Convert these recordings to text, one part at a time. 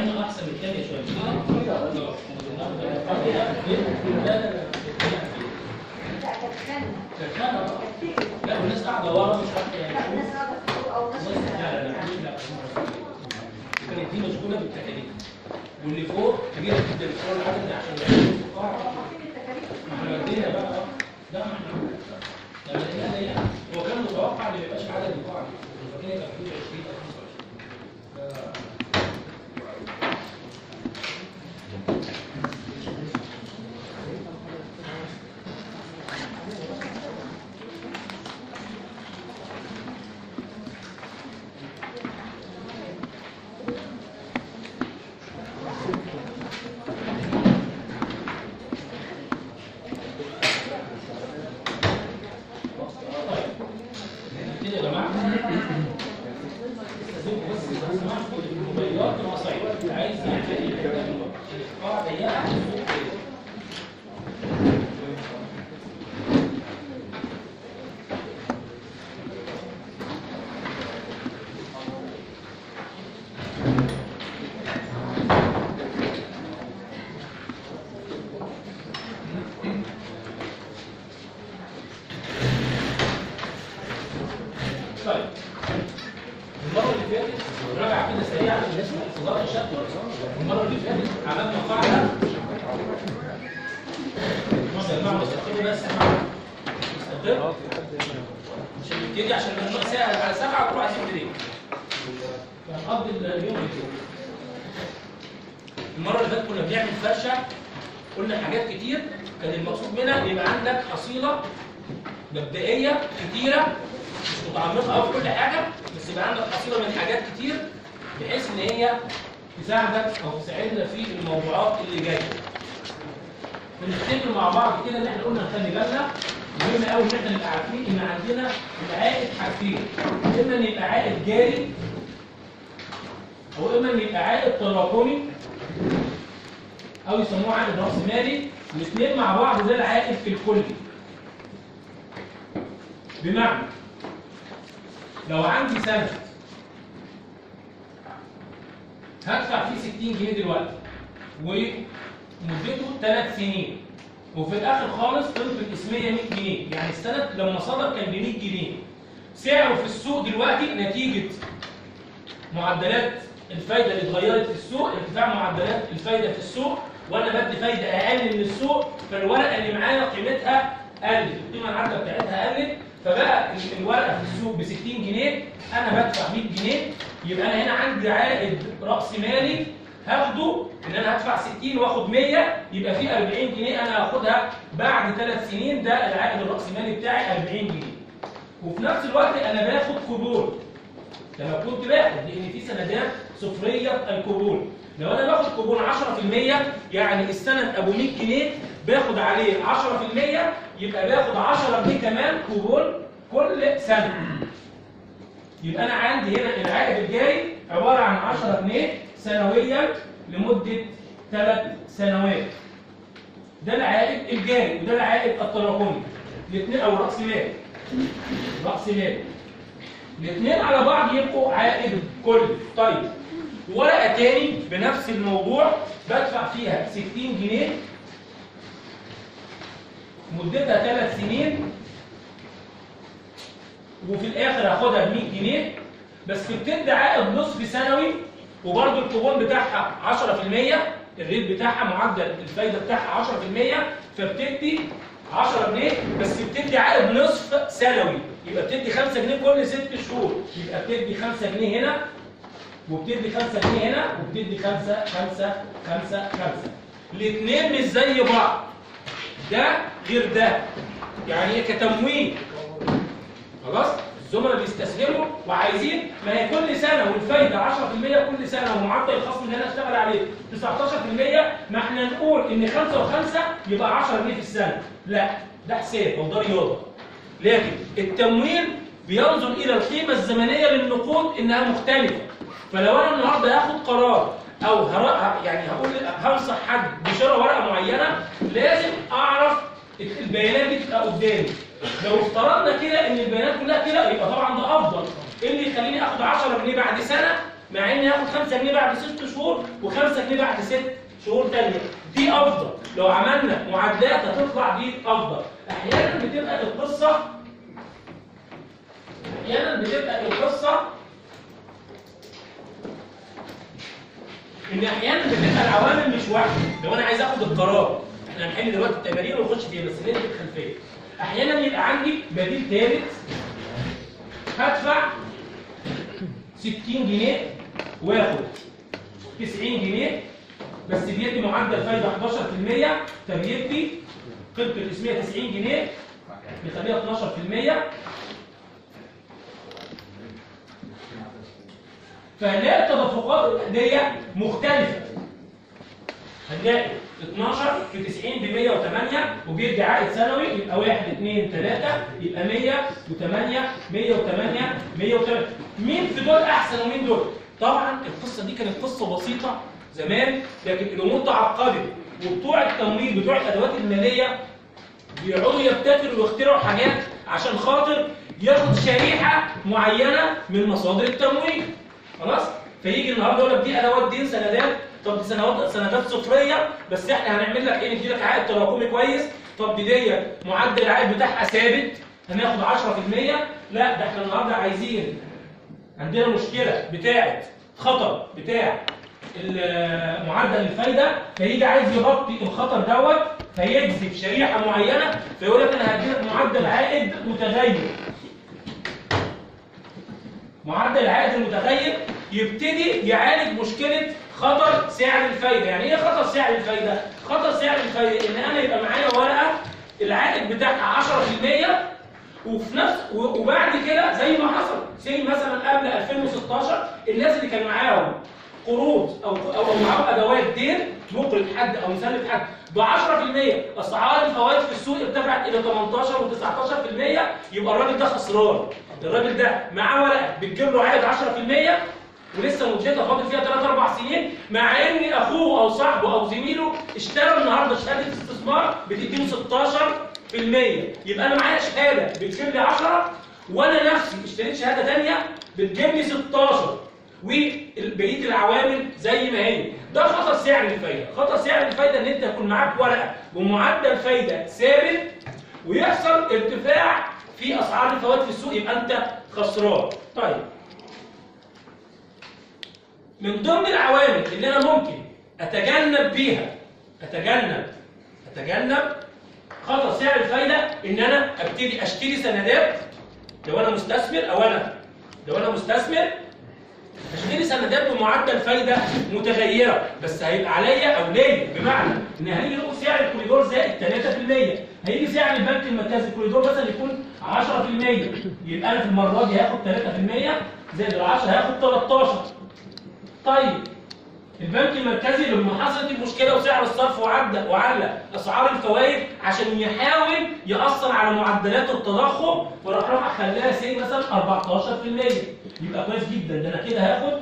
هنا احسن من الثانيه شويه مش كده؟ لا لا لا لا كانت خانة كان كانت تيجي لا والناس قاعده ورا مش عارفه لا يعني الناس قاعدة فوق أو ناس لا لا لا لا كانت دي مشغوله بالتكاليف واللي فوق كبيره جدا الصور العدد عشان يعملوا القاعه عارفين التكاليف ما احنا ودينا بقى اه لا ما احنا لا لا لا لا هو كان متوقع ان ما يبقاش عدد القاعه فاكرين كان في 20 او 25 كده يا جماعه استاذنكم بس لو سمحتوا الموبايلات القصيره اللي عايز يعمل القاعه ضيقه طيب المره اللي فاتت راجع كده سريع عشان الناس ما تصدقش شكل المره اللي فاتت عملنا قاعده بص يا جماعه استقروا بس استقر عشان نبتدي عشان الموضوع ساعه على سبعه وكل عايزين نبتدي فنقضي اليوم كده المره اللي فاتت كنا بنعمل فرشه قلنا حاجات كتير كان المقصود منها يبقى عندك حصيله مبدئيه كتيره مش متعمقه قوي في كل حاجه بس يبقى عندك حصيله من حاجات كتير بحيث ان هي تساعدك او تساعدنا في الموضوعات اللي جايه. بنفتكر مع بعض كده ان احنا قلنا نخلي بالنا مهم قوي ان احنا نبقى عارفين ان عندنا العائد حاجتين اما ان يبقى عائد جاري او اما ان يبقى عائد تراكمي او يسموه عائد راس مالي الاثنين مع بعض ده العائد في الكلي بمعنى لو عندي سنة هدفع فيه 60 جنيه دلوقتي ومدته 3 سنين وفي الاخر خالص قيمته الاسميه 100 جنيه يعني السند لما صدر كان ب 100 جنيه سعره في السوق دلوقتي نتيجه معدلات الفايده اللي اتغيرت في السوق ارتفاع معدلات الفايده في السوق وانا بدي فايده اقل من السوق فالورقه اللي معايا قيمتها قلت القيمه العادله بتاعتها قلت فبقى الورقه في السوق ب 60 جنيه انا بدفع 100 جنيه يبقى انا هنا عندي عائد راس مالي هاخده ان انا هدفع 60 واخد 100 يبقى في 40 جنيه انا هاخدها بعد ثلاث سنين ده العائد الراسمالي بتاعي 40 جنيه وفي نفس الوقت انا باخد كوبون لما كنت باخد لان في سندات صفريه الكوبون لو انا باخد كوبون 10% يعني السند ابو 100 جنيه باخد عليه 10% يبقى باخد 10 جنيه كمان كوبون كل سنه يبقى انا عندي هنا العائد الجاري عباره عن 10 جنيه سنويا لمده ثلاث سنوات ده العائد الجاري وده العائد التراكمي الاثنين او راس مال راس مال الاثنين على بعض يبقوا عائد كلي طيب ورقه تاني بنفس الموضوع بدفع فيها 60 جنيه مدتها ثلاث سنين وفي الاخر هاخدها ب 100 جنيه بس بتدي عائد نصف سنوي وبرده الكوبون بتاعها 10% الريت بتاعها معدل الفايده بتاعها 10% فبتدي 10 جنيه بس بتدي عائد نصف سنوي يبقى بتدي 5 جنيه كل 6 شهور يبقى بتدي 5 جنيه هنا وبتدي 5 جنيه هنا وبتدي 5 5 5 5 الاثنين مش زي بعض ده غير ده يعني ايه كتمويل خلاص الزملاء بيستسهلوا وعايزين ما هي كل سنه والفايده 10% كل سنه ومعدل الخصم اللي انا اشتغل عليه 19% ما احنا نقول ان 5 و5 يبقى 10 جنيه في السنه لا ده حساب او ده رياضه لكن التمويل بينظر الى القيمه الزمنيه للنقود انها مختلفه فلو انا النهارده هاخد قرار او هر... يعني هقول هنصح حد بشراء ورقه معينه لازم اعرف البيانات دي تبقى قدامي لو افترضنا كده ان البيانات كلها كده يبقى طبعا ده افضل ايه اللي يخليني اخد 10 جنيه بعد سنه مع اني هاخد 5 جنيه بعد 6 شهور و5 جنيه بعد 6 شهور تانية دي افضل لو عملنا معادلات هتطلع دي افضل احيانا بتبقى القصه احيانا بتبقى القصه ان احيانا بتبقى العوامل مش واحده لو انا عايز اخد القرار احنا هنحل دلوقتي التمارين ونخش فيها بس ندي الخلفيه احيانا يبقى عندي بديل ثالث هدفع 60 جنيه واخد 90 جنيه بس بيدي معدل فايده 11% فبيدي قيمه الاسميه 90 جنيه بخليها 12% فهنلاقي التدفقات الأهلية مختلفة هنلاقي 12 في 90 ب 108 وبيدي عائد سنوي يبقى 1 2 3 يبقى 108 108 108 مين في دول احسن ومين دول؟ طبعا القصه دي كانت قصه بسيطه زمان لكن الامور تعقدت وبتوع التمويل بتوع الادوات الماليه بيقعدوا يبتكروا ويخترعوا حاجات عشان خاطر ياخد شريحه معينه من مصادر التمويل خلاص فيجي النهارده يقول لك دي ادوات دين سندات طب دي سندات سندات صفريه بس احنا هنعمل لك ايه ندي لك عائد تراكمي كويس طب دي دي معدل العائد بتاعها ثابت هناخد 10% لا ده احنا النهارده عايزين عندنا مشكله بتاعه خطر بتاع ال- معدل الفايده فيجي عايز يغطي الخطر دوت فيجذب شريحه معينه فيقول لك انا هدي لك معدل عائد متغير معدل العائد المتغير يبتدي يعالج مشكله خطر سعر الفايده يعني ايه خطر سعر الفايده خطر سعر الفايده ان انا يبقى معايا ورقه العائد بتاعها 10% وفي نفس و- وبعد كده زي ما حصل زي مثلا قبل 2016 الناس اللي كان معاهم قروض او او أو معاهم ادوات دين مقرض حد او مسلف حد ب 10% اسعار الفوائد في السوق ارتفعت الى 18 و19% يبقى الراجل ده خسران الراجل ده معاه ورقه بتجيب له عائد 10% ولسه مدتها فاضل فيها 3 4 سنين مع ان اخوه او صاحبه او زميله اشترى النهارده شهاده استثمار بتديله 16% يبقى انا معايا شهاده بتجيب لي 10 وانا نفسي اشتريت شهاده ثانيه بتجيب لي 16 وبقيه العوامل زي ما هي ده خطر سعر الفايده خطر سعر الفايده ان انت يكون معاك ورقه بمعدل فايده ثابت ويحصل ارتفاع في اسعار الفوائد في السوق يبقى انت خسران طيب من ضمن العوامل اللي انا ممكن اتجنب بيها اتجنب اتجنب خطر سعر الفايده ان انا ابتدي اشتري سندات لو انا مستثمر او انا لو انا مستثمر اشتري سندات بمعدل فايده متغيره بس هيبقى عليا او ليا بمعنى ان هيجي له سعر الكوريدور زائد 3% هيجي سعر البنك المركزي الكوريدور مثلا يكون 10% يبقى انا في المره دي هاخد 3% زائد ال 10 هاخد 13 طيب البنك المركزي لما حصلت المشكله وسعر الصرف وعدى وعلى اسعار الفوائد عشان يحاول ياثر على معدلات التضخم وراح راح خلاها سي مثلا 14% يبقى كويس جدا ده انا كده هاخد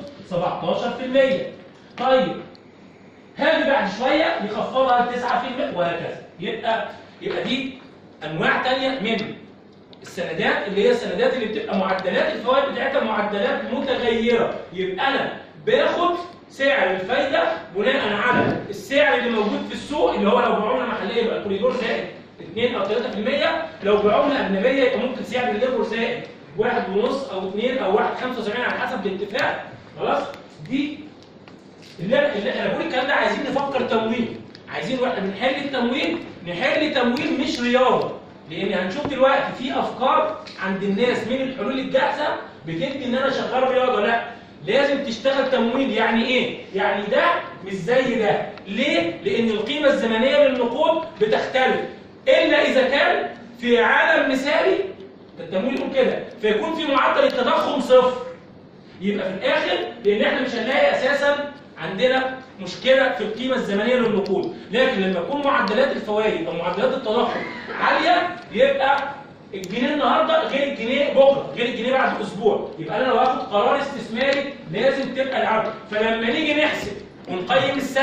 17% طيب هاجي بعد شويه يخفضها ل 9% وهكذا يبقى يبقى دي انواع ثانيه من السندات اللي هي السندات اللي بتبقى معدلات الفوائد بتاعتها معدلات متغيره يبقى انا باخد سعر الفايده بناء على السعر اللي موجود في السوق اللي هو لو بعمله محليه يبقى الكوريدور زائد 2 او 3% لو بعمله اجنبيه يبقى ممكن سعر الليبر زائد واحد ونص او 2 او 1 75 على حسب الاتفاق خلاص دي اللي اللي انا بقول الكلام ده عايزين نفكر تمويل عايزين واحنا بنحل التمويل نحل تمويل مش رياضه لان هنشوف دلوقتي في افكار عند الناس من الحلول الجاهزه بتدي ان انا شغال رياضه لا لازم تشتغل تمويل يعني ايه يعني ده مش زي ده ليه لان القيمه الزمنيه للنقود بتختلف الا اذا كان في عالم مثالي التمويل يقول كده فيكون في معدل التضخم صفر يبقى في الاخر لان احنا مش هنلاقي اساسا عندنا مشكله في القيمه الزمنيه للنقود لكن لما يكون معدلات الفوائد او معدلات التضخم عاليه يبقى الجنيه النهارده غير الجنيه بكره غير الجنيه بعد اسبوع يبقى انا لو هاخد قرار استثماري لازم تبقى العرض فلما نيجي نحسب ونقيم السنه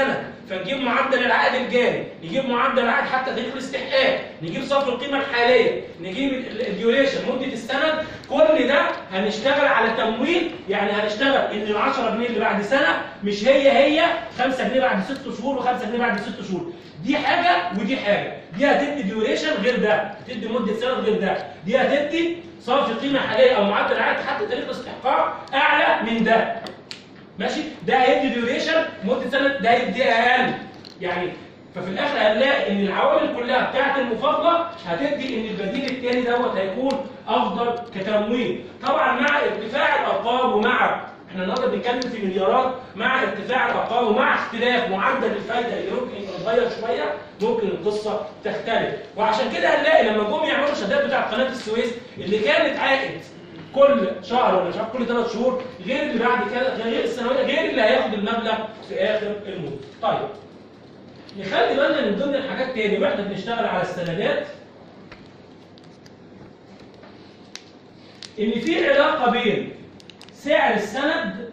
فنجيب معدل العائد الجاري نجيب معدل العائد حتى تاريخ الاستحقاق نجيب صافي القيمه الحاليه نجيب ال- الديوريشن مده السند كل ده هنشتغل على تمويل يعني هنشتغل ان ال 10 جنيه اللي بعد سنه مش هي هي 5 جنيه بعد 6 شهور و5 جنيه بعد 6 شهور دي حاجه ودي حاجه دي هتدي ديوريشن غير ده هتدي مده سنه غير ده دي هتدي صافي قيمه حاليه او معدل عائد حتى تاريخ الاستحقاق اعلى من ده ماشي ده هيدي ديوريشن مده سنه ده هيدي اقل يعني ففي الاخر هنلاقي ان العوامل كلها بتاعت المفاضله هتدي ان البديل الثاني دوت هيكون افضل كتمويل طبعا مع ارتفاع الارقام ومع احنا النهارده بنتكلم في مليارات مع ارتفاع الارقام ومع اختلاف معدل الفايده اللي ممكن يتغير شويه ممكن القصه تختلف وعشان كده هنلاقي لما جم يعملوا الشهادات بتاعت قناه السويس اللي كانت عائد كل شهر ولا مش عارف كل ثلاث شهور غير اللي بعد كده غير السنويه غير اللي هياخد المبلغ في اخر المده. طيب نخلي بالنا من ضمن الحاجات تاني واحنا بنشتغل على السندات ان في علاقه بين سعر السند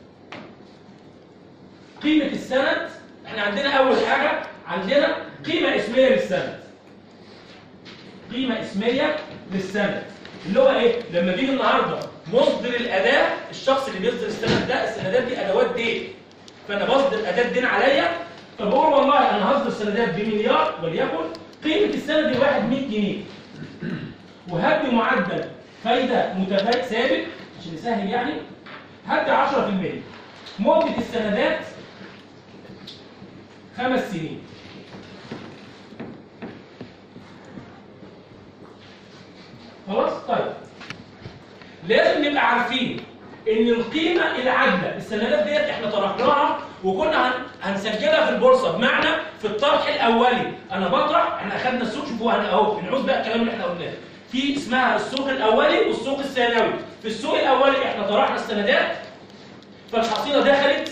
قيمه السند احنا عندنا اول حاجه عندنا قيمه اسميه للسند قيمه اسميه للسند اللي هو ايه لما بيجي النهارده مصدر الاداه الشخص اللي بيصدر السند ده السندات دي ادوات دين فانا بصدر اداه دين عليا فبقول والله انا هصدر سندات بمليار وليكن قيمه السند الواحد 100 جنيه وهدي معدل فايده متفاوت ثابت عشان يسهل يعني هدي 10% مده السندات خمس سنين خلاص طيب لازم نبقى عارفين ان القيمه العادله السندات ديت احنا طرحناها وكنا هن- هنسجلها في البورصه بمعنى في الطرح الاولي انا بطرح احنا اخذنا السوق شوفوا انا اهو بنعوز بقى الكلام اللي احنا قلناه في اسمها السوق الاولي والسوق الثانوي في السوق الاولي احنا طرحنا السندات فالحصيله دخلت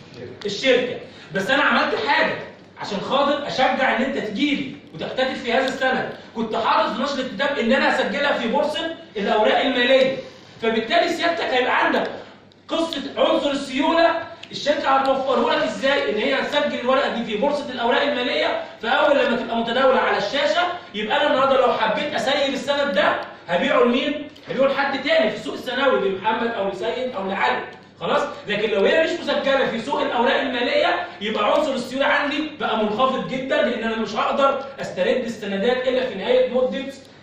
الشركه بس انا عملت حاجه عشان خاطر اشجع ان انت تجيلي وتحتفل في هذا السند كنت حاطط في نشر الكتاب ان انا هسجلها في بورصه الاوراق الماليه فبالتالي سيادتك هيبقى عندك قصه عنصر السيوله الشركه هتوفره لك ازاي ان هي هتسجل الورقه دي في بورصه الاوراق الماليه فاول لما تبقى متداوله على الشاشه يبقى انا النهارده لو حبيت اسيل السند ده هبيعه لمين؟ هبيعه لحد تاني في السوق الثانوي لمحمد او لسيد او لعلي خلاص لكن لو هي مش مسجله في سوق الاوراق الماليه يبقى عنصر السيوله عندي بقى منخفض جدا لان انا مش هقدر استرد السندات الا في نهايه مده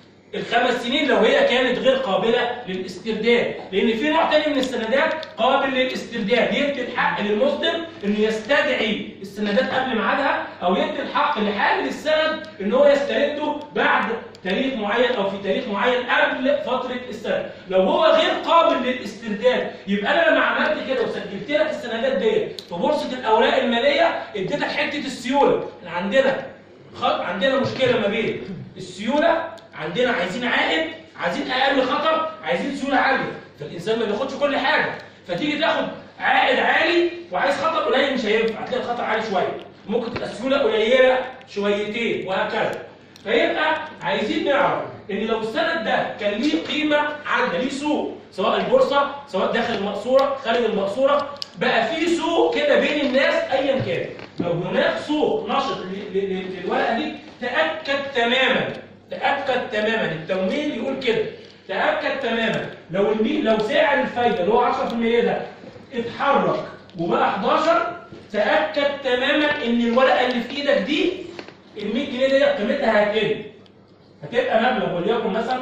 الخمس سنين لو هي كانت غير قابله للاسترداد لان في نوع تاني من السندات قابل للاسترداد يدي الحق للمصدر انه يستدعي السندات قبل ميعادها او يدي الحق لحامل السند ان هو يسترده بعد تاريخ معين او في تاريخ معين قبل فتره السند لو هو غير قابل للاسترداد يبقى انا لما عملت كده وسجلت لك السندات ديت في بورصه الاوراق الماليه اديتك حته السيوله احنا عندنا خ... عندنا مشكله ما بين السيوله عندنا عايزين عائد عايزين اقل خطر عايزين سيوله عاليه فالانسان ما بياخدش كل حاجه فتيجي تاخد عائد عالي وعايز خطر قليل مش هينفع هتلاقي الخطر عالي شويه ممكن تبقى السيوله قليله شويتين وهكذا فيبقى عايزين نعرف ان لو السند ده كان ليه قيمه عاليه ليه سوق سواء البورصه سواء داخل المقصوره خارج المقصوره بقى في سوق كده بين الناس ايا كان لو هناك سوق نشط ل- ل- ل- للورقه دي تاكد تماما تاكد تماما التمويل يقول كده تاكد تماما لو المي لو سعر الفايده اللي هو 10% ده اتحرك وبقى 11 تاكد تماما ان الورقه اللي في ايدك دي ال 100 جنيه دي قيمتها هتقل هتبقى مبلغ وليكن مثلا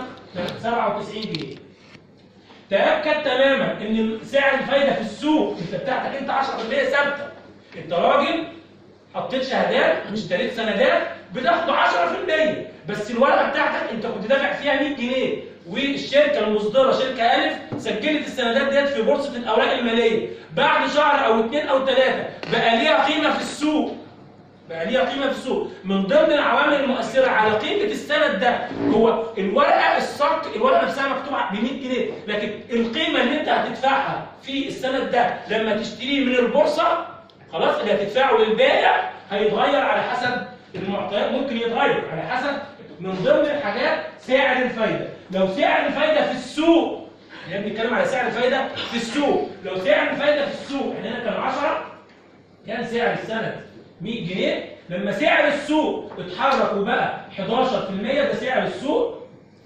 97 جنيه تاكد تماما ان سعر الفايده في السوق انت بتاعتك انت 10% ثابته انت راجل حطيت شهادات اشتريت سندات بتاخد 10% بس الورقه بتاعتك انت كنت دافع فيها 100 جنيه والشركه المصدره شركه الف سجلت السندات ديت في بورصه الاوراق الماليه بعد شهر او اثنين او ثلاثه بقى ليها قيمه في السوق بقى ليها قيمه في السوق من ضمن العوامل المؤثره على قيمه السند ده هو الورقه الصك الورقه نفسها مكتوبه ب 100 جنيه لكن القيمه اللي انت هتدفعها في السند ده لما تشتريه من البورصه خلاص اللي هتدفعه للبائع هيتغير على حسب المعطيات ممكن يتغير على حسب من ضمن الحاجات سعر الفايده لو سعر الفايده في السوق احنا بنتكلم على سعر الفايده في السوق لو سعر الفايده في السوق يعني هنا كان 10 كان سعر السند 100 جنيه لما سعر السوق اتحرك وبقى 11% ده سعر السوق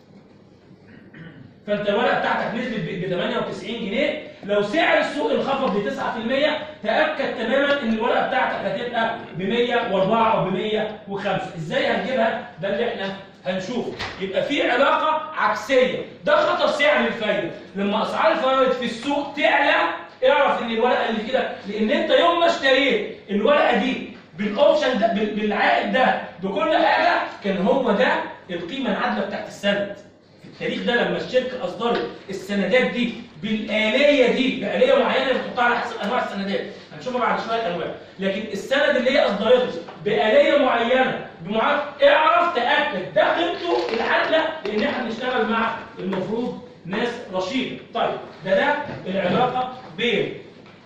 فانت الورقه بتاعتك نزلت ب 98 جنيه لو سعر السوق انخفض ب 9% تاكد تماما ان الورقه بتاعتك هتبقى ب 104 او ب 105 ازاي هنجيبها ده اللي احنا هنشوفه يبقى في علاقه عكسيه ده خطر سعر الفايده لما اسعار الفوائد في السوق تعلى اعرف ان الورقه اللي كده لان انت يوم ما اشتريت الورقه دي بالاوبشن ده بال- بالعائد ده بكل حاجه كان هو ده القيمه العادله بتاعت السند في التاريخ ده لما الشركه اصدرت السندات دي بالآلية دي بآلية معينة بتحطها على حسب أنواع السندات هنشوفها بعد شوية أنواع لكن السند اللي هي أصدرته بآلية معينة بمعاد اعرف تأكد ده قيمته العادلة لأن احنا بنشتغل مع المفروض ناس رشيدة طيب ده ده العلاقة بين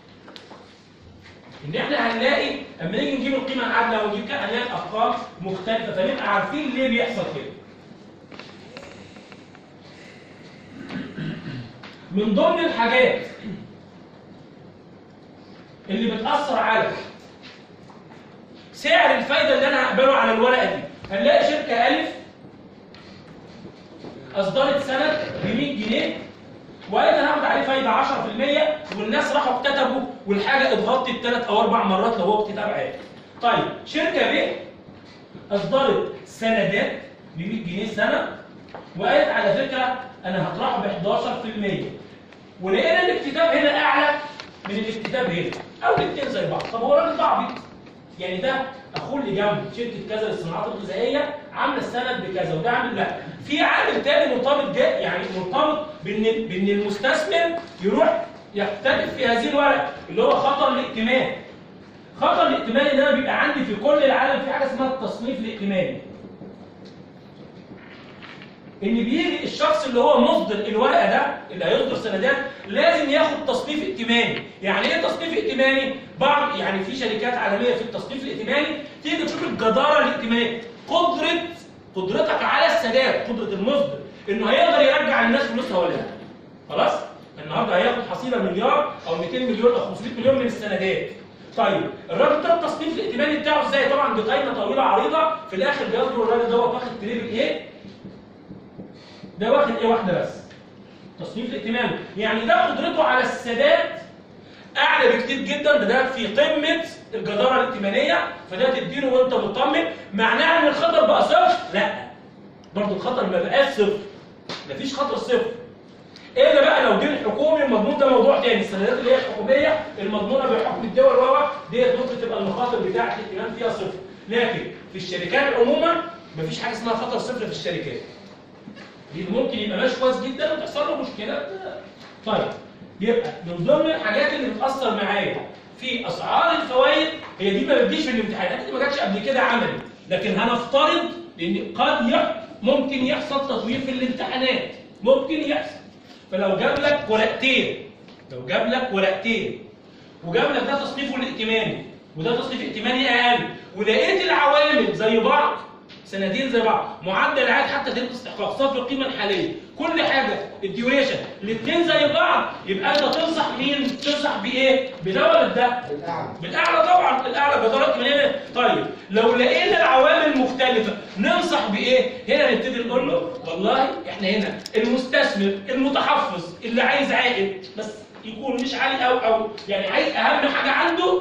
ان احنا هنلاقي اما نيجي نجيب القيمه العادله ونجيب كده هنلاقي ارقام مختلفه فنبقى عارفين ليه بيحصل كده من ضمن الحاجات اللي بتأثر على سعر الفايدة اللي أنا هقبله على الورقة دي هنلاقي شركة ألف أصدرت سند ب 100 جنيه وقالت أنا هاخد عليه فايدة 10% والناس راحوا كتبوا والحاجة اتغطت ثلاث أو أربع مرات لو هو اكتتاب عادي. طيب شركة ب أصدرت سندات ب 100 جنيه سنة وقالت على فكرة أنا هطرحه ب 11% ولقينا الاكتتاب هنا أعلى من الاكتتاب هنا أو الاثنين زي بعض طب هو الراجل ده عبيط يعني ده اخوه اللي جنبه شركه كذا للصناعات الغذائيه عامله السند بكذا وده عامل لا في عامل تاني مرتبط جدا يعني مرتبط بان بان المستثمر يروح يحترف في هذه الورقه اللي هو خطر الائتمان خطر الائتمان ان انا بيبقى عندي في كل العالم في حاجه اسمها التصنيف الائتماني ان بيجي الشخص اللي هو مصدر الورقه ده اللي هيصدر سندات لازم ياخد تصنيف ائتماني يعني ايه تصنيف ائتماني بعض يعني في شركات عالميه في التصنيف الائتماني تيجي تشوف الجداره الائتمانيه قدره قدرتك على السداد قدره المصدر انه هيقدر يرجع للناس فلوسها ولا لا خلاص النهارده هياخد حصيله مليار او 200 مليون او 500 مليون من السندات طيب الراجل ده التصنيف الائتماني بتاعه ازاي طبعا دي قايمه طويله عريضه في الاخر بيصدر الراجل دوت واخد تريبل ايه ده واخد ايه واحده بس تصنيف الائتماني يعني ده قدرته على السداد اعلى بكتير جدا ده ده في قمه الجداره الائتمانيه فده تديله وانت مطمن معناها ان الخطر بقى صفر لا برضه الخطر ما بقاش صفر مفيش خطر صفر ايه ده بقى لو دين الحكومي المضمون ده موضوع تاني السندات اللي هي الحكوميه المضمونه بحكم الدول وهو ديت ممكن تبقى المخاطر بتاعه الائتمان فيها صفر لكن في الشركات عموما مفيش حاجه اسمها خطر صفر في الشركات دي ممكن يبقى ماشي كويس جدا وتحصل له مشكله طيب يبقى من ضمن الحاجات اللي بتاثر معايا في اسعار الفوائد هي دي ما بتجيش في الامتحان اكيد ما جاتش قبل كده عملي لكن هنفترض ان قد يح ممكن يحصل تطوير في الامتحانات ممكن يحصل فلو جاب لك ورقتين لو جاب لك ورقتين وجاب لك ده تصنيفه الائتماني وده تصنيف ائتماني اقل ولقيت العوامل زي بعض سنتين زي بعض معدل العائد حتى تاريخ الاستحقاق صافي القيمه الحاليه كل حاجه الديوريشن الاثنين زي بعض يبقى انت تنصح مين تنصح بايه بده ولا بده الأعلى بالاعلى طبعا الاعلى جدارات من طيب لو لقينا العوامل مختلفه ننصح بايه هنا نبتدي نقول له والله احنا هنا المستثمر المتحفظ اللي عايز عائد بس يكون مش عالي او او يعني عايز اهم حاجه عنده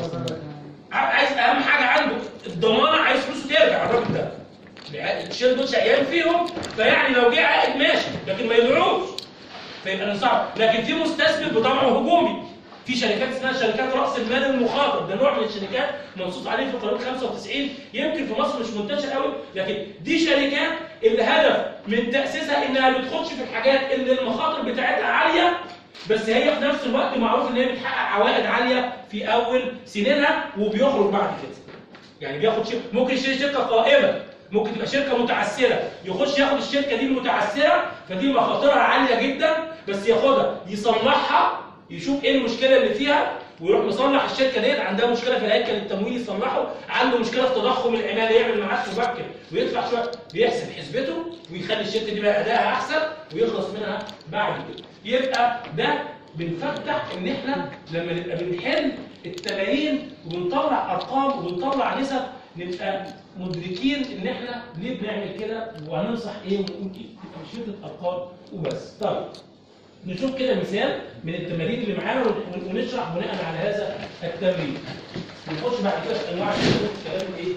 عايز اهم حاجه عنده الضمانه عايز فلوسه ترجع الراجل ده الشيل دول شقيان فيهم فيعني لو جه عائد ماشي لكن ما يدعوش فيبقى ننصحه لكن في مستثمر بطبعه هجومي في شركات اسمها شركات راس المال المخاطر ده نوع من الشركات منصوص عليه في قانون 95 يمكن في مصر مش منتشر قوي لكن دي شركات الهدف من تاسيسها انها ما بتخش في الحاجات اللي المخاطر بتاعتها عاليه بس هي في نفس الوقت معروف ان هي بتحقق عوائد عاليه في اول سنينها وبيخرج بعد كده يعني بياخد شركه ممكن يشتري شركه قائمه ممكن تبقى شركه متعثره يخش ياخد الشركه دي المتعثره فدي مخاطرها عاليه جدا بس ياخدها يصلحها يشوف ايه المشكله اللي فيها ويروح مصلح الشركه ديت عندها مشكله في الهيكل التمويلي يصلحه عنده مشكله في تضخم العماله يعمل معاش مبكر ويدفع شويه بيحسب حسبته ويخلي الشركه دي بقى ادائها احسن ويخلص منها بعد كده يبقى ده بنفتح ان احنا لما نبقى بنحل التمارين وبنطلع ارقام وبنطلع نسب نبقى مدركين ان احنا ليه بنعمل كده وهننصح ايه ونقول ايه تبقى مش فكره ارقام وبس طيب نشوف كده مثال من التمارين اللي معانا ون- ونشرح بناء على هذا التمرين نخش بعد كده في انواع الشروط كلام ايه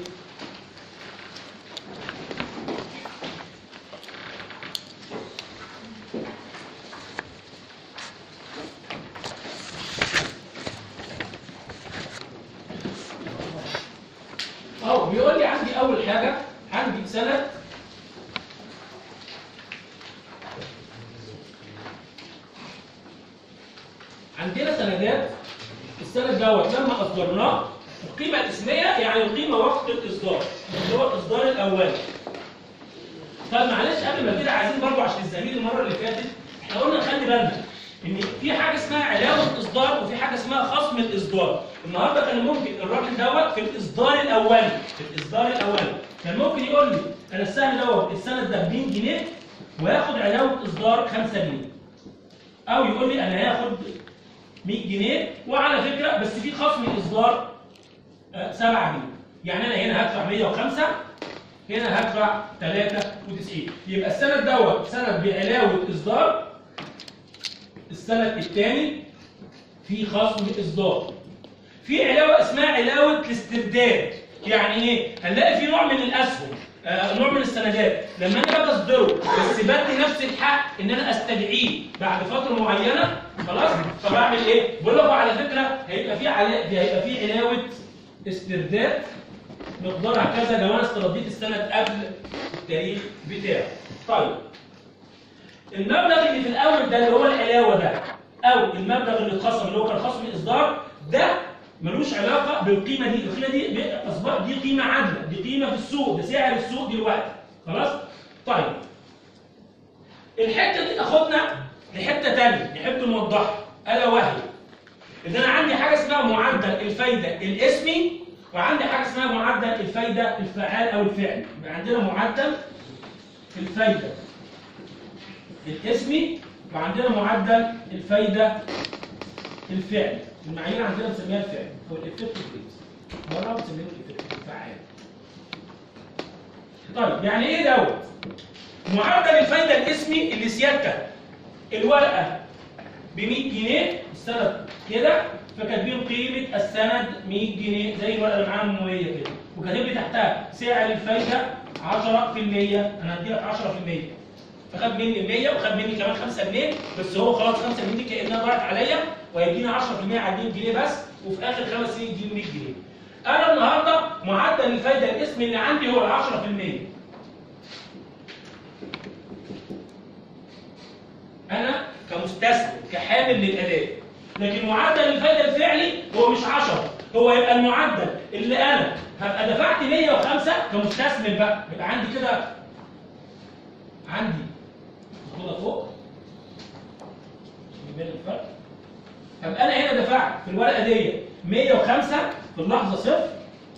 اه بيقول لي عندي اول حاجه عندي سند عندنا سندات السند دوت لما اصدرناه القيمه الاسميه يعني القيمه وقت الاصدار اللي هو الاصدار الاولي طب معلش قبل ما كده عايزين برضه عشان الزميل المره اللي فاتت احنا قلنا خلي بالنا ان في حاجه اسمها علاوه اصدار وفي حاجه اسمها خصم الاصدار النهارده كان ممكن الراجل دوت في الاصدار الاولي في الاصدار الاولي كان ممكن يقول لي انا السهم دوت السند ده ب 100 جنيه وياخد علاوه اصدار 5 جنيه او يقول لي انا هاخد 100 جنيه وعلى فكره بس في خصم الاصدار آه، 7 جنيه يعني انا هنا هدفع 105 هنا هدفع 93 يبقى السند دوت سند بعلاوه اصدار السند الثاني في خصم اصدار في علاوه اسمها علاوه الاسترداد يعني ايه هنلاقي في نوع من الاسهم آه نوع من السندات لما انا باجي اصدره بس بدي نفس الحق ان انا استدعيه بعد فتره معينه خلاص فبعمل ايه بقول له على فكره هيبقى في علا... هيبقى في علاوه استرداد مقدارها كذا لو انا استرديت السند قبل التاريخ بتاعه طيب المبلغ اللي في الاول ده اللي هو العلاوه ده او المبلغ اللي اتخصم اللي هو كان خصم الاصدار ده ملوش علاقه بالقيمه دي القيمه دي ب- اصبح دي قيمه عادله دي قيمه في السوق ده سعر السوق دلوقتي خلاص طيب الحته دي تاخدنا لحته ثانيه نحب نوضحها الا وهي ان انا عندي حاجه اسمها معدل الفايده الاسمي وعندي حاجه اسمها معدل الفايده الفعال او الفعلي يبقى عندنا معدل الفايده الاسمي وعندنا معدل الفايده الفعلي المعايير عندنا بنسميها الفعل هو الافكتيف ريت بره بنسميه الافكتيف الفعال طيب يعني ايه دوت معدل الفايده الاسمي اللي سيادتك الورقه ب 100 جنيه السند كده فكاتبين قيمه السند 100 جنيه زي الورقه اللي معانا الممويه كده وكاتب لي تحتها سعر الفايده 10% انا هدي لك 10% فخد مني ال 100 وخد مني كمان 5 جنيه بس هو خلاص 5 جنيه دي كانها ضاعت عليا وهيديني 10% على 100 جنيه بس وفي اخر خمس سنين يديني 100 جنيه. انا النهارده معدل الفايده الاسمي اللي عندي هو ال 10%. انا كمستثمر كحامل للاداء لكن معدل الفايده الفعلي هو مش 10 هو يبقى المعدل اللي انا هبقى دفعت 105 كمستثمر بقى يبقى عندي كده عندي خطوطه فوق يبان الفرق هبقى انا هنا دفعت في الورقه دي 105 في اللحظه صفر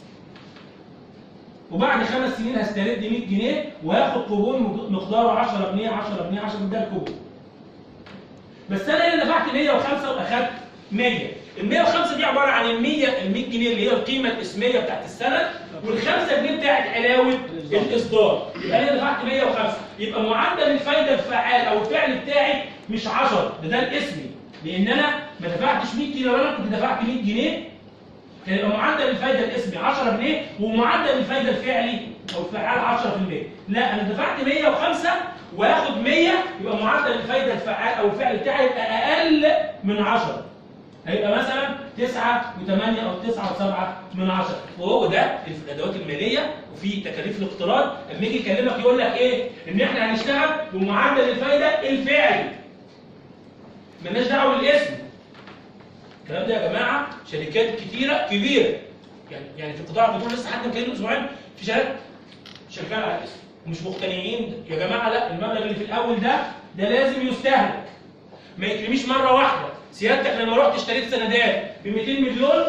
وبعد خمس سنين هسترد 100 جنيه وهاخد كوبون مقداره 10 جنيه 10 جنيه 10 جنيه ده الكوبون بس انا هنا دفعت 105 واخدت 100 ال 105 دي عباره عن ال 100 ال 100 جنيه اللي هي القيمه الاسميه بتاعت السند وال 5 جنيه بتاعت علاوه الاصدار يبقى انا دفعت 105 يبقى معدل الفايده الفعال او الفعل بتاعي مش 10 ده ده الاسمي لان انا ما دفعتش 100 جنيه لو انا كنت دفعت 100 جنيه كان يبقى معدل الفايده الاسمي 10 جنيه ومعدل الفايده الفعلي او الفعال 10% لا انا دفعت 105 واخد 100 يبقى معدل الفايده الفعال او الفعل بتاعي يبقى اقل من 10 هيبقى مثلا 9 و8 او 9 و7 من 10 وهو ده في الادوات الماليه وفي تكاليف الاقتراض لما يجي يكلمك يقول لك ايه ان احنا هنشتغل بمعدل الفايده الفعلي مالناش دعوه بالاسم الكلام ده يا جماعه شركات كتيره كبيره يعني يعني في قطاع البترول لسه حد مكلمه اسبوعين في شركات شغال على الاسم ومش مقتنعين يا جماعه لا المبلغ اللي في الاول ده ده لازم يستهلك ما يكرميش مره واحده سيادتك لما رحت اشتريت سندات ب 200 مليون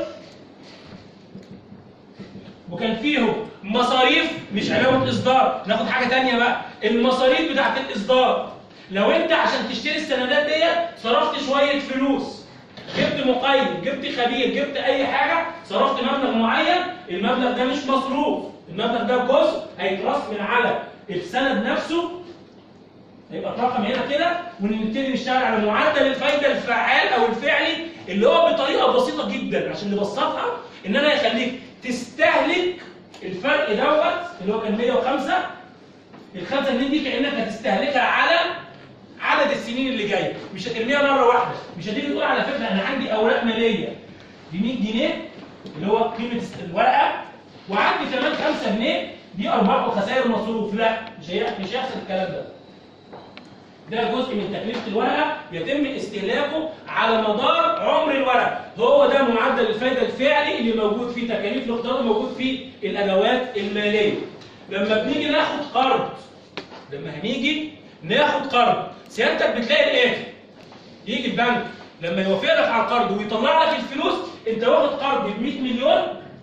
وكان فيهم مصاريف مش علاوه اصدار ناخد حاجه تانية بقى المصاريف بتاعت الاصدار لو انت عشان تشتري السندات ديت صرفت شويه فلوس جبت مقيم جبت خبير جبت اي حاجه صرفت مبلغ معين المبلغ ده مش مصروف المبلغ ده جزء هيتراس من على السند نفسه هيبقى الرقم هنا كده ونبتدي نشتغل على معدل الفايده الفعال او الفعلي اللي هو بطريقه بسيطه جدا عشان نبسطها ان انا يخليك تستهلك الفرق دوت اللي هو كان 105 ال 5 جنيه دي كانك هتستهلكها على عدد السنين اللي جايه مش هترميها مره واحده مش هتيجي تقول على فكره انا عندي اوراق ماليه ب 100 جنيه اللي هو قيمه الورقه وعندي كمان 5 جنيه دي ارباح وخسائر مصروف لا مش هي مش هيحصل الكلام ده ده جزء من تكلفه الورقه يتم استهلاكه على مدار عمر الورقه هو ده معدل الفائده الفعلي اللي موجود في تكاليف الاقتراض وموجود في الادوات الماليه لما بنيجي ناخد قرض لما هنيجي ناخد قرض سيادتك بتلاقي الاتي يجي البنك لما يوافق لك على القرض ويطلع لك الفلوس انت واخد قرض ب 100 مليون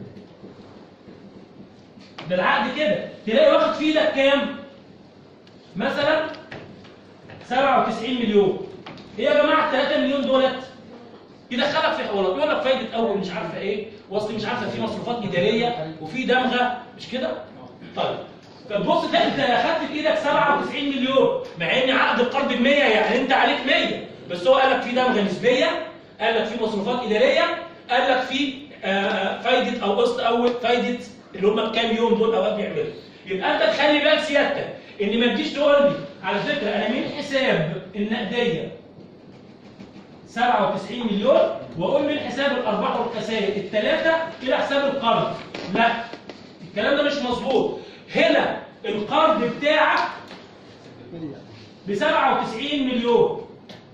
ده العقد كده تلاقي واخد في ايدك كام؟ مثلا 97 مليون ايه يا جماعه ال 3 مليون دولت يدخلك في حوارات يقول لك فايده اول مش عارفه ايه واصل مش عارفه في مصروفات اداريه وفي دمغه مش كده؟ طيب فتبص تلاقي انت اخدت في ايدك 97 مليون مع ان عقد القرض ب 100 يعني انت عليك 100 بس هو قال لك في دمغه نسبيه قال لك في مصروفات اداريه قال لك في آه، فايده او قسط اول فايده اللي هم كام يوم دول اوقات بيعملوا يبقى انت تخلي بالك سيادتك ان ما تجيش تقول لي على فكره انا من حساب النقديه 97 مليون واقول من حساب الارباح والخسائر الثلاثه الى حساب القرض لا الكلام ده مش مظبوط هنا القرض بتاعك ب 97 مليون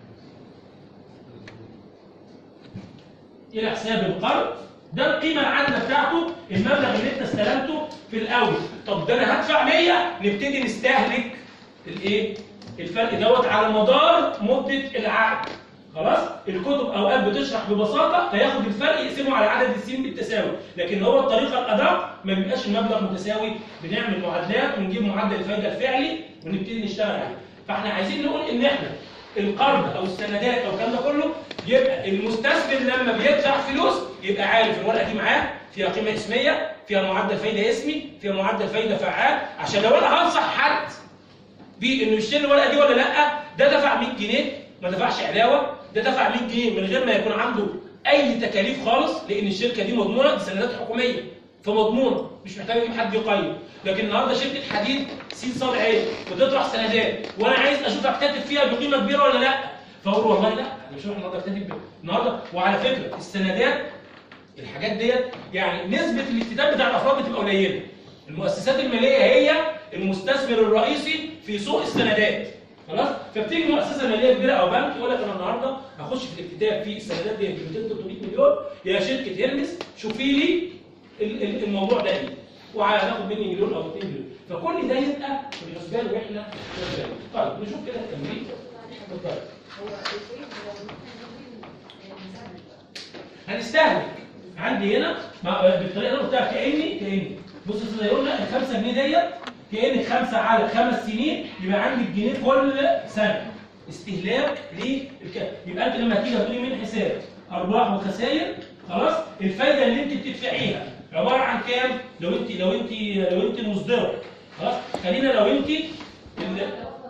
الى حساب القرض ده القيمه العادله بتاعته المبلغ اللي انت استلمته في الاول طب ده انا هدفع 100 نبتدي نستهلك الايه الفرق دوت على مدار مده العقد خلاص الكتب اوقات بتشرح ببساطه فياخد الفرق يقسمه على عدد السنين بالتساوي لكن هو الطريقه الادق ما بيبقاش المبلغ متساوي بنعمل معادلات ونجيب معدل الفايده الفعلي ونبتدي نشتغل عليه فاحنا عايزين نقول ان احنا القرض او السندات او الكلام ده كله يبقى المستثمر لما بيدفع فلوس يبقى عارف الورقه دي معاه فيها قيمه اسميه فيها معدل فايده اسمي فيها معدل فايده فعال عشان لو انا هنصح حد بانه يشتري الورقه دي ولا لا ده دفع 100 جنيه ما دفعش علاوه ده دفع 100 جنيه من غير ما يكون عنده اي تكاليف خالص لان الشركه دي مضمونه دي سندات حكوميه فمضمونه مش محتاج اجيب حد يقيم لكن النهارده شركه حديد سين صاد عين بتطرح سندات وانا عايز اشوف اكتتب فيها بقيمه كبيره ولا لا فاقول والله لا انا مش هروح النهارده اكتتب ب- النهارده وعلى فكره السندات الحاجات ديت يعني نسبه الاكتتاب بتاع الافراد بتبقى قليله المؤسسات الماليه هي المستثمر الرئيسي في سوق السندات خلاص فبتيجي مؤسسه ماليه كبيره او بنك يقول لك انا النهارده هخش في الاكتتاب في السندات دي ب 200 300 مليون يا شركه هيرمس شوفي لي ال- ال- الموضوع ده ايه وهناخد مني مليون او 2 مليون فكل ده يبقى بالنسبه له احنا بالنسبة له. طيب نشوف كده التمرين اتفضل هو الفريق لو مثلا هنستهلك عندي هنا مع- بالطريقه اللي قلتها كاني كاني بص يا استاذ يقول لك ال 5 جنيه ديت كاني 5 على خمس سنين يبقى عندي الجنيه كل سنه استهلاك للك يبقى انت لما هتيجي هتقولي من حساب ارباح وخسائر خلاص الفايده اللي انت بتدفعيها عباره عن كام؟ لو انت لو انت لو انت مصدره خلاص خلينا لو انت ال-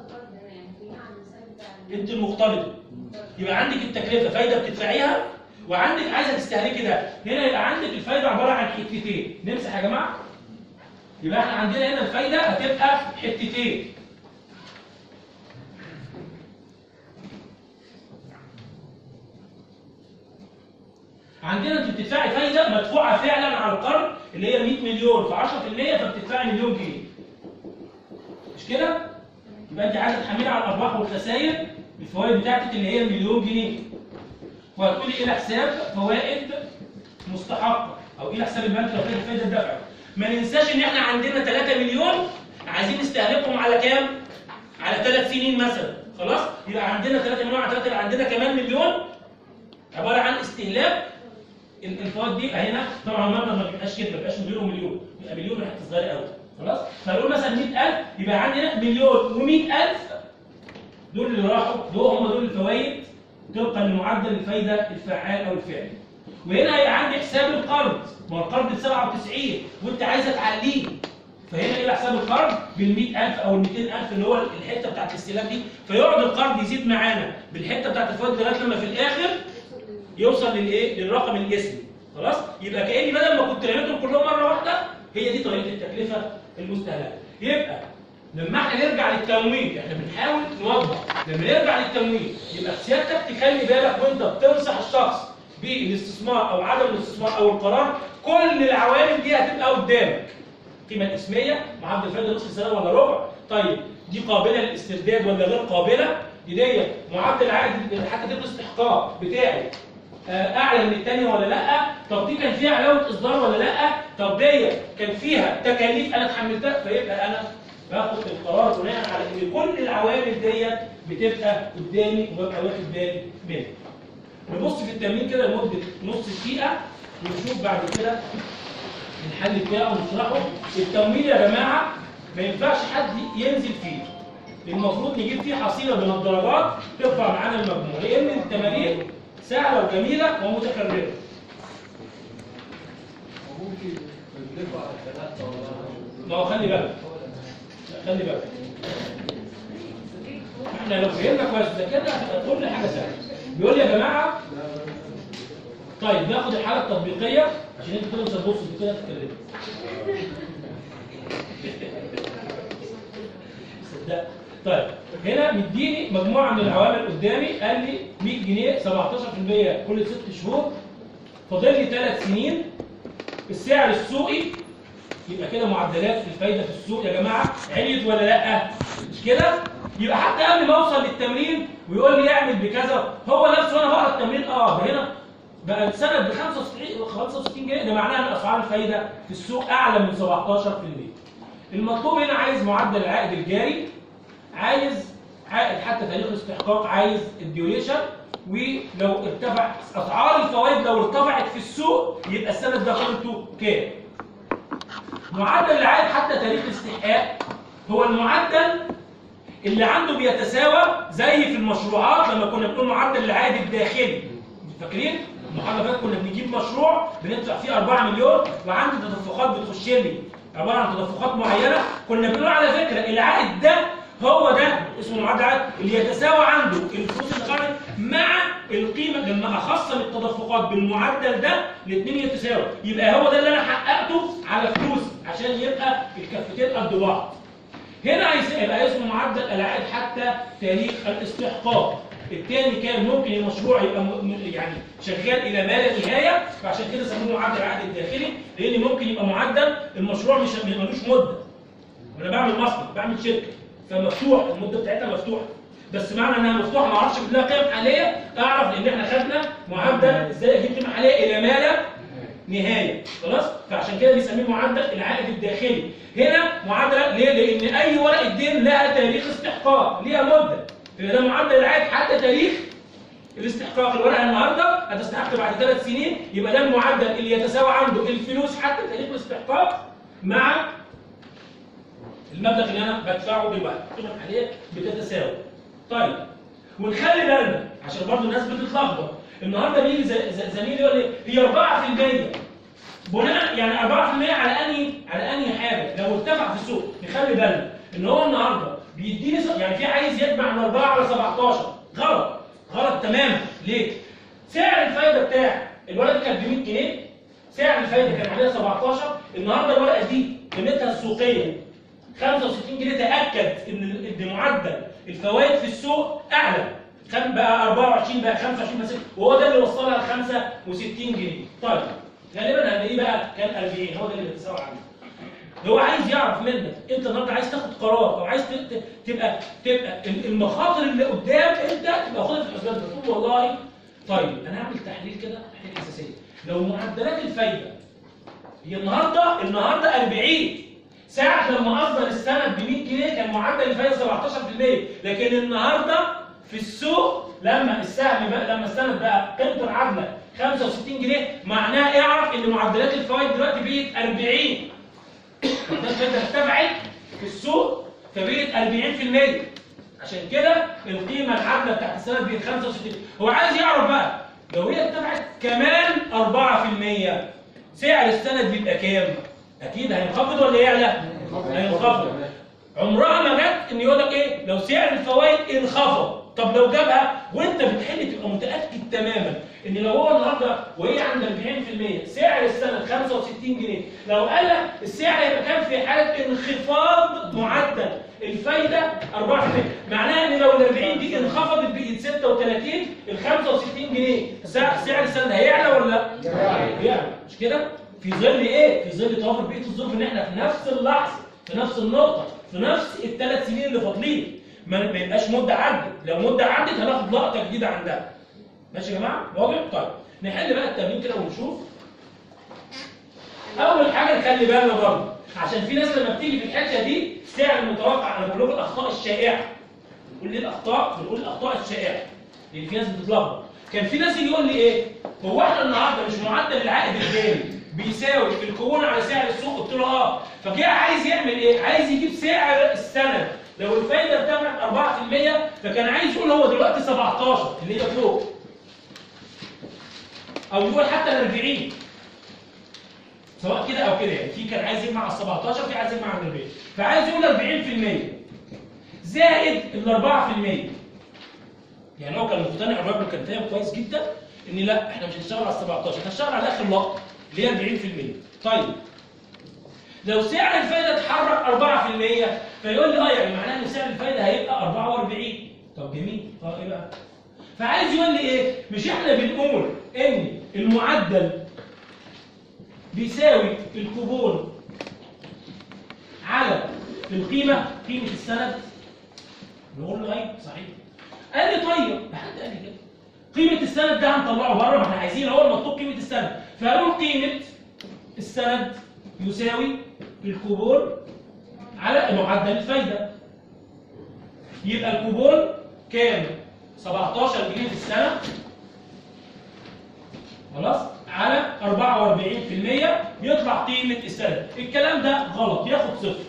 انت المقترضه يبقى عندك التكلفه فايده بتدفعيها وعندك عايزه تستهلكي ده هنا يبقى عندك الفايده عباره عن حتتين نمسح يا جماعه يبقى احنا عندنا هنا الفايده هتبقى حتتين عندنا انت بتدفعي فايده مدفوعه فعلا على القرض اللي هي 100 مليون في 10% فبتدفعي مليون جنيه مش كده؟ يبقى انت عايزه تحملي على الارباح والخسائر الفوائد بتاعتك اللي هي مليون جنيه وهتقولي الى حساب فوائد مستحقه او الى حساب البنك لو كانت الفايده الدفع ما ننساش ان احنا عندنا 3 مليون عايزين نستهلكهم على كام؟ على ثلاث سنين مثلا خلاص؟ يبقى عندنا 3 مليون على 3 يبقى عندنا كمان مليون عباره عن استهلاك ال- الفوائد دي هنا طبعا المبلغ ما بيبقاش كده ما بيبقاش مليون ومليون بيبقى مليون حته صغيره قوي خلاص فنقول مثلا 100000 يبقى عندنا مليون و100000 دول اللي راحوا دول هم دول الفوائد طبقا لمعدل الفايده الفعال او الفعلي وهنا هيبقى عندي حساب القرض ما هو القرض ب 97 وانت عايزه تعليه فهنا ايه حساب القرض بال 100000 او ال 200000 اللي هو الحته بتاعت الاستهلاك دي فيقعد القرض يزيد معانا بالحته بتاعت الفوائد لغايه لما في الاخر يوصل للايه للرقم الاسمي خلاص يبقى كاني بدل ما كنت رميتهم كلهم مره واحده هي دي طريقه التكلفه المستهلكه يبقى لما احنا نرجع للتمويل احنا بنحاول نوضح لما نرجع للتمويل يبقى سيادتك تخلي بالك وانت بتنصح الشخص بالاستثمار او عدم الاستثمار او القرار كل العوامل دي هتبقى قدامك القيمه الاسميه معدل الفائده نصف سنه ولا ربع طيب دي قابله للاسترداد ولا غير قابله دي ديت معدل العائد حتى تبقى الاستحقاق بتاعي آه، اعلى من الثانيه ولا لا طب دي كان فيها علاوه اصدار ولا لا طب ديت كان فيها تكاليف انا اتحملتها فيبقى انا باخد القرار بناء على ان كل العوامل ديت بتبقى قدامي وببقى واخد بالي منها نبص في التمرين كده لمده نص دقيقه ونشوف بعد كده الحل بتاعه ونشرحه التمويل يا جماعه ما ينفعش حد ينزل فيه المفروض نجيب فيه حصيله من الدرجات ترفع معانا المجموع لان التمارين سهله وجميله ومتكرره وممكن يطلقوا على الثلاثة ولا ما هو خلي بالك لا، خلي بالك احنا لو فهمنا كويس ده كده هتبقى كل حاجه سهله بيقول لي يا جماعه طيب ناخد الحاله التطبيقيه عشان انتوا كده مش هتبصوا انتوا كده هتتكلموا صدق طيب هنا مديني مجموعه من العوامل قدامي قال لي 100 جنيه 17% كل ست شهور فاضل لي ثلاث سنين السعر السوقي يبقى كده معدلات الفايده في السوق يا جماعه عليت ولا لا مش كده يبقى حتى قبل ما اوصل للتمرين ويقول لي اعمل بكذا هو نفسه وانا بقرا التمرين اه ده هنا بقى السند ب 65 65 جنيه ده معناه ان اسعار الفايده في السوق اعلى من 17% المطلوب هنا عايز معدل العائد الجاري عايز عائد حتى تاريخ الاستحقاق عايز الديوريشن ولو ارتفع اسعار الفوائد لو ارتفعت في السوق يبقى السند ده قيمته كام معدل العائد حتى تاريخ الاستحقاق هو المعدل اللي عنده بيتساوى زي في المشروعات لما كنا بنقول معدل العائد الداخلي فاكرين؟ المحاضره اللي فاتت كنا بنجيب مشروع بندفع فيه 4 مليون وعندي تدفقات بتخش لي عباره عن تدفقات معينه كنا بنقول على فكره العائد ده هو ده اسمه معدل العائد اللي يتساوى عنده الفلوس اللي خرجت مع القيمه لما اخصم التدفقات بالمعدل ده الاثنين يتساووا يبقى هو ده اللي انا حققته على فلوسي عشان يبقى الكفتين قد بعض هنا هيس- يبقى اسمه معدل العائد حتى تاريخ الاستحقاق الثاني كان ممكن المشروع يبقى م- م- يعني شغال الى ما لا نهايه فعشان كده سموه معدل العائد الداخلي لان ممكن يبقى معدل المشروع مش ملوش مده وانا بعمل مصنع بعمل شركه فمفتوح المده بتاعتها مفتوحه بس معنى انها مفتوحه ما اعرفش اجيب لها قيم حاليه اعرف لان احنا خدنا معدل ازاي اجيب قيمه حاليه الى ما لا نهايه خلاص فعشان كده بيسميه معدل العائد الداخلي هنا معدل ليه لان اي ورقه دين لها تاريخ استحقاق ليها مده يبقى ده معدل العائد حتى تاريخ الاستحقاق الورقه النهارده هتستحق بعد ثلاث سنين يبقى ده المعدل اللي يتساوى عنده الفلوس حتى تاريخ الاستحقاق مع المبلغ اللي انا بدفعه دلوقتي القيمه الحاليه بتتساوي طيب ونخلي بالنا عشان برضه الناس بتتلخبط النهارده بيجي ز- ز- زميل يقول لي هي 4% بناء يعني 4% على انهي على انهي حاجه لو ارتفع في السوق نخلي بالنا ان هو النهارده بيديني س- يعني في عايز يجمع من 4 على 17 غلط غلط تماما ليه؟ سعر الفايده بتاع الورقه دي كانت ب 100 جنيه سعر الفايده كان عليها 17 النهارده الورقه دي قيمتها السوقيه 65 جنيه تاكد ان ان معدل الفوائد في السوق اعلى خم بقى 24 بقى 25 بقى 6 وهو ده اللي وصلها ل 65 جنيه طيب غالبا هنلاقيه بقى كان 40 هو ده اللي بيتساوي عنه هو عايز يعرف منك انت النهارده عايز تاخد قرار او عايز ت- ت- تبقى تبقى المخاطر اللي قدام انت تبقى خدها في الحسبان تقول والله طيب انا هعمل تحليل كده تحليل اساسيه لو معدلات الفايده هي النهارده النهارده 40 ساعة لما أصدر السند ب 100 جنيه كان معدل الفايدة 17% لكن النهارده في السوق لما السهم بقى لما السند بقى قيمته العادلة 65 جنيه معناه اعرف ان معدلات الفوائد دلوقتي بقت 40 معدلات الفايدة ارتفعت في السوق فبقت 40% عشان كده القيمه العادله بتاعت السند دي 65 هو عايز يعرف بقى لو هي اتبعت كمان 4% سعر السند بيبقى كام؟ اكيد هينخفض ولا يعلى؟ هينخفض عمرها ما جت ان يقول لك ايه لو سعر الفوائد انخفض طب لو جابها وانت بتحل تبقى متاكد تماما ان لو هو النهارده وهي عند 40% سعر السنه 65 جنيه لو قال لك السعر هيبقى كام في حاله انخفاض معدل الفايده 4% معناها ان لو ال 40 دي انخفضت بقت 36 ال 65 جنيه سعر سعر السنه هيعلى ولا لا؟ هيعلى مش كده؟ في ظل ايه؟ في ظل توافر بقيه الظروف ان احنا في نفس اللحظه في نفس النقطه في نفس الثلاث سنين اللي فاضلين ما ما يبقاش مده عدت لو مده عدت هناخد لقطه جديده عندها ماشي يا جماعه واضح طيب نحل بقى التمرين كده ونشوف اول حاجه نخلي بالنا برضه عشان في ناس لما بتيجي في الحته دي سعر المتوقع انا بقول لكم الاخطاء الشائعه بنقول ليه الاخطاء بنقول الاخطاء الشائعه لان في ناس بتتلخبط كان في ناس يجي يقول لي ايه هو احنا النهارده مش معدل العائد الجاري بيساوي الكون على سعر السوق قلت له اه فجاء عايز يعمل ايه عايز يجيب سعر السند لو الفايده بتاعت 4% فكان عايز يقول هو دلوقتي 17 اللي هي فوق او يقول حتى ال 40 سواء كده او كده يعني في كان عايز يجمع على 17 في عايز يجمع على 40 فعايز يقول 40% زائد ال 4% يعني هو كان مقتنع الراجل كان فاهم كويس جدا ان لا احنا مش هنشتغل على 17 هنشتغل على اخر لقطه اللي هي 40% طيب لو سعر الفايده اتحرك 4% فيقول لي اه يعني معناها ان سعر الفايده هيبقى 44 طب جميل اه ايه بقى فعايز يقول لي ايه مش احنا بنقول ان المعدل بيساوي الكوبون على القيمه قيمه السند نقول له ايوه صحيح قال لي طيب حد قال لي كده قيمه السند ده هنطلعه بره ما احنا عايزين هو المطلوب قيمه السند فقالوا قيمه السند يساوي الكوبون على معدل الفايده يبقى الكوبون كام 17 جنيه في السنه خلاص على 44% يطلع قيمه السند الكلام ده غلط ياخد صفر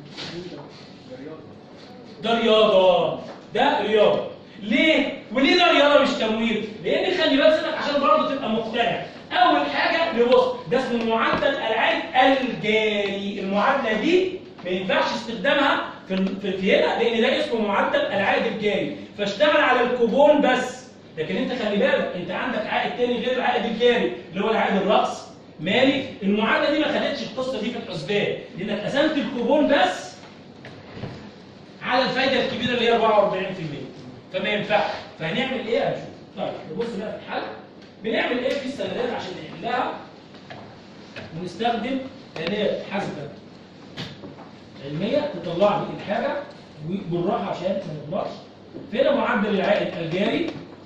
ده رياضه ده رياضه ليه وليه ده رياضه مش تمويل لان خلي بالك سنك عشان برضه تبقى مقتنع اول حاجه نبص ده اسمه معدل العائد الجاري المعادله دي ما ينفعش استخدامها في في في هنا لان ده اسمه معدل العائد الجاري فاشتغل على الكوبون بس لكن انت خلي بالك انت عندك عائد تاني غير العائد الجاري اللي هو العائد الراس مالي المعادله دي ما خدتش القصه دي في الحسبان لانك قسمت الكوبون بس على الفايده الكبيره اللي هي 44% فما ينفعش فهنعمل ايه هنشوف طيب نبص بقى في الحل بنعمل ايه في السندات عشان نحلها ونستخدم آلات حاسبة علمية تطلع لي الحاجة وبالراحة عشان ما نغلطش فهنا معدل العائد الجاري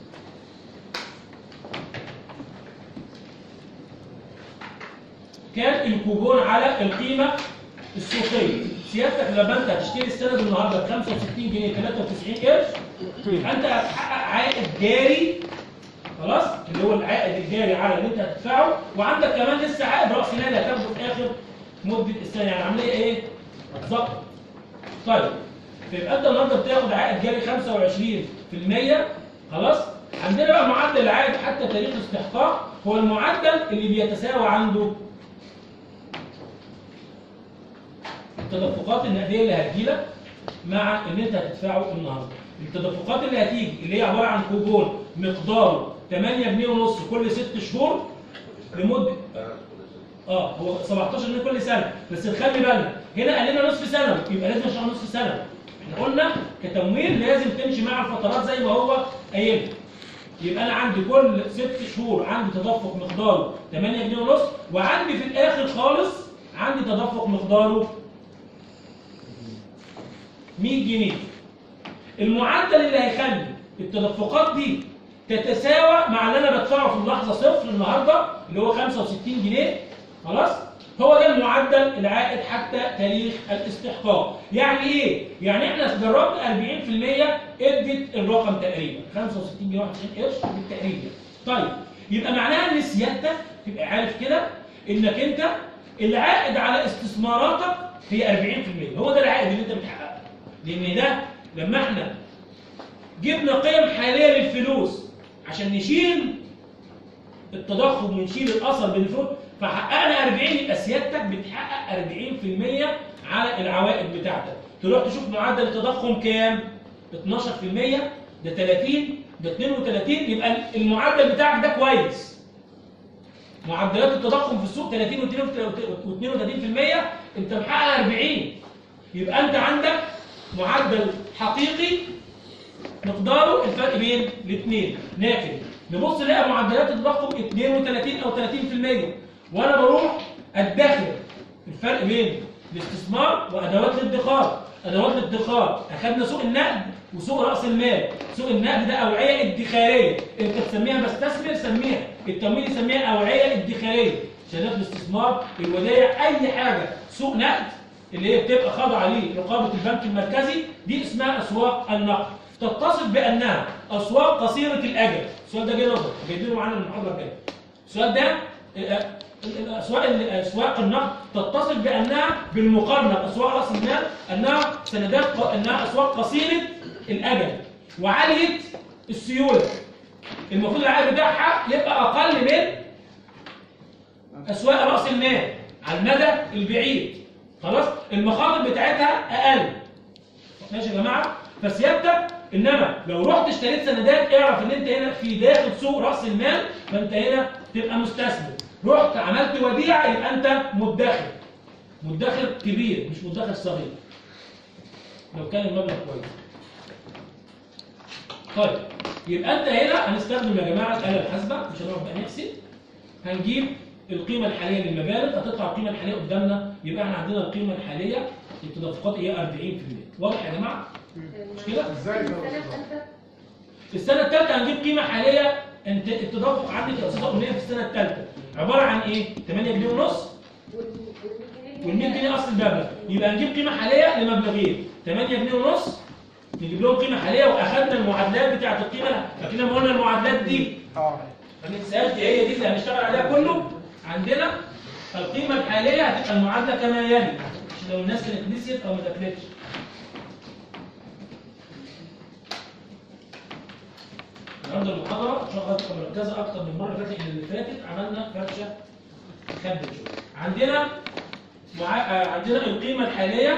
كان الكوبون على القيمة السوقية سيادتك لما انت هتشتري السند النهارده ب 65 جنيه 93 قرش يبقى انت هتحقق عائد جاري خلاص اللي هو العائد الجاري على اللي انت هتدفعه وعندك كمان لسه عائد راس مالي هتاخده في اخر مده السنه يعني عمليه ايه؟ ظبط طيب فيبقى انت النهارده بتاخد عائد جاري 25% خلاص عندنا بقى معدل العائد حتى تاريخ الاستحقاق هو المعدل اللي بيتساوى عنده التدفقات النقديه اللي هتجيلك مع اللي انت هتدفعه النهارده التدفقات اللي هتيجي اللي هي عباره عن كوبون مقداره 8 جنيه ونص كل ست شهور لمده اه هو 17 جنيه كل سنه بس خلي بالنا هنا قال لنا نصف سنه يبقى لازم اشتغل نصف سنه احنا قلنا كتمويل لازم تمشي مع الفترات زي ما هو قايل يبقى انا عندي كل ست شهور عندي تدفق مقداره 8 جنيه ونص وعندي في الاخر خالص عندي تدفق مقداره 100 جنيه المعدل اللي هيخلي التدفقات دي تتساوى مع اللي انا بدفعه في اللحظه صفر النهارده اللي هو 65 جنيه خلاص هو ده المعدل العائد حتى تاريخ الاستحقاق يعني ايه يعني احنا جربنا 40% ادت الرقم تقريبا 65 جنيه 91 قرش بالتقريبا طيب يبقى معناها ان سيادتك تبقى عارف كده انك انت العائد على استثماراتك هي 40% هو ده العائد اللي انت بتحققه لان ده لما احنا جبنا قيم حاليه للفلوس عشان نشيل التضخم ونشيل الاثر بين الفلوس فحققنا 40 يبقى سيادتك بتحقق 40% على العوائد بتاعتك تروح تشوف معدل التضخم كام 12% ده 30 ده 32 يبقى المعدل بتاعك ده كويس معدلات التضخم في السوق 30 و32% انت محقق 40 يبقى انت عندك معدل حقيقي مقداره الفرق بين الاثنين لكن نبص نلاقي معدلات التضخم 32 او 30% وانا بروح ادخر الفرق بين الاستثمار وادوات الادخار ادوات الادخار اخذنا سوق النقد وسوق راس المال سوق النقد ده اوعيه ادخاريه انت تسميها بستثمر سميها التمويل يسميها اوعيه ادخاريه شهادات الاستثمار الودائع اي حاجه سوق نقد اللي هي بتبقى خاضعه لرقابه البنك المركزي دي اسمها اسواق النقد تتصف بانها اسواق قصيره الاجل السؤال ده جه نظر جايبينه معانا من المحاضره الجايه السؤال ده آه، الاسواق اسواق النقد تتصف بانها بالمقارنه باسواق راس المال انها سندات ق- انها اسواق قصيره الاجل وعاليه السيوله المفروض العائد بتاعها يبقى اقل من اسواق راس المال على المدى البعيد خلاص المخاطر بتاعتها اقل ماشي يا جماعه فسيادتك انما لو رحت اشتريت سندات اعرف ان انت هنا في داخل سوق راس المال فانت هنا تبقى مستثمر رحت عملت وديعه يبقى انت مدخر مدخر كبير مش مدخر صغير لو كان المبلغ كويس طيب يبقى انت هنا هنستخدم يا جماعه الاله الحاسبه مش هنقعد بقى نحسب هنجيب القيمه الحاليه للمبالغ هتطلع القيمه الحاليه قدامنا يبقى احنا عندنا القيمه الحاليه التدفقات هي 40% واضح يا جماعه مش كده؟ ازاي ده؟ السنه الثالثه هنجيب قيمه حاليه انت التدفق عندك يا استاذه امنيه في السنه الثالثه عباره عن ايه 8 جنيه ونص وال 100 جنيه اصل المبلغ يبقى هنجيب قيمه حاليه لمبلغين 8 جنيه ونص نجيب لهم قيمه حاليه واخدنا المعادلات بتاعه القيمه فاكرين لما قلنا المعادلات دي اه ما ننساهاش دي هي دي اللي هنشتغل عليها كله عندنا القيمه الحاليه هتبقى المعادله كما يلي عشان لو الناس كانت نسيت او ما ذاكرتش النهارده المحاضره ان شاء الله تبقى مركزه اكتر من المره اللي فاتت اللي فاتت عملنا فرشه خدت شويه عندنا مع... آه، عندنا القيمه الحاليه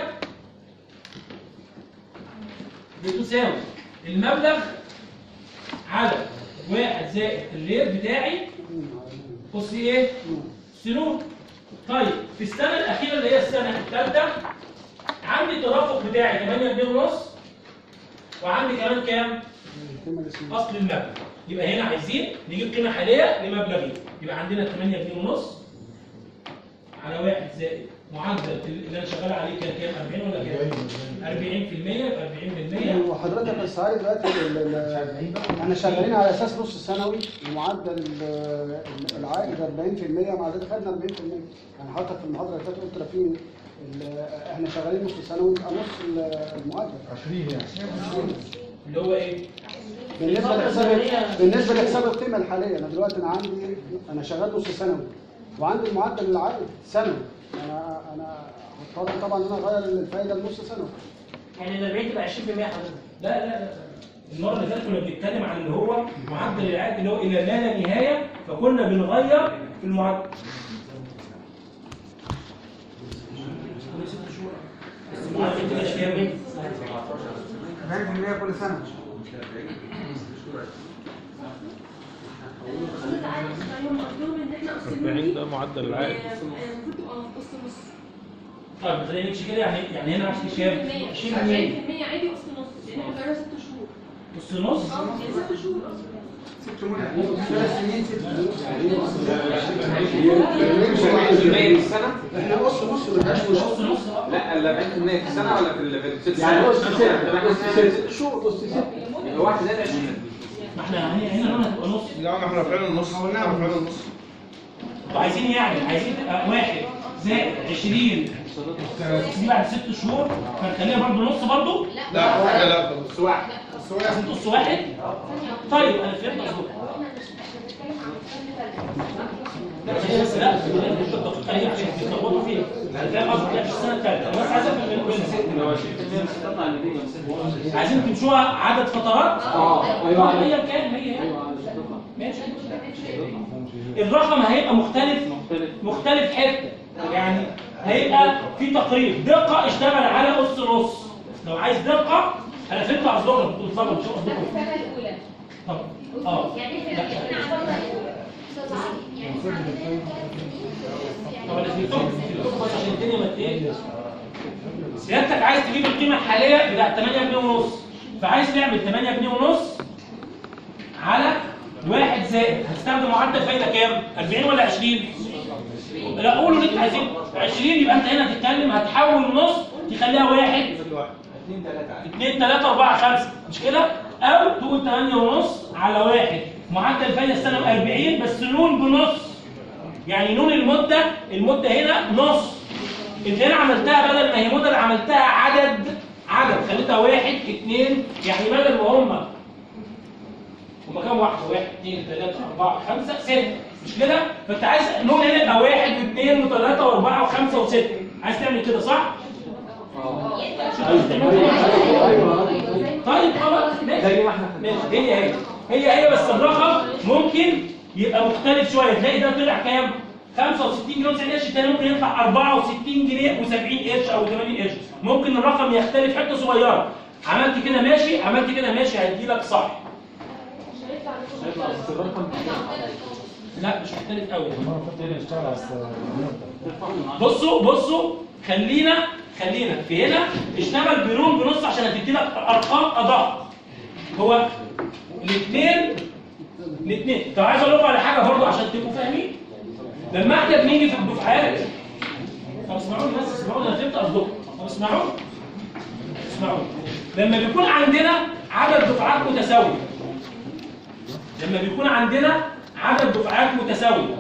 بتساوي المبلغ على واحد زائد الريت بتاعي بص ايه سنون طيب في السنه الاخيره اللي هي السنه الثالثه عندي التدفق بتاعي 8 جنيه ونص وعندي كمان كام اصل المبلغ يبقى هنا عايزين نجيب قيمه حاليه لمبلغين يبقى عندنا 8 جنيه ونص على واحد زائد معدل اللي انا شغال عليه كان كام 40 ولا كام 40% يبقى 40% وحضرتك بس عارف دلوقتي ال- ال- احنا شغالين على اساس نص سنوي ومعدل ال- العائد 40% مع ذلك خدنا 40% يعني حضرتك في المحاضره اللي فاتت قلت لك في ال- احنا شغالين نص سنوي يبقى نص ال- المعدل 20 يعني اللي هو ايه بالنسبه لحساب بالنسبه لحساب القيمه الحاليه انا دلوقتي انا عندي انا شغال نص سنوي وعندي معدل العائد سنوي انا انا هضطر طبعا ان انا اغير الفايده لنص سنوي يعني ال 40 تبقى 20% حضرتك لا لا لا المره اللي فاتت كنا بنتكلم عن اللي هو معدل العائد اللي هو الى ما لا نهايه فكنا بنغير في المعدل كل ست شهور بس المعدل كده كام 40% كل سنه ده معدل العائد المفروض تبقى نص نص طيب خلينا نمشي كده يعني يعني هنا عشان كام 20% 20% عادي نص نص لان احنا بقالنا ست شهور نص نص اه يعني ست شهور اصلا احنا نص نص ما بقاش نص نص اه لا ال 40% في السنه ولا في ال- في الست يعني سنوات؟ نص ست ست شهور نص ست يبقى واحد زائد 20 ما احنا هنا هنا هنا هتبقى نص لا احنا فعلا النص احنا فعلا النص وعايزين يعني عايزين تبقى واحد زائد 20 دي بعد ست شهور فنخليها برضه نص برضه لا لا لا بس واحد عشان نص واحد طيب انا فهمت قصدك احنا مش احنا بنتكلم عن الفن لا بس لا الدقيقه هي عشان تتلخبطوا فيها فاهم قصدي لا مش السنه الثالثه انا بس عايز افهم من من- لو 20% مش هتطلع على الاثنين عايزين تمشوها عدد فترات اه ايوه هي عليك. كام هي هي ايوه مش هتطلع ماشي الرقم هيبقى مختلف مختلف مختلف حته يعني هيبقى في تقريب دقه اشتغل على اس نص لو عايز دقه انا فهمت قصدكم انتوا بتتفرجوا شو لا قصدكم السنة الأولى طب اه يعني احنا احنا عملنا يعني احنا عندنا طب انا فهمتكم فهمتكم بس عشان الدنيا ما ايه سيادتك عايز تجيب القيمه الحاليه بتاعت 8 جنيه ونص فعايز تعمل 8 جنيه ونص على واحد زائد هتستخدم معدل فايده كام 40 ولا 20 لا قولوا اللي انتوا عايزين 20 يبقى انت هنا تتكلم هتحول نص تخليها واحد 2 3 4 5 مش كده او تقول 8 ونص على واحد معدل فايده السنه ب 40 بس نون بنص يعني نون المده المده هنا نص انت هنا عملتها بدل ما هي مده عملتها عدد عدد خليتها واحد اثنين يعني بدل ما هم هم كام واحد واحد اثنين ثلاثة أربعة خمسة ستة مش كده؟ فأنت عايز نون هنا يبقى واحد واثنين وثلاثة وأربعة وخمسة وستة عايز تعمل كده صح؟ طيب خلاص ماشي زي ما احنا ماشي هي هي هي هي بس الرقم ممكن يبقى مختلف شويه تلاقي ده طلع كام 65 جنيه و90 قرش التاني ممكن يطلع 64 جنيه و70 قرش او 80 قرش ممكن الرقم يختلف حته صغيره عملت كده ماشي عملت كده ماشي هيدي لك صح هيطلع بس الرقم لا مش مختلف قوي نشتغل على بصوا بصوا خلينا خلينا في هنا اشتغل بنون بنص عشان هتدي لك ارقام ادق هو الاثنين الاثنين طب عايز اقول لكم على حاجه برضه عشان تبقوا فاهمين لما احنا بنيجي في الدفعات طب اسمعوني بس اسمعوني انا فهمت قصدكم طب اسمعوني اسمعوني لما بيكون عندنا عدد دفعات متساويه لما بيكون عندنا عدد دفعات متساويه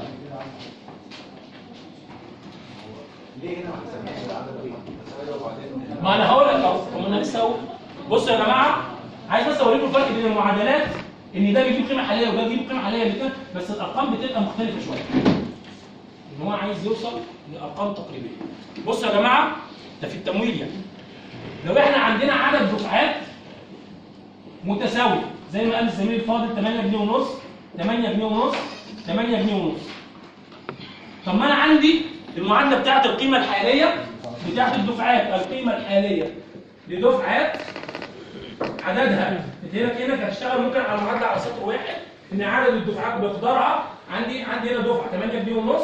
ما انا هقول لك اهو طب انا لسه اهو بصوا يا جماعه عايز بس اوريكم الفرق بين المعادلات ان ده بيجيب قيمه حاليه وده بيجيب قيمه حاليه الاثنين بس الارقام بتبقى مختلفه شويه ان هو عايز يوصل لارقام تقريبيه بصوا يا جماعه ده في التمويل يعني لو احنا عندنا عدد دفعات متساوي زي ما قال الزميل الفاضل 8 جنيه ونص 8 جنيه ونص 8 جنيه ونص طب ما انا عندي المعادله بتاعت القيمه الحاليه بتاعت الدفعات القيمه الحاليه لدفعات عددها انت هنا كده هتشتغل ممكن على معادله على سطر واحد ان عدد الدفعات بمقدارها عندي عندي هنا دفعه 8 جنيه ونص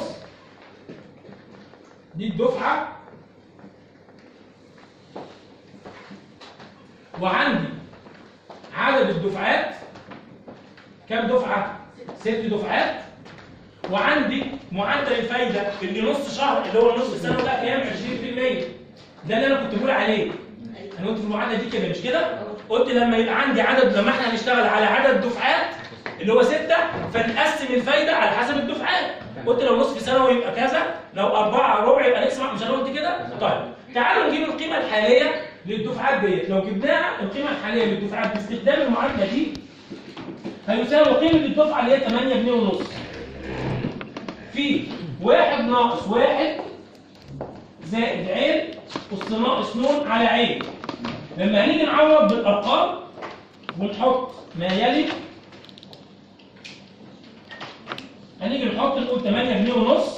دي الدفعه وعندي عدد الدفعات كام دفعه؟ ست دفعات وعندي معدل الفايده اللي نص شهر اللي هو نص السنه ده كام 20% ده اللي انا كنت بقول عليه انا قلت في المعادله دي كده مش كده قلت لما يبقى عندي عدد لما احنا هنشتغل على عدد دفعات اللي هو ستة فنقسم الفايده على حسب الدفعات قلت لو نصف سنوي يبقى كذا لو أربعة ربع يبقى نقسم مش انا قلت كده طيب تعالوا نجيب القيمه الحاليه للدفعات ديت لو جبناها القيمه الحاليه للدفعات باستخدام المعادله دي هيساوي قيمه الدفعه اللي هي 8 جنيه ونص في واحد ناقص واحد زائد عين أس ناقص نون على عين لما هنيجي نعوض بالأرقام ونحط ما يلي هنيجي نحط نقول 8 جنيه ونص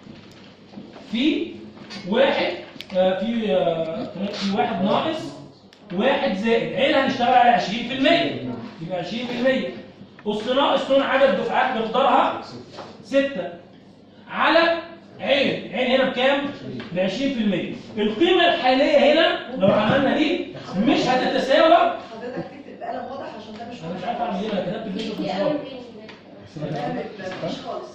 في واحد آه، في آه، في واحد ناقص واحد زائد عين هنشتغل على 20% يبقى 20% أس ناقص نون عدد دفعات مقدارها 6 على عين عين هنا بكام؟ ب 20% القيمة الحالية هنا لو عملنا دي مش هتتساوى حضرتك تكتب بقلم واضح عشان ده مش انا مش عارف اعمل ايه انا كتبت الفيديو في دي الصور أول تاني قلم مفيش خالص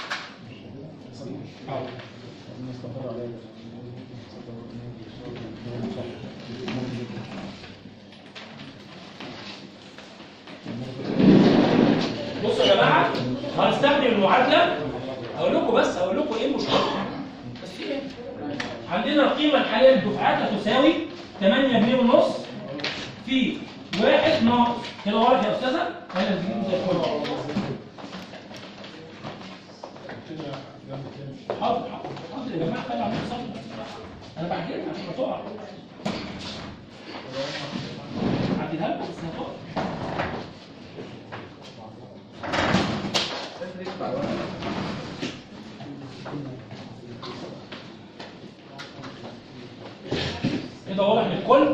بصوا يا جماعه هنستخدم المعادله اقول لكم بس اقول لكم ايه المشكله بس في ايه عندنا القيمه الحاليه للدفعات هتساوي 8 جنيه ونص في واحد ناقص كده واضح يا استاذه انا زي الفل حاضر حاضر حاضر يا جماعه خلي عمال صبر بس انا بعدين عشان هتقع عديها لك بس هتقع كده واضح للكل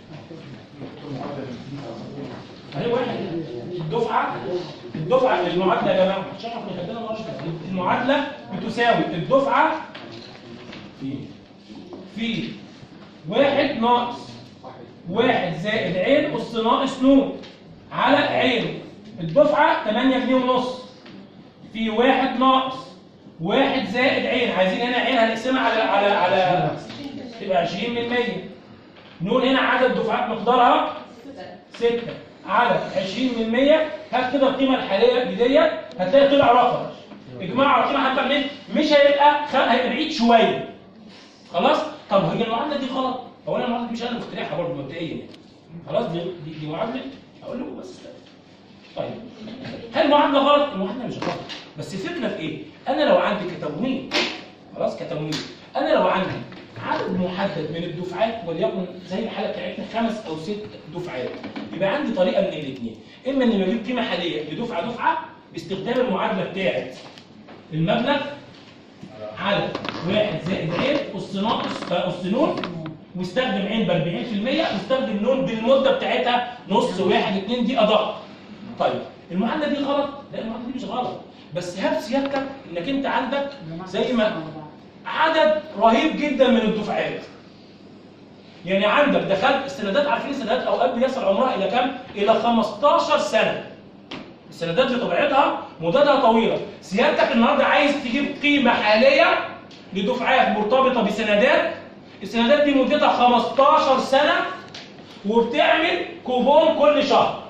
اهي واحد الدفعه الدفعه المعادله يا جماعه عشان احنا خدنا مرش المعادله بتساوي الدفعه في في واحد ناقص واحد زائد عين أس ناقص نون على عين الدفعة 8 جنيه ونص في واحد ناقص واحد زائد عين عايزين هنا عين هنقسمها على على على تبقى 20 من 100 نون هنا عدد دفعات مقدارها 6 على 20 من 100 هات كده القيمة الحالية بديت هتلاقي طلع رقم اجماع على القيمة حتى منين مش هيبقى خ- هيبقى بعيد شوية خلاص طب هي المعادله دي غلط هو انا المعادله دي مش انا اللي مخترعها برضه مبدئيا يعني خلاص دي دي, دي معادله اقول له بس طيب هل المعادله غلط المعادله مش غلط بس الفكره في ايه انا لو عندي كتموين خلاص كتموين انا لو عندي عدد محدد من الدفعات وليكن زي الحاله بتاعتنا خمس او ست دفعات يبقى عندي طريقه من الاثنين اما اني بجيب قيمه حاليه لدفعه دفعه باستخدام المعادله بتاعت المبلغ على واحد زائد عين أس ناقص آه، أس نون واستخدم عين ب 40% واستخدم نون بالمدة بتاعتها نص واحد اتنين دي أدق. طيب المعادلة دي غلط؟ لا المعادلة دي مش غلط بس هات سيادتك إنك أنت عندك زي ما عدد رهيب جدا من الدفعات. يعني عندك دخلت السندات عارفين السندات أوقات بيصل عمرها إلى كام؟ إلى 15 سنة. السندات بطبيعتها مدتها طويله سيادتك النهارده عايز تجيب قيمه حاليه لدفعات مرتبطه بسندات السندات دي مدتها 15 سنه وبتعمل كوبون كل شهر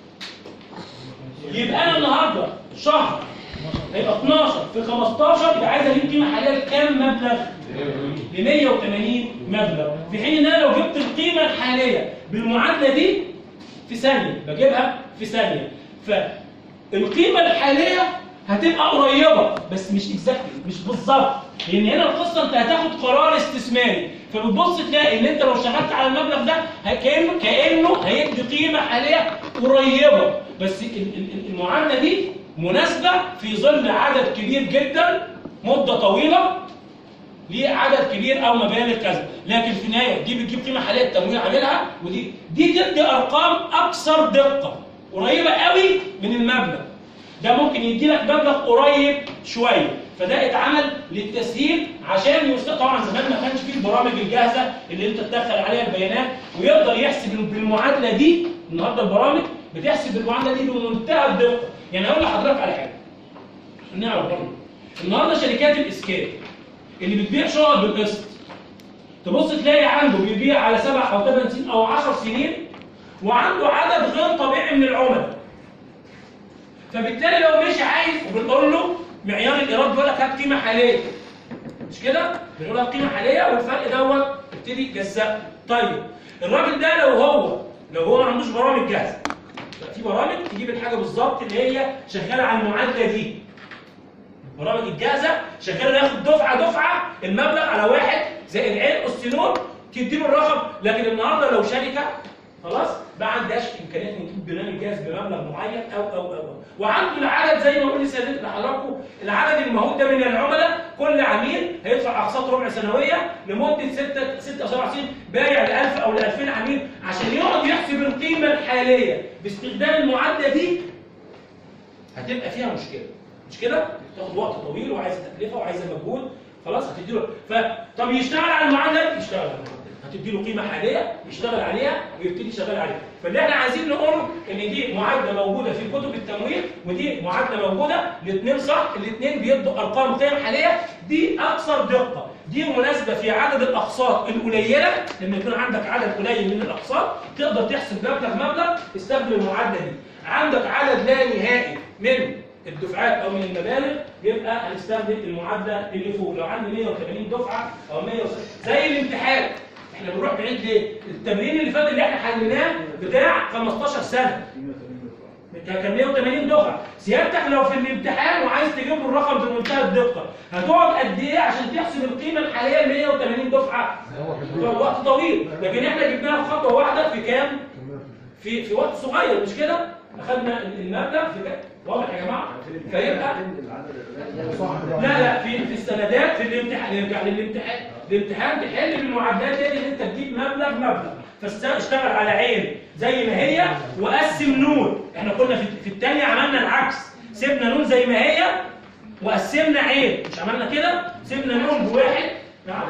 يبقى انا النهارده شهر هيبقى 12 في 15 يبقى عايز اجيب قيمه حاليه لكام مبلغ؟ ل 180 مبلغ في حين ان انا لو جبت القيمه الحاليه بالمعادله دي في ثانيه بجيبها في ثانيه فالقيمه الحاليه هتبقى قريبه بس مش اكزاكتلي مش بالظبط لان هنا القصه انت هتاخد قرار استثماري فبتبص تلاقي ان انت لو شغلت على المبلغ ده ه- كانه كانه هيدي قيمه حاليه قريبه بس ال- ال- ال- المعادله دي مناسبه في ظل عدد كبير جدا مده طويله ليه عدد كبير او مبالغ كذا لكن في النهايه دي بتجيب قيمه حاليه التمويل عاملها ودي دي تدي ارقام اكثر دقه قريبه قوي من المبلغ ده ممكن يدي لك مبلغ قريب شويه فده اتعمل للتسهيل عشان يست... طبعا زمان ما كانش فيه البرامج الجاهزه اللي انت تدخل عليها البيانات ويقدر يحسب بالمعادله دي النهارده البرامج بتحسب بالمعادله دي بمنتهى الدقه يعني اقول لحضرتك على حاجه عشان نعرف برضه النهارده شركات الاسكان اللي بتبيع شقق بالقسط تبص تلاقي عنده بيبيع على سبع او ثمان سنين او 10 سنين وعنده عدد غير طبيعي من العملاء فبالتالي لو مش عايز وبنقول له معيار الايراد بيقول لك هات قيمه حاليه مش كده؟ بنقول لك قيمه حاليه والفرق دوت ابتدي جزأه طيب الراجل ده لو هو لو هو ما عندوش برامج جاهزه في برامج تجيب الحاجه بالظبط اللي هي شغاله على المعادله دي البرامج الجاهزه شغاله ياخد دفعه دفعه المبلغ على واحد زائد عين اس نور تديله الرقم لكن النهارده لو شركه خلاص ما عندهاش امكانيات ان تجيب برنامج جاهز بمبلغ معين او او او أو. وعنده العدد زي ما قلت سيادتك لحضراتكم العدد المهول ده من العملاء كل عميل هيدفع اقساط ربع سنويه لمده 6 6 او 7 سنين بايع ل 1000 او ل 2000 عميل عشان يقعد يحسب القيمه الحاليه باستخدام المعادله دي هتبقى فيها مشكله مش كده؟ تاخد وقت طويل وعايزه تكلفه وعايزه مجهود خلاص هتديله ف طب يشتغل على المعادله يشتغل على المعادله هتديله قيمه حاليه يشتغل عليها ويبتدي يشتغل عليها فاللي احنا عايزين نقوله ان دي معادله موجوده في كتب التمويل ودي معادله موجوده الاثنين صح الاثنين بيدوا ارقام قيم حاليه دي اكثر دقه دي مناسبه في عدد الاقساط القليله لما يكون عندك عدد قليل من الاقساط تقدر تحسب مبلغ مبلغ استخدم المعادله دي عندك عدد لا نهائي من الدفعات او من المبالغ يبقى هنستخدم المعادله اللي فوق لو عندي 180 دفعه او 160 زي الامتحان احنا بنروح بعيد ليه؟ التمرين اللي فات اللي احنا حليناه بتاع 15 سنه كان 180 دفعه سيادتك لو في الامتحان وعايز تجيب له الرقم بمنتهى الدقه هتقعد قد ايه عشان تحسب القيمه الحاليه ل 180 دفعه هتقعد وقت طويل لكن احنا جبناها في خطوه واحده في كام في في وقت صغير مش كده اخذنا المبلغ في كام واضح يا جماعه فيبقى لا لا في في السندات في الامتحان نرجع للامتحان الامتحان تحل بالمعادلات دي ان انت تجيب مبلغ مبلغ فاشتغل على عين زي ما هي وقسم نون احنا كنا في, في الثانيه عملنا العكس سيبنا نون زي ما هي وقسمنا عين مش عملنا كده سيبنا نون بواحد نعم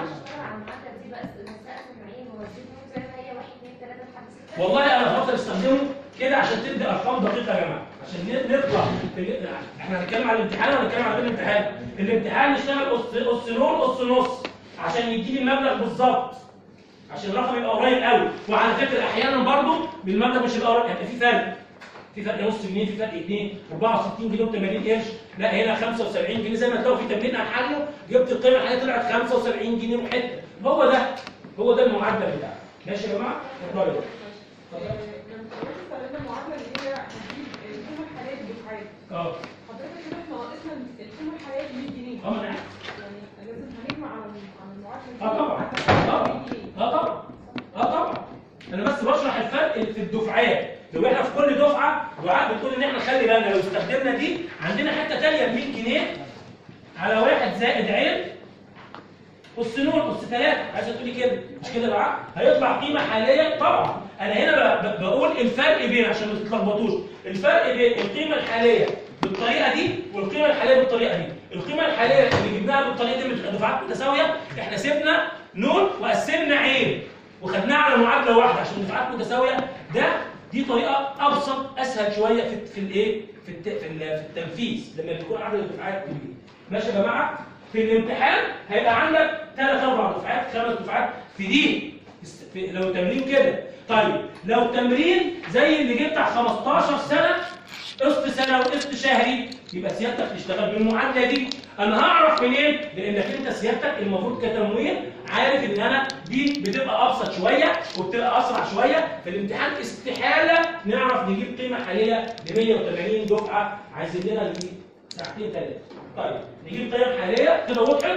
والله انا بفضل استخدمه كده عشان تدي ارقام دقيقه يا جماعه عشان ن- نطلع في- احنا هنتكلم على الامتحان ولا هنتكلم على غير الامتحان الامتحان نشتغل اس اس نون اس نص عشان يديني المبلغ بالظبط عشان الرقم يبقى قريب قوي وعلى فكره احيانا برضو بالمبلغ مش يبقى قريب هيبقى في فرق في فرق نص جنيه في فرق 2 64 جنيه و80 قرش لا هنا 75 جنيه زي ما تلاقوا في تمرين عن حله جبت القيمه الحاليه طلعت 75 جنيه وحته هو ده هو ده المعدل بتاعه ماشي يا جماعه اتفضلوا استخدمنا المعادله اللي هي هتجيب القيمه الحاليه للدفعات اه حضرتك كده احنا ناقصنا القيمه الحاليه ب 100 جنيه اه ما انا عارف. يعني لازم هنجمع عن عن المعادله دي اه طبعا هتبقى طبعا 100 جنيه. اه طبعا اه طبعا انا بس بشرح الفرق في الدفعات لو احنا في كل دفعه دعاء بتقول ان احنا خلي بالنا لو استخدمنا دي عندنا حته ثانيه ب 100 جنيه على واحد زائد عين اس نون اس ثلاثه عايزه تقولي كده مش كده دعاء هيطلع قيمه حاليه طبعا انا هنا ب- ب- بقول الفرق بين عشان ما تتلخبطوش الفرق بين القيمه الحاليه بالطريقه دي والقيمه الحاليه بالطريقه دي القيمه الحاليه اللي جبناها بالطريقه دي بتبقى دفعات متساويه احنا سيبنا نون وقسمنا عين وخدناها على معادله واحده عشان دفعات متساويه ده دي طريقه ابسط اسهل شويه في في الايه في الت- في ال- في التنفيذ لما بيكون عدد الدفعات كبير ماشي يا جماعه في الامتحان هيبقى عندك ثلاث اربع دفعات خمس دفعات في دي است- في لو تمرين كده طيب لو تمرين زي اللي جه بتاع 15 سنه قسط سنه وقسط شهري يبقى سيادتك تشتغل بالمعادله دي انا هعرف منين لانك انت سيادتك المفروض كتمويل عارف ان انا دي بتبقى ابسط شويه وبتبقى اسرع شويه في الامتحان استحاله نعرف نجيب قيمه حاليه ل 180 دفعه عايزين لنا نجيب ساعتين ثلاثه طيب نجيب قيم حاليه كده وضحت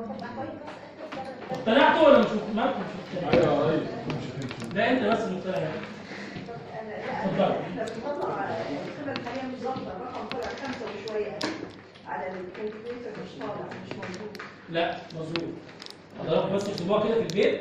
اقتنعتوا ولا مش مقتنعتوا مش مقتنعتوا لا انت بس مقتنع اتفضل. احنا بنطلع القيمه الحاليه مش ظابطه الرقم طلع خمسه وشويه على الكالكوليتر مش طالع مش موجود لا مظبوط حضرتك بس اكتبوها كده في البيت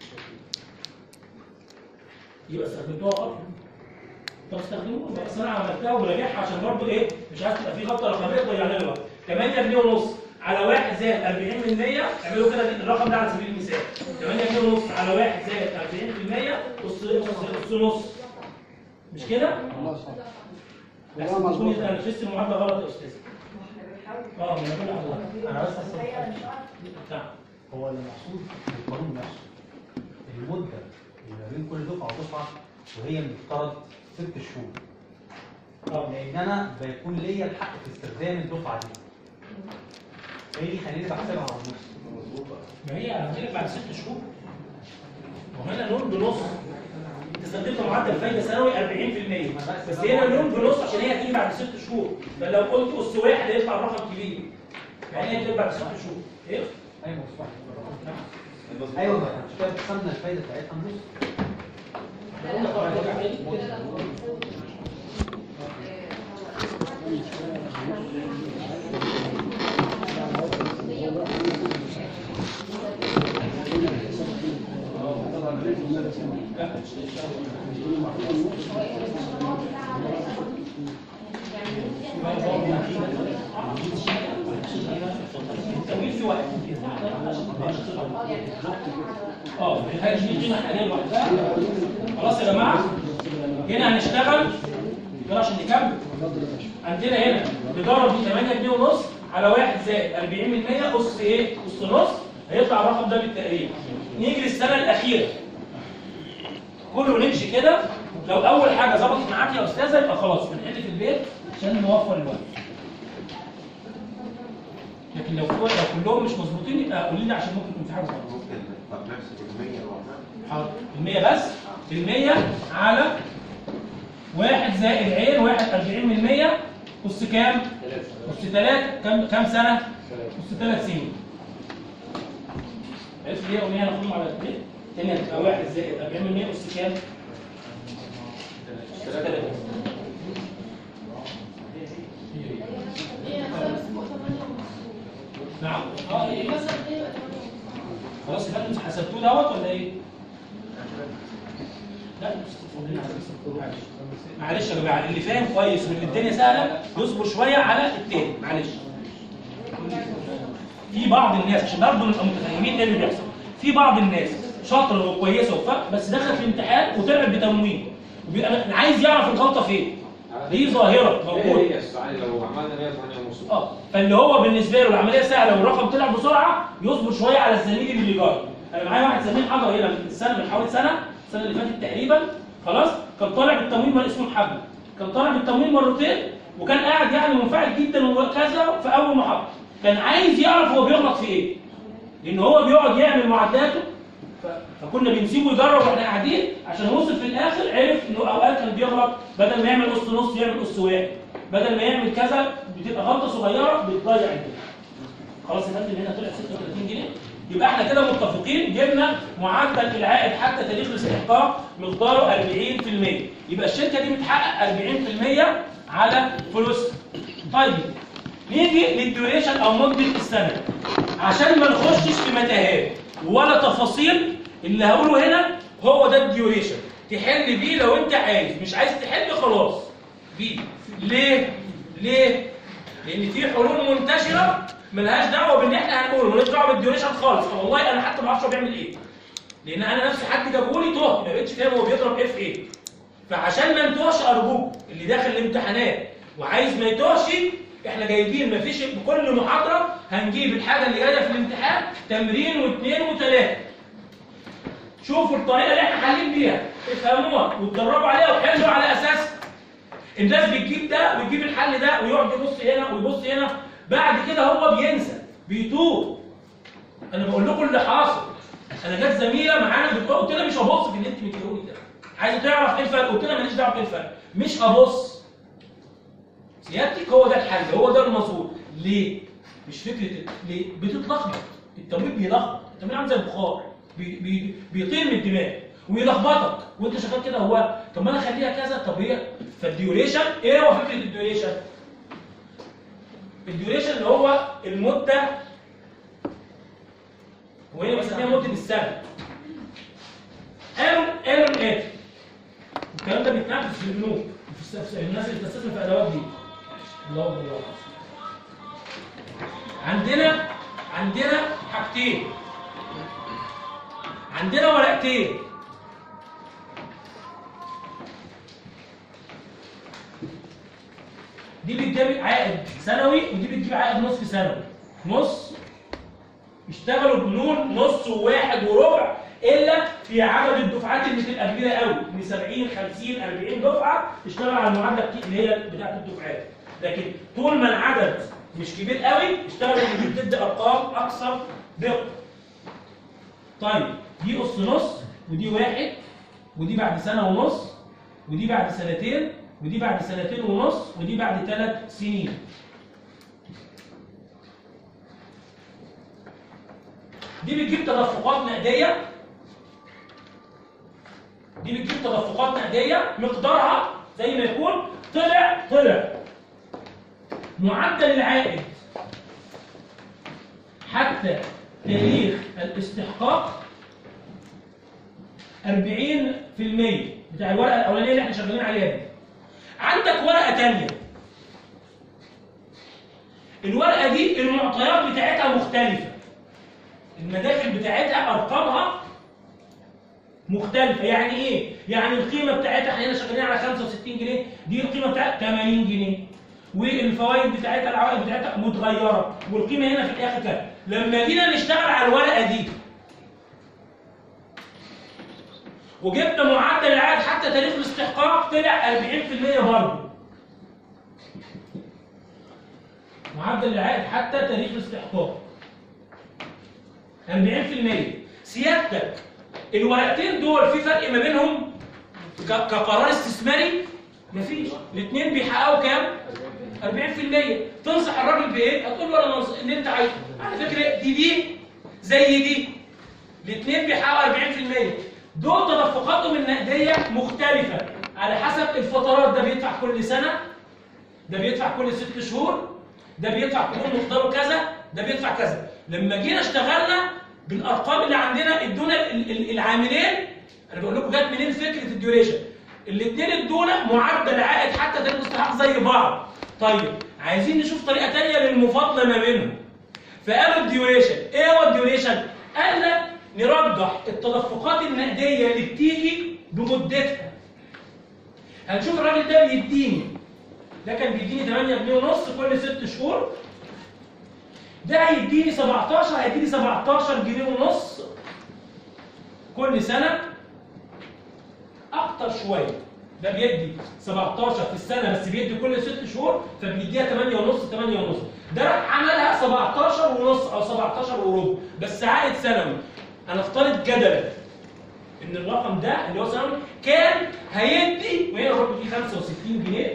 يبقى استخدمتوها غلط طب استخدموها بس انا عملتها وراجعها عشان برضه ايه مش عايز تبقى في غلطه رقميه تضيع لنا الوقت 8 جنيه ونص على واحد زائد 40% اعملوا كده الرقم ده على سبيل المثال 8 جنيه ونص على واحد زائد 40% نص نص نص مش كده؟ الله صح بس والله مظبوط انا نفذت المعادله غلط يا استاذ اه ما انا بقول لحضرتك انا بس أسأل نعم هو اللي محسوب في القانون نفسه المدة اللي ما بين كل دفعة ودفعة وهي المفترض ست شهور اه لأن أنا بيكون ليا الحق في استخدام الدفعة دي هي دي خليني بحسبها على النص ما هي هتجيلك بعد ست شهور وهنا نون بنص انت استخدمت معدل فايده سنوي 40% بس هنا نون بنص عشان هي هتيجي بعد ست شهور فلو قلت اس واحد هيطلع الرقم كبير يعني هي هتيجي بعد ست شهور ايه؟ أيوه صح أيوه ما مش كده قسمنا الفايدة بتاعتها النص التمويل في واحد اه هي دي قيمه حاليه لوحدها خلاص يا جماعه هنا هنشتغل كده عشان نكمل عندنا هنا نضرب دي 8 جنيه ونص على واحد زائد 40% اس ايه؟ اس نص هيطلع الرقم ده بالتقريب نيجي للسنه الاخيره كله نمشي كده لو اول حاجه ظبطت معاك يا استاذه يبقى خلاص بنحل في البيت عشان نوفر الوقت لكن لو لو كلهم مش مظبوطين يبقى قولي لي عشان ممكن يكون في حاجه غلط ممكن طب نفس المية لوحدها حاضر المية بس المية على واحد زائد عين واحد 40 من 100 أس كام؟ أس 3 كام كام سنة؟ أس 3 سنين عرفت ليه أغنية هناخدهم على الاثنين؟ تاني هتبقى واحد زائد 40 من 100 أس كام؟ أس 3 نعم اه ايه خلاص يبقى انتوا حسبتوه دوت ولا ايه؟ لا مش تفضلين على بس معلش معلش يا جماعه اللي فاهم كويس واللي الدنيا سهله يصبر شويه على التاني معلش في بعض الناس عشان برضه نبقى متفاهمين ايه اللي بيحصل في بعض الناس شاطره وكويسه وفاق بس دخلت في الامتحان وطلعت بتموين وبيبقى عايز يعرف الغلطه فين دي ظاهره موجوده ايه هي السؤال لو عملنا 108 ونص اه فاللي هو بالنسبه له العمليه سهله والرقم طلع بسرعه يصبر شويه على الزميل اللي بيجرب انا معايا واحد زميل حضر هنا من السنه من حوالي سنه السنه اللي فاتت تقريبا خلاص كان طالع بالتموين من اسمه محمد كان طالع بالتموين مرتين وكان قاعد يعني منفعل جدا وكذا في اول محاضره كان عايز يعرف هو بيغلط في ايه لان هو بيقعد يعمل معادلاته ف- فكنا بنسيبه يجرب واحنا قاعدين عشان وصل في الاخر عرف انه اوقات كان بيغلط بدل ما يعمل نص نص يعمل نص واحد بدل ما يعمل كذا بتبقى غلطه صغيره بتضيع الدنيا خلاص يا فندم هنا طلع 36 جنيه يبقى احنا كده متفقين جبنا معدل العائد حتى تاريخ الاستحقاق مقداره 40% يبقى الشركه دي بتحقق 40% على فلوسها طيب نيجي للديوريشن او مده السنه عشان ما نخشش في متاهات ولا تفاصيل اللي هقوله هنا هو ده الديوريشن تحل بيه لو انت عايز مش عايز تحل خلاص بيه ليه ليه لان في حلول منتشره ملهاش دعوه باللي احنا هنقوله ملهاش دعوه بالديوريشن خالص والله انا حتى ما اعرفش هو بيعمل ايه لان انا نفسي حد جابهولي تهت ما بقتش فاهم هو بيضرب ايه في ايه فعشان ما نتوهش ارجوك اللي داخل الامتحانات وعايز ما يتوهش احنا جايبين ما فيش بكل محاضره هنجيب الحاجه اللي جايه في الامتحان تمرين واثنين وثلاثه شوفوا الطريقه اللي احنا حالين بيها افهموها واتدربوا عليها وحلوا على اساسها الناس بتجيب ده وتجيب الحل ده ويقعد يبص هنا ويبص هنا بعد كده هو بينسى بيتوه انا بقول لكم اللي حاصل انا جت زميله معانا بتقول قلت لها مش هبص في اللي انت مديهولي ده عايزه تعرف ايه الفرق قلت لها ماليش دعوه بايه الفرق مش هبص سيادتك هو ده الحل هو ده المظبوط ليه مش فكره ليه بتتلخبط التمريض بيلخبط التمريض عامل زي البخار بي بي بيطير من الدماغ ويلخبطك وانت شغال كده هو طب ما انا اخليها كذا طب هي فالديوريشن ايه هو فكره الديوريشن الديوريشن اللي هو المده وهي بسميها مده السنه قالوا قالوا الاتي الكلام ده بيتنفذ في البنوك في الس- في الناس اللي بتستثمر في الادوات دي الله اكبر الله أكبر. عندنا عندنا حاجتين عندنا ورقتين دي بتجيب عائد سنوي ودي بتجيب عائد نصف سنوي نص اشتغلوا بنور نص وواحد وربع الا في عدد الدفعات اللي بتبقى كبيره قوي من 70 50 40 دفعه اشتغل على المعادله الك- اللي هي بتاعت الدفعات لكن طول ما العدد مش كبير قوي اشتغل اللي بتدي ارقام اكثر دقه طيب دي قص نص ودي واحد ودي بعد سنه ونص ودي بعد سنتين ودي بعد سنتين ونص ودي بعد ثلاث سنين دي بتجيب تدفقات نقديه دي بتجيب تدفقات نقديه مقدارها زي ما يكون طلع طلع معدل العائد حتى تاريخ الاستحقاق 40% بتاع الورقه الاولانيه اللي احنا شغالين عليها دي عندك ورقه ثانيه الورقه دي المعطيات بتاعتها مختلفه المداخل بتاعتها ارقامها مختلفه يعني ايه يعني القيمه بتاعتها احنا هنا شغالين على 65 جنيه دي القيمه بتاعتها 80 جنيه والفوائد بتاعتها العوائد بتاعتها متغيره والقيمه هنا في الاخر كام لما جينا نشتغل على الورقه دي وجبنا معدل العائد حتى تاريخ الاستحقاق طلع 40% برضه معدل العائد حتى تاريخ الاستحقاق 40% سيادتك الورقتين دول في فرق ما بينهم ك- كقرار استثماري مفيش الاثنين بيحققوا كام 40% تنصح الراجل بايه هتقول له انا اللي انت عايزه على فكره دي دي زي دي الاثنين بيحققوا 40% دول تدفقاتهم النقديه مختلفه على حسب الفترات ده بيدفع كل سنه ده بيدفع كل ست شهور ده بيدفع كل مقداره كذا ده بيدفع كذا لما جينا اشتغلنا بالارقام اللي عندنا ادونا ال- ال- العاملين انا بقول لكم جت منين فكره الديوريشن الاثنين ادونا معدل عائد حتى ده المستحق زي بعض طيب عايزين نشوف طريقه ثانيه للمفاضله ما بينهم فقالوا الديوريشن ايه هو الديوريشن قال لك نرجح التدفقات النقديه اللي بتيجي بمدتها هنشوف الراجل ده بيديني ده كان بيديني 8 جنيه ونص كل ست شهور ده هيديني 17 هيديني 17 جنيه ونص كل سنه اكتر شويه ده بيدي 17 في السنه بس بيدي كل ست شهور فبيديها 8 ونص 8 ونص ده راح عملها 17 ونص او 17 وربع بس عائد سنوي انا افترض جدلا ان الرقم ده اللي هو سنوي كان هيدي وهنا الرقم فيه 65 جنيه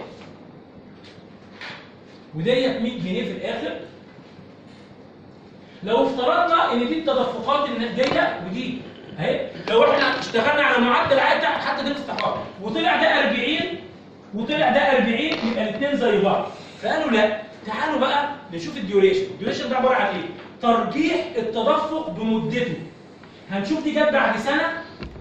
وديت 100 جنيه في الاخر لو افترضنا ان دي التدفقات النقديه ودي اهي لو احنا اشتغلنا على معدل عائد تحت حتى دي الاستحقاق وطلع ده 40 وطلع ده 40 يبقى الاثنين زي بعض فقالوا لا تعالوا بقى نشوف الديوريشن الديوريشن ده عباره عن ايه ترجيح التدفق بمدته هنشوف دي جت بعد سنه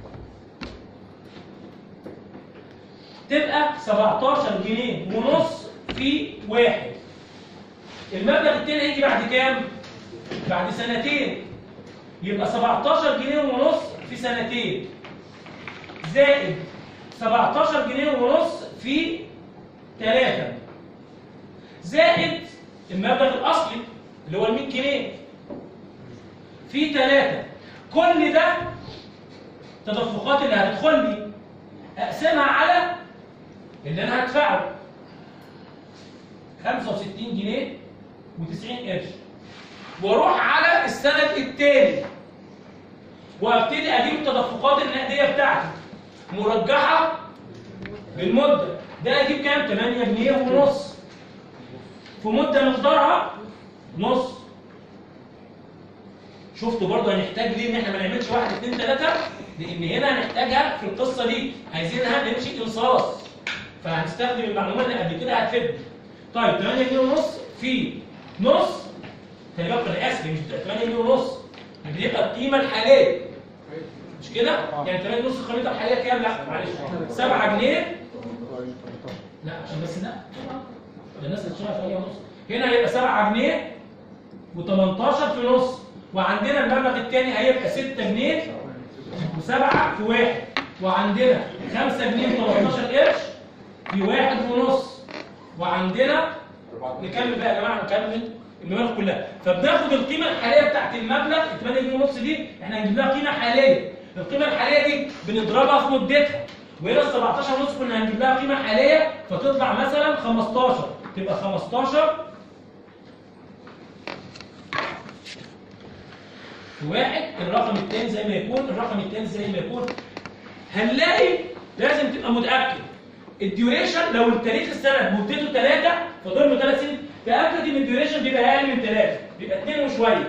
تبقى 17 جنيه ونص في واحد المبلغ التاني هيجي بعد كام؟ بعد سنتين يبقى 17 جنيه ونص في سنتين زائد 17 جنيه ونص في ثلاثة زائد المبلغ الأصلي اللي هو ال 100 جنيه في ثلاثة كل ده تدفقات اللي هتدخل لي أقسمها على اللي أنا هدفعه 65 جنيه و90 قرش واروح على السند التالي وابتدي اجيب التدفقات النقديه بتاعتي مرجحه بالمده ده اجيب كام 8 جنيه ونص في مده مقدارها نص شفتوا برضه هنحتاج ليه ان احنا ما نعملش واحد اثنين ثلاثه لان هنا هنحتاجها في القصه دي عايزينها نمشي انصاص فهنستخدم المعلومات اللي قبل كده هتفيدنا طيب 8 جنيه ونص في نص خلي بالك انا اسف مش 8 جنيه ونص بيبقى القيمه الحاليه مش كده؟ يعني 8 ونص الخريطه الحاليه كام؟ لا معلش 7 جنيه لا عشان بس لا ده الناس اللي بتشتغل 8 ونص هنا هيبقى 7 جنيه و18 في نص وعندنا المبلغ الثاني هيبقى 6 جنيه و7 في واحد وعندنا 5 جنيه و13 قرش في واحد ونص وعندنا نكمل بقى يا جماعه نكمل المبالغ كلها فبناخد القيمه الحاليه بتاعت المبلغ ال 8 جنيه ونص دي احنا هنجيب لها قيمه حاليه القيمه الحاليه دي بنضربها في مدتها وهنا ال 17 ونص كنا هنجيب لها قيمه حاليه فتطلع مثلا 15 تبقى 15 في واحد الرقم الثاني زي ما يكون الرقم الثاني زي ما يكون هنلاقي لازم تبقى متاكد الديوريشن لو التاريخ السنه مدته ثلاثه فدول له ثلاث سنين تاكد ان الديوريشن بيبقى اقل من ثلاثه بيبقى اثنين وشويه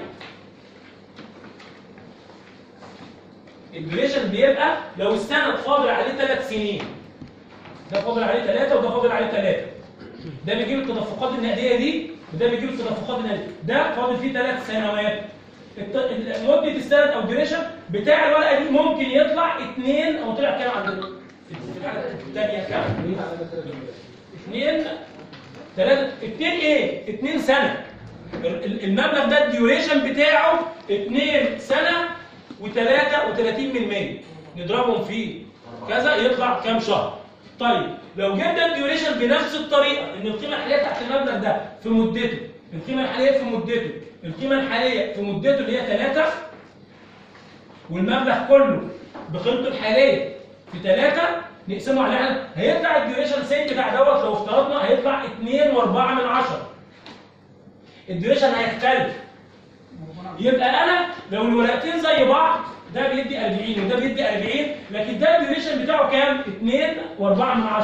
الديوريشن بيبقى لو السند فاضل عليه ثلاث سنين ده فاضل عليه ثلاثه وده فاضل عليه ثلاثه ده بيجيب التدفقات النقديه دي وده بيجيب التدفقات النقديه ده فاضل فيه ثلاث سنوات الت- ال- مده السند او الديوريشن بتاع الورقه دي ممكن يطلع اثنين او طلع كام عندنا؟ في الحاله الثانيه كام؟ اثنين ثلاثة اثنين ايه؟ اثنين سنة ال- ال- المبلغ ده الديوريشن بتاعه اثنين سنة وثلاثة وثلاثين من مية نضربهم فيه كذا يطلع كام شهر طيب لو جبنا الديوريشن بنفس الطريقة ان القيمة الحالية بتاعت المبلغ ده في مدته القيمة الحالية في مدته القيمة الحالية في مدته اللي هي ثلاثة والمبلغ كله بقيمته الحاليه في ثلاثه نقسمه على عدد هيطلع الديوريشن سين بتاع دوت لو افترضنا هيطلع 2 و4 من 10 الديوريشن هيختلف يبقى انا لو الورقتين زي بعض ده بيدي 40 وده بيدي 40 لكن ده الديوريشن بتاعه كام؟ 2 و4 من 10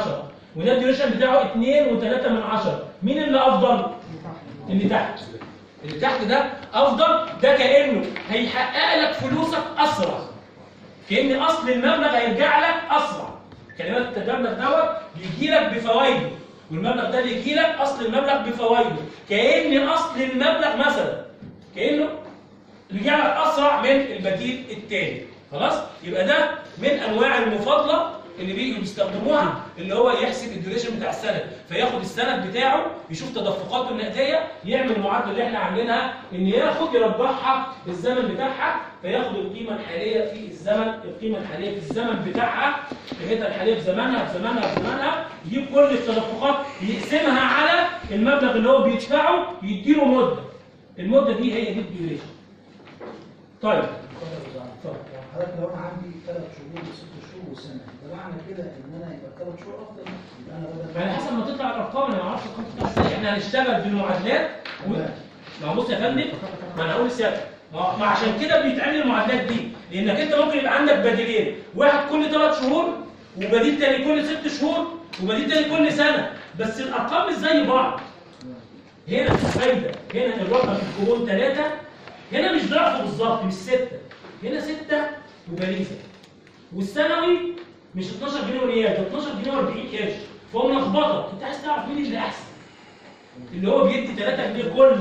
وده الديوريشن بتاعه 2 و3 من 10 مين اللي افضل اللي تحت اللي تحت ده افضل ده كانه هيحقق لك فلوسك اسرع كان اصل المبلغ هيرجع لك اسرع كلمات المبلغ دوت بيجي لك بفوائده والمبلغ ده بيجي لك اصل المبلغ بفوائده كان اصل المبلغ مثلا كانه رجع لك اسرع من البديل الثاني خلاص يبقى ده من انواع المفاضله اللي بيجوا بيستخدموها اللي هو يحسب الديوريشن بتاع السند فياخد السند بتاعه يشوف تدفقاته النقديه يعمل المعادله اللي احنا عاملينها ان ياخد يرجعها الزمن بتاعها فياخد القيمه الحاليه في الزمن القيمه الحاليه في الزمن بتاعها قيمتها الحاليه في زمانها في زمانها في زمانها يجيب كل التدفقات يقسمها على المبلغ اللي هو بيدفعه يديله مده المده دي هي دي الديوريشن طيب اتفضل. حضرتك لو انا عندي ثلاث شهور وست شهور وسنه ده معنى كده ان انا يبقى ثلاث شهور افضل يبقى انا بدل على حسب ما تطلع الارقام انا ما اعرفش الارقام تطلع ازاي احنا هنشتغل بالمعادلات و... ما هو بص يا فندم ما انا هقول لسيادتك ما ما عشان كده بيتعمل المعادلات دي لانك انت ممكن يبقى عندك بديلين واحد كل ثلاث شهور وبديل تاني كل ست شهور وبديل تاني كل سنه بس الارقام مش زي بعض هنا الفايده هنا الرقم الكوبون ثلاثه هنا مش ضعفه بالظبط مش سته هنا سته وبريزه والثانوي مش 12 جنيه وريال ده 12 جنيه و40 قرش فهو ملخبطك انت عايز تعرف مين اللي احسن اللي هو بيدي 3 جنيه كل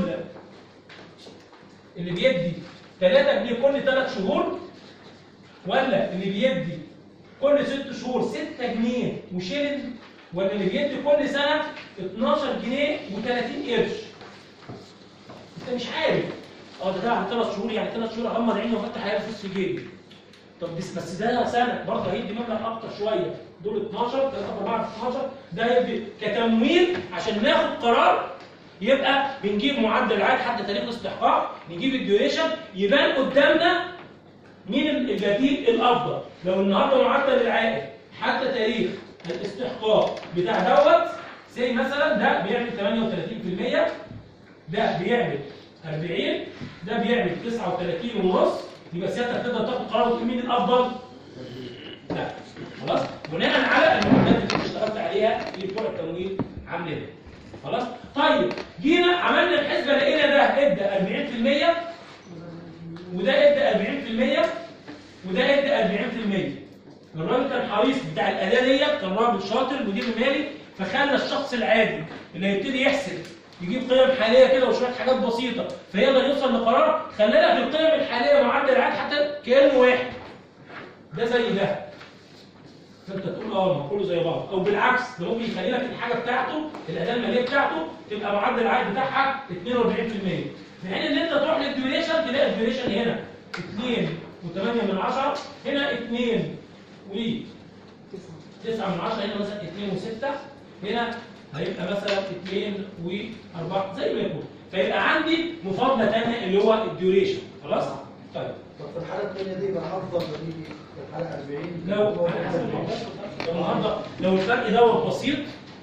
اللي بيدي 3 جنيه كل 3 شهور ولا اللي بيدي كل 6 شهور 6 جنيه وشيلن ولا اللي بيدي كل سنه 12 جنيه و30 قرش انت مش عارف اه ده ده على 3 شهور يعني 3 شهور اغمض عيني وافتح عليها فلوس في جيبي طب بس بس ده سنه برضه هيدي مبلغ اكتر شويه دول 12 3 في 4 في 12 ده هيدي كتمويل عشان ناخد قرار يبقى بنجيب معدل العائد حتى تاريخ الاستحقاق نجيب الديوريشن يبان قدامنا مين البديل الافضل لو النهارده معدل العائد حتى تاريخ الاستحقاق بتاع دوت زي مثلا ده بيعمل 38% ده بيعمل 40 ده بيعمل 39 ونص يبقى سيادتك تقدر تاخد قرار وتقول مين الافضل؟ لا خلاص بناء على المعدات اللي انت اشتغلت عليها في بتوع التمويل عاملينها خلاص طيب جينا عملنا الحسبه لقينا ده ادى 40% وده ادى 40% وده ادى 40% الراجل كان حريص بتاع الاداه ديت كان راجل شاطر مدير مالي فخلى الشخص العادي اللي هيبتدي يحسب يجيب قيم حاليه كده وشويه حاجات بسيطه فيقدر يوصل لقرار خلى لك القيم الحاليه معدل العائد حتى كانه واحد ده زي ده فانت تقول اه ما كله زي بعض او بالعكس ده ممكن يخلي لك الحاجه بتاعته الاداه الماليه بتاعته تبقى معدل العائد بتاعها 42% في حين ان انت تروح للديوريشن تلاقي الديوريشن هنا 2 و8 من 10 هنا 2 و 9 من 10 هنا مثلا 2 و6 هنا هيبقى مثلا 2 و4 زي ما يكون فيبقى عندي مفاضله ثانيه اللي هو الديوريشن خلاص طيب طب في الحاله الثانيه دي يبقى افضل بديل في الحاله 40 لو على حسب الموضوع. لو النهارده لو الفرق دوت بسيط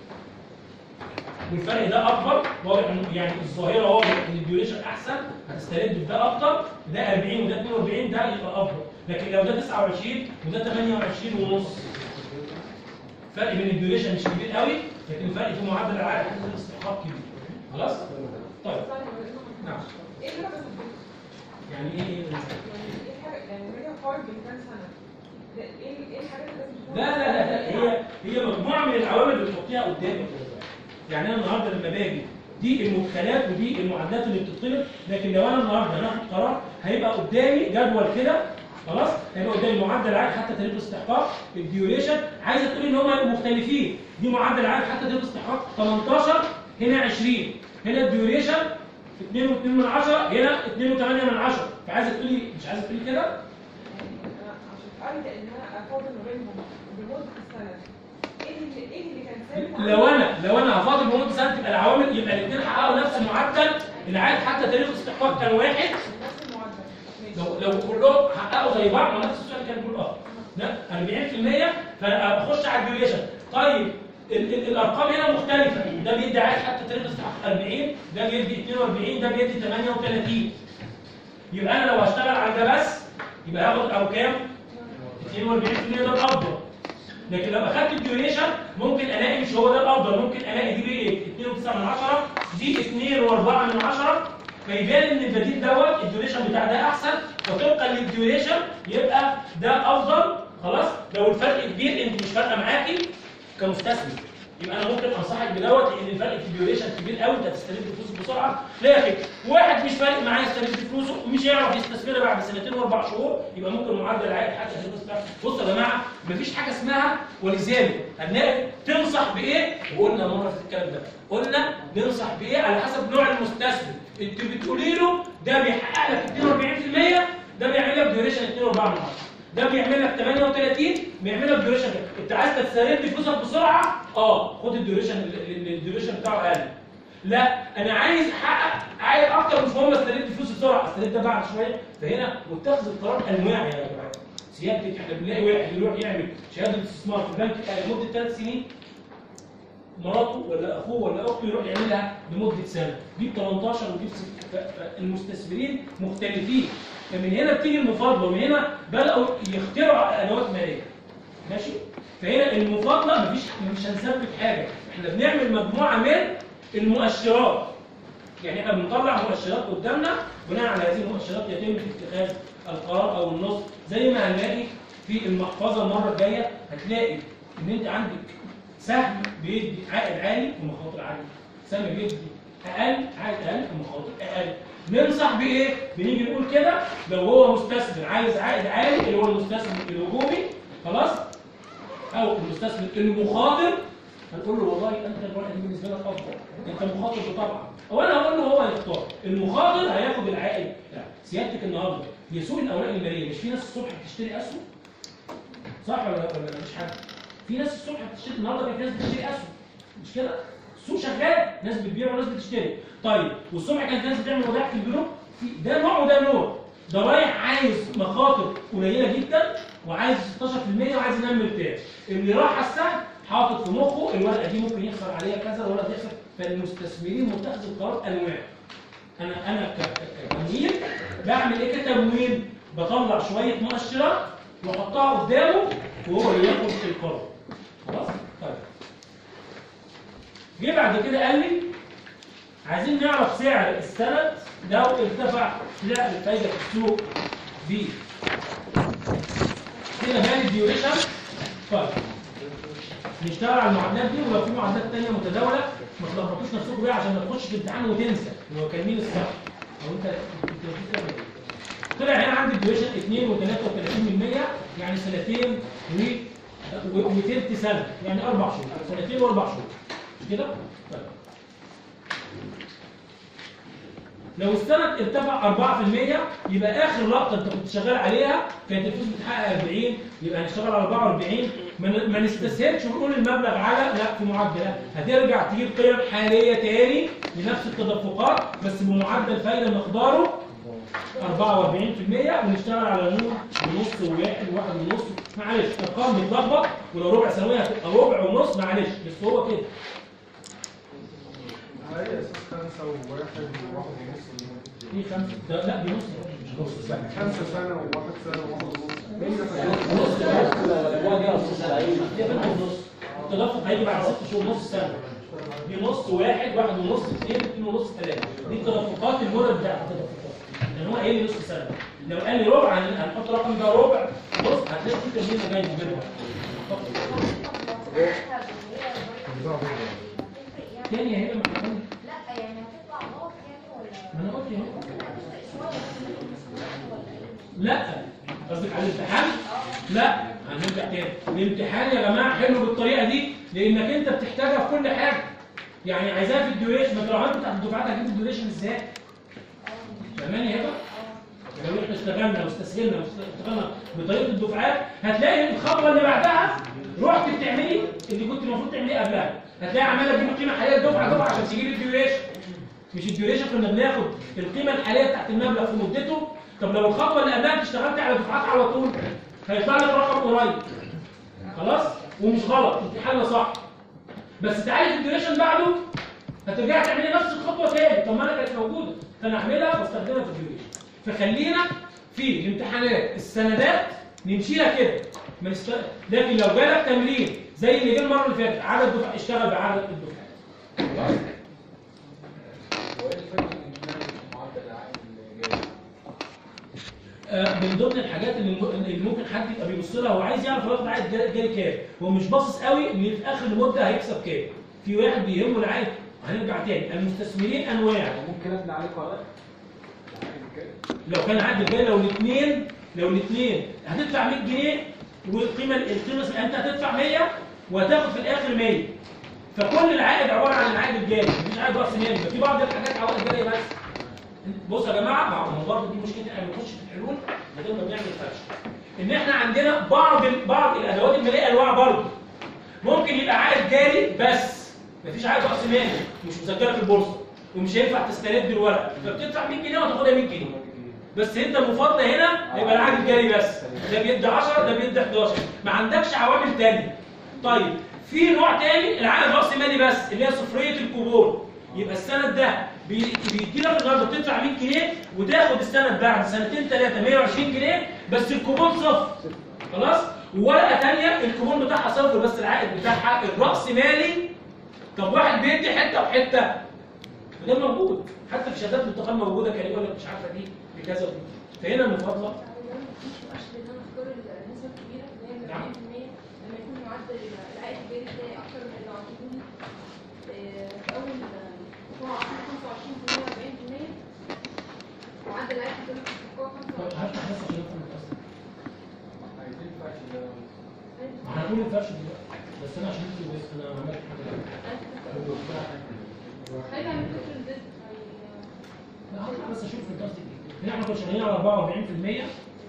والفرق ده اكبر واضح إنه- يعني الظاهره واضح ان الديوريشن احسن هتسترد بده اكتر ده 40 وده 42 ده يبقى افضل لكن لو ده 29 وده 28 ونص فرق بين الديوريشن مش كبير قوي لكن الفرق في معدل العائد حتى الاستحقاق كبير خلاص طيب نعم ايه اللي بس يعني ايه ايه يعني ايه حاجه يعني هي قارب من كام سنه ده ايه ايه الحاجات اللي لازم تكون لا لا لا, لا هي هي مجموعه من العوامل اللي بتحطيها قدامك يعني انا النهارده لما باجي دي المدخلات ودي المعادلات اللي بتطلب لكن لو انا النهارده هناخد قرار هيبقى قدامي جدول كده خلاص هيبقى قدامي معدل العائد حتى تاريخ الاستحقاق الديوريشن عايزه تقولي ان هم هيبقوا مختلفين دي معدل العائد حتى تاريخ الاستحقاق 18 هنا 20 هنا الديوريشن 2 و2 من 10 هنا 2 و8 من 10 فعايزه تقولي مش عايزه تقولي كده أنا عشان قريت ان انا افاضل ما بينهم بمده السنه ايه اللي ايه اللي كان ثابت لو انا لو انا هفاضل بمده سنه تبقى العوامل يبقى الاثنين حققوا نفس المعدل العائد حتى تاريخ الاستحقاق كان واحد نفس المعدل ماشي لو لو كلهم حققوا زي بعض ما نفس السؤال كان بيقول اه لا 40% فاخش على الديوريشن طيب ال ال الارقام هنا مختلفه ده بيدي عائد حتى تاريخ الاستحقاق 40 ده بيدي 42 ده بيدي 38 يبقى انا لو هشتغل على ده بس يبقى هاخد او كام 42% ده الافضل لكن لو اخدت الديوريشن ممكن الاقي مش هو ده الافضل ممكن الاقي دي بايه 2.9 من 10 دي 2 و4 من 10 فيبان ان البديل دوت الديوريشن بتاع ده احسن وطبقا للديوريشن يبقى ده افضل خلاص لو الفرق كبير انت مش فارقه معاكي كمستثمر يبقى انا ممكن انصحك بدوت لان الفرق في الديوريشن كبير قوي انت هتستلم فلوسك بسرعه لكن واحد مش فارق معاه يستلم فلوسه ومش هيعرف يستثمرها بعد سنتين واربع شهور يبقى ممكن معدل العائد حتى بصوا يا جماعه مفيش حاجه اسمها ولذلك هنلاقي تنصح بايه وقلنا مره في الكلام ده قلنا ننصح بايه على حسب نوع المستثمر انت بتقولي له ده بيحقق لك 42% ده بيعمل لك ديوريشن 2.4 من 10 ده بيعمل لك 38 بيعمل لك ديوريشن انت عايز تسترد فلوسك بسرعه اه خد الديوريشن اللي الديوريشن بتاعه اقل لا انا عايز احقق عايز اكتر مش مهم استرد فلوسي بسرعه استرد ده بعد شويه فهنا متخذ القرار انواع يا جماعه سيادتك احنا بنلاقي واحد يروح يعمل شهاده استثمار في البنك لمده ثلاث سنين مراته ولا اخوه ولا اخته يروح يعملها لمده سنه دي ب 18 ودي ب 6 فالمستثمرين مختلفين فمن هنا بتيجي المفاضله ومن هنا بداوا يخترعوا ادوات ماليه ماشي فهنا المفاضله مفيش مش هنثبت حاجه احنا بنعمل مجموعه من المؤشرات يعني احنا بنطلع مؤشرات قدامنا بناء على هذه المؤشرات يتم اتخاذ القرار او النص زي ما هنلاقي في المحفظه المره الجايه هتلاقي ان انت عندك سهم بيدي عائد عالي ومخاطر عاليه سهم بيدي اقل عائد اقل ومخاطر اقل ننصح بايه بنيجي نقول كده لو هو مستثمر عايز عائد عالي اللي هو المستثمر الهجومي خلاص او المستثمر المخاطر هنقول له والله انت الورقه دي بالنسبه لك افضل انت مخاطر طبعا او انا هقول له هو يختار المخاطر هياخد العائد يعني سيادتك النهارده هي سوق الاوراق الماليه مش في ناس الصبح بتشتري اسهم صح ولا ولا مش حاجه في ناس الصبح بتشتري النهارده في ناس بتشتري اسهم مش كده السوق شغال ناس بتبيع وناس بتشتري طيب والصبح كانت ناس بتعمل ودائع في البنوك في ده نوع وده نوع ده رايح عايز مخاطر قليله جدا وعايز 16% وعايز ينام مرتاح اللي راح على السهم حاطط في مخه الورقه دي ممكن يخسر عليها كذا الورقه دي يخسر فالمستثمرين متخذ القرار انواع انا انا ك- كتمويل بعمل ايه كتمويل بطلع شويه مؤشرات واحطها قدامه وهو اللي ياخد القرار خلاص طيب جه بعد كده قال لي عايزين نعرف سعر السند لو ارتفع سعر الفايده في السوق ب كده مال الديوريشن طيب نشتغل على المعادلات دي ولو في معادلات تانية متداولة ما تلخبطوش نفسكم بيها عشان ما تخش في امتحان وتنسى ان هو كان مين الصح او انت كنت نسيت تعمل ايه. طلع هنا عندي الديوريشن 2 و33% يعني سنتين و و- وتلت سنة يعني أربع شهور سنتين وأربع شهور مش كده؟ طيب لو السند ارتفع 4% يبقى اخر لقطه انت كنت شغال عليها كانت الفلوس بتحقق 40 يبقى هنشتغل على 44 ما ن- ما نستسهلش ونقول المبلغ على لا في معدل لا هترجع تجيب قيم حاليه تاني لنفس التدفقات بس بمعدل فايده مقداره 44% ونشتغل على نور ونص وواحد وواحد ونص معلش ارقام بتلخبط ولو ربع سنويه هتبقى ربع ونص معلش بس هو كده على اي اساس خمسه وواحد وواحد ونص دي خمسه ده- لا دي نص مش نص خمسه سنه وواحد سنه وواحد ونص مين نص هو دي نص دي بنت ونص التدفق هيجي بعد ست شهور نص سنه دي نص واحد واحد ونص اثنين اثنين ونص ثلاثه دي التدفقات المرة بتاعت التدفقات لان هو قايل لي نص سنه لو قال لي ربع هن- هنحط رقم ده ربع نص هتلاقي في تمرين جاي منها تاني هنا ما احنا قلنا لا يعني هتطلع غلط يعني ولا ما انا قلت اهو ممكن هتفرق شويه ولا ايه؟ لا قصدك على الامتحان لا هنرجع تاني الامتحان يا جماعه حلو بالطريقه دي لانك انت بتحتاجها في كل حاجه يعني عايزاها في الديوريشن ما انت لو عملت بتاعت الدفعات هتجيب الديوريشن ازاي؟ فاهماني هبه؟ لو احنا اشتغلنا واستسهلنا واشتغلنا بطريقه الدفعات هتلاقي الخطوه اللي بعدها رحت بتعملي اللي كنت المفروض تعمليه قبلها هتلاقي عماله تجيب القيمه الحاليه دفعه دفعه عشان تجيب الديوريشن مش الديوريشن كنا بناخد القيمه الحاليه بتاعت المبلغ في مدته طب لو الخطوه اللي قبلها انت اشتغلت على دفعات على طول هيطلع لك رقم قريب خلاص ومش غلط انت حل صح بس تعالي في الديوريشن بعده هترجعي تعملي نفس الخطوه تاني طب ما انا كانت موجوده فانا اعملها واستخدمها في الديوريشن فخلينا في الامتحانات السندات نمشي لها كده ما يست... لكن لو جالك تمرين زي اللي جه المره اللي فاتت عدد دفع اشتغل بعدد الدفعات خلاص وايه الفرق الاجمالي في معدل العائد الجاري؟ آه، من ضمن الحاجات اللي الم- اللي ممكن حد يبقى بيبص لها هو عايز يعرف هو ياخد عائد جاري جاري كام هو مش باصص قوي ان في اخر المده هيكسب كام في واحد بيهمه العائد هنرجع تاني المستثمرين انواع ممكن ابني عليكم على العائد الجاري لو كان عقد الجاري لو الاثنين لو الاثنين هتدفع 100 جنيه والقيمه القيمه انت هتدفع 100 وهتاخد في الاخر 100 فكل العائد عباره عن العائد الجاري مفيش عائد راس مالي في بعض الحاجات عوائد جاريه بس بصوا يا جماعه ما هو برضه دي مشكله احنا بنخش في الحلول من غير ما بنعمل فرش ان احنا عندنا بعض ال- بعض الادوات الماليه انواع برضه ممكن يبقى عائد جاري بس مفيش عائد راس مالي مش مسجله في البورصه ومش هينفع تسترد الورق فبتدفع 100 جنيه وتاخدها 100 جنيه بس انت المفاضله هنا هيبقى العائد الجاري بس ده بيدي 10 ده بيدي 11 ما عندكش عوامل تانية طيب في نوع تاني العائد راس مالي بس اللي هي صفريه الكوبون يبقى السند ده بي- بيدي لك النهارده بتدفع 100 جنيه وتاخد السند بعد سنتين ثلاثه 120 جنيه بس الكوبون صفر خلاص وورقه ثانيه الكوبون بتاعها صفر بس العائد بتاعها الراس مالي طب واحد بيدي حته وحته ده موجود حتى في شهادات الانتقال موجوده كان يقول لك مش عارفه دي بكذا ودي فهنا المفاضله نعم. لما يكون معدل العائد الجاري بتاعي اكتر من اللي عطوني في اول 25% 40% معدل العائد الجاري في الاستحقاق طب 25 هفتح بس عشان افهم القصه عايزين فرش ده ما احنا هنقول الفرش دلوقتي بس انا عشان انتوا بس انا عملت حاجه خايفه من كتر الرزق لا هطلع بس اشوف القصه دي هنا احنا كنا شغالين على 44%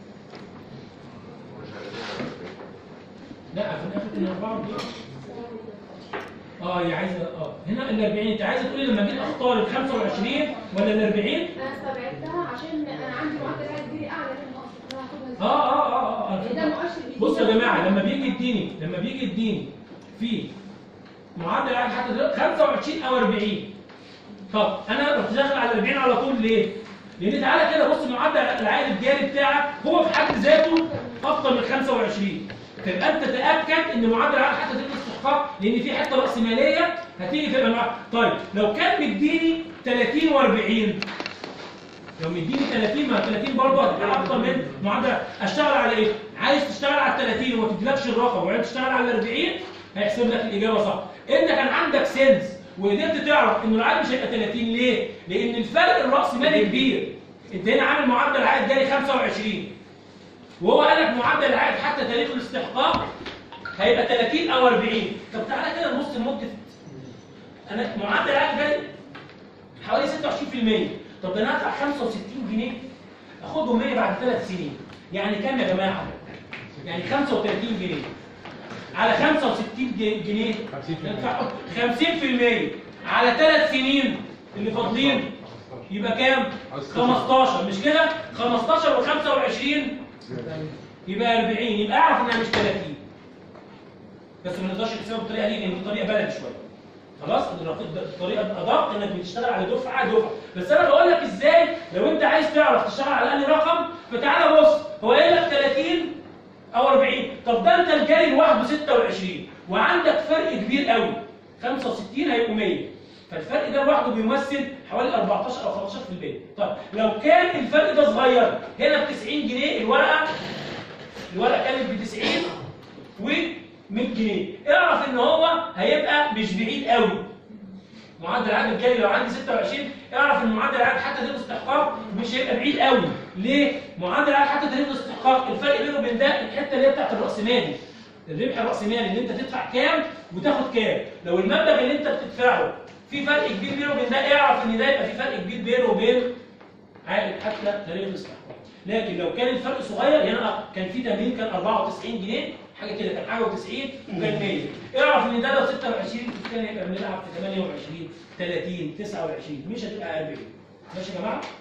لا في الاخر كنا 44 اه هي عايزه اه هنا ال 40 انت عايزه تقولي لما جيت اختار ال 25 ولا ال 40 انا استبعدتها عشان انا عندي معدل العائد الجاري اعلى من المقصد انا هاخدها اه اه اه اه ده مؤشر بيديني بصوا يا جماعه لما بيجي يديني لما بيجي يديني في معدل العائد حتى دلوقتي 25 او 40 طب انا رحت داخل على 40 على طول ليه؟ لان تعالى كده بص معدل العائد الجاري بتاعك هو في حد ذاته افضل من 25 تبقى انت تاكد ان معدل العائد حتى تبقى استحقاق لان في حته راس ماليه هتيجي تبقى معاك طيب لو كان مديني 30 و40 لو مديني 30 ما 30 برضه هتبقى اكتر من معدل اشتغل على ايه؟ عايز تشتغل على ال 30 وما تديلكش الرقم وعايز تشتغل على ال 40 هيحسب لك الاجابه صح. انت كان عندك سنس وقدرت تعرف ان العائد مش هيبقى 30 ليه؟ لان الفرق الراسمالي كبير. انت هنا عامل معدل عائد جاري 25 وهو قال لك معدل العائد حتى تاريخ الاستحقاق هيبقى 30 او 40 طب تعالى كده نبص لمده انا معدل العائد جاري حوالي 26% طب ده انا هدفع 65 جنيه اخدهم 100 بعد ثلاث سنين يعني كام يا جماعه يعني 35 جنيه على 65 جي- جنيه ندفع 50% على ثلاث سنين اللي فاضلين يبقى كام 15 مش كده 15 و25 يبقى 40 يبقى اعرف انها مش 30 بس ما نقدرش نحسبها بالطريقه دي لان دي طريقه بلدي شويه خلاص الطريقه الادق انك بتشتغل على دفعه دفعه بس انا بقول لك ازاي لو انت عايز تعرف تشتغل على انهي رقم فتعالى بص هو قايل لك 30 او 40 طب ده انت الجاري لوحده 26 وعندك فرق كبير قوي 65 هيبقوا 100 فالفرق ده لوحده بيمثل حوالي 14 او 15% طيب لو كان الفرق ده صغير هنا ب 90 جنيه الورقه الورقه كانت ب 90 و 100 جنيه اعرف ان هو هيبقى مش بعيد قوي معدل العائد الجاري لو عندي 26 اعرف ان معدل العائد حتى تاريخ الاستحقاق مش هيبقى بعيد قوي ليه معدل العائد حتى تاريخ الاستحقاق الفرق بينه وبين ده الحته اللي هي بتاعت الراسمالي الربح الراسمالي اللي انت تدفع كام وتاخد كام لو المبلغ اللي انت بتدفعه في فرق كبير بينه وبين ده اعرف ان ده يبقى في فرق كبير بينه وبين عائد حتى تاريخ الاستحقاق لكن لو كان الفرق صغير هنا كان في تمرين كان 94 جنيه حاجه كده كان حاجه و90 وكان 100 اعرف ان ده لو 26 كان هيبقى بنلعب في 28 30 29 مش هتبقى 40 ماشي يا جماعه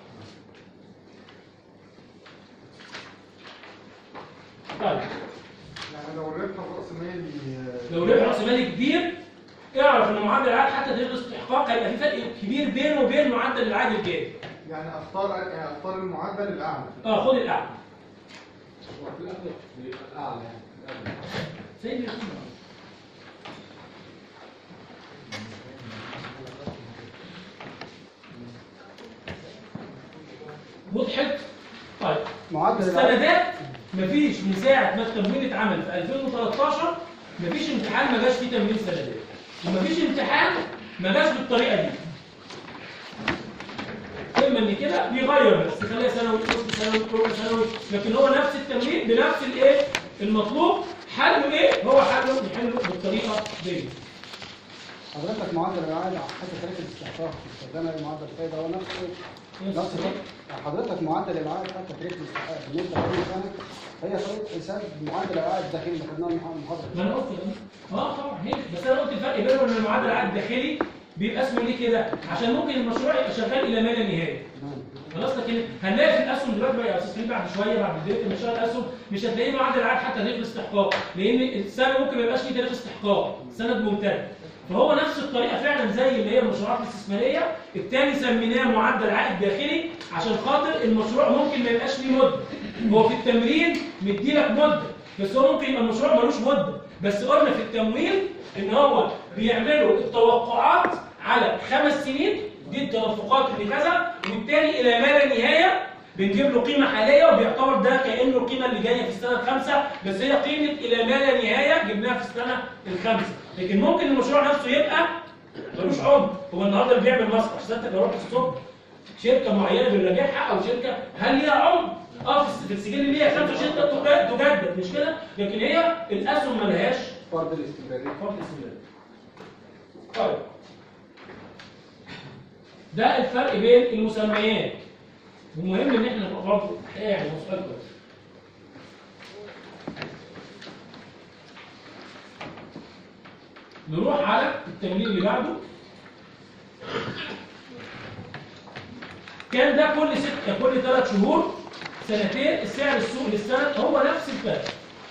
طيب يعني لو الربح الراس مالي لو ربح راس مالي كبير اعرف ان معدل العائد حتى تاريخ الاستحقاق هيبقى في فرق كبير بينه وبين معدل العائد الجاري يعني اختار يعني اختار المعدل الاعلى اه خد الاعلى وفي الاخر بيبقى الاعلى يعني زي ما يكون وضحت؟ طيب معدل العائد السندات مفيش من ساعه ما التمويل اتعمل في 2013 مفيش امتحان ما جاش فيه تمويل سندات ومفيش امتحان ما جاش بالطريقه دي اما ان كده بيغير بس خليها ثانوي نص ثانوي ربع ثانوي لكن هو نفس التمرين بنفس الايه المطلوب حله ايه هو حله يحله بالطريقه دي حضرتك معدل العائد حتى طريقه الاستحقاق استخدام معدل الفايده هو نفسه نفس الطريقة. حضرتك معدل العائد حتى طريقه الاستحقاق بالنسبه لكل سنه هي طريقه حساب معدل العائد الداخلي اللي خدناه من المحاضره ما انا قلت كده. اه طبعا هي بس انا قلت الفرق بينه وبين المعدل العائد الداخلي بيبقى اسمه ليه كده عشان ممكن المشروع يبقى شغال الى ما لا نهايه خلاص لكن هنلاقي في الاسهم دلوقتي بقى يا استاذ فريد بعد شويه بعد بدايه انتشار الاسهم مش هتلاقيه معدل العائد حتى تاريخ الاستحقاق لان السنه ممكن ما يبقاش فيه تاريخ استحقاق سند ممتد فهو نفس الطريقه فعلا زي اللي هي المشروعات الاستثماريه الثاني سميناه معدل عائد داخلي عشان خاطر المشروع ممكن ما يبقاش ليه مده هو في التمرين مديلك مده بس هو ممكن يبقى المشروع ملوش مده بس قلنا في التمويل ان هو بيعملوا التوقعات على خمس سنين دي التدفقات اللي كذا والتاني الى ما لا نهايه بنجيب له قيمه حاليه وبيعتبر ده كانه القيمه اللي جايه في السنه الخامسه بس هي قيمه الى ما لا نهايه جبناها في السنه الخامسه لكن ممكن المشروع نفسه يبقى ملوش عمر هو النهارده اللي بيعمل مسرح سيادتك لو رحت الصبح شركه معينه بنراجعها او شركه هل ليها عمر؟ اه في الس- في السجل ليها 25 سنه تجدد تجدد مش كده؟ لكن هي الاسهم ملهاش فرض الاستمرارية فرض استمراري. طيب ده الفرق بين المسميات ومهم ان احنا نبقى برضه الحقيقه يعني مسؤول كويس نروح على التمرين اللي بعده كان ده كل ستة كل ثلاث شهور سنتين السعر السوق للسنة هو نفس الفرق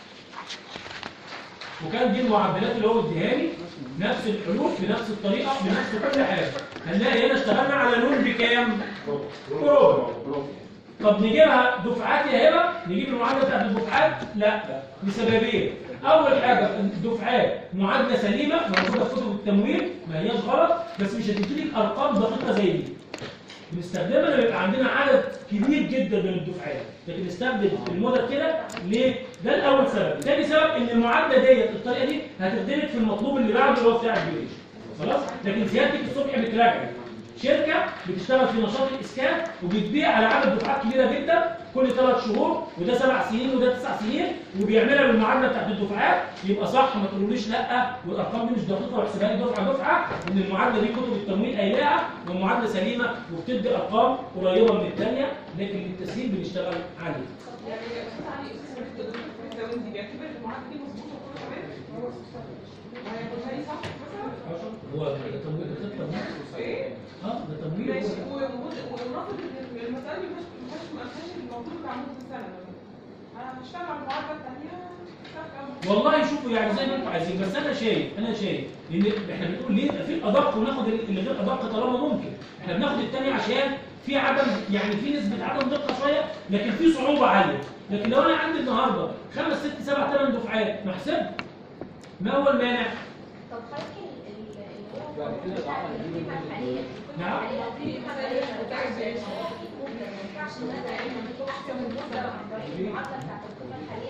وكان دي المعدلات اللي هو اديهاني نفس الحلول بنفس الطريقة بنفس كل حاجة هنلاقي هنا اشتغلنا على لون بكام؟ بربع طب نجيبها دفعات يا هبه نجيب المعادله بتاعت الدفعات لا لسببين اول حاجه الدفعات معادله سليمه موجوده في كتب التمويل ما هياش غلط بس مش هتديك ارقام دقيقه زي دي بنستخدمها لما يبقى عندنا عدد كبير جدا من الدفعات لكن نستخدم الموديل كده ليه؟ ده الاول سبب تاني سبب ان المعادله ديت الطريقه دي هتخدمك في المطلوب اللي بعده اللي هو بتاع الجيش خلاص لكن سيادتك الصبح بتراجع شركه بتشتغل في نشاط الاسكان وبتبيع على عدد دفعات كبيره جدا كل ثلاث شهور وده سبع سنين وده تسع سنين وبيعملها بالمعادله بتاعت الدفعات يبقى صح ما تقولوليش لا والارقام دي مش دقيقه واحسبها لي دفعه دفعه ان المعادله دي كتب التمويل قايلاها والمعادله سليمه وبتدي ارقام قريبه من الثانيه لكن للتسهيل بنشتغل عليه يعني بس علي استاذ وليد الدكتور في الزمن دي بيعتبر المعادله دي مظبوطه وكله تمام وهياخدها لي صح مثلا هو التمويل الخطه دي ايه اه ده تمويل ماشي هو- ونفرض ان المساله دي مش مش ما فيهاش الموضوع بتاع نص السنه انا هشتغل على المعادله الثانيه والله شوفوا يعني زي ما انتم عايزين بس انا شايف انا شايف لان احنا بنقول ليه في الادق وناخد اللي غير ادق طالما ممكن احنا بناخد الثاني عشان في عدم يعني في نسبه عدم دقه شويه لكن في صعوبه عاليه لكن لو انا عندي النهارده خمس ست سبع ثمان دفعات ما احسبها ما هو المانع؟ طب حضرتك ال- ال- اللي هو بعد كده بتاع طبعاً القيمة الحالية القيمة نعم. الحالية القيمة الحالية بتاع الزيادة في مدة ما ينفعش ان انا اعمل كم المدة عن طريق المعادلة بتاعت القيمة الحالية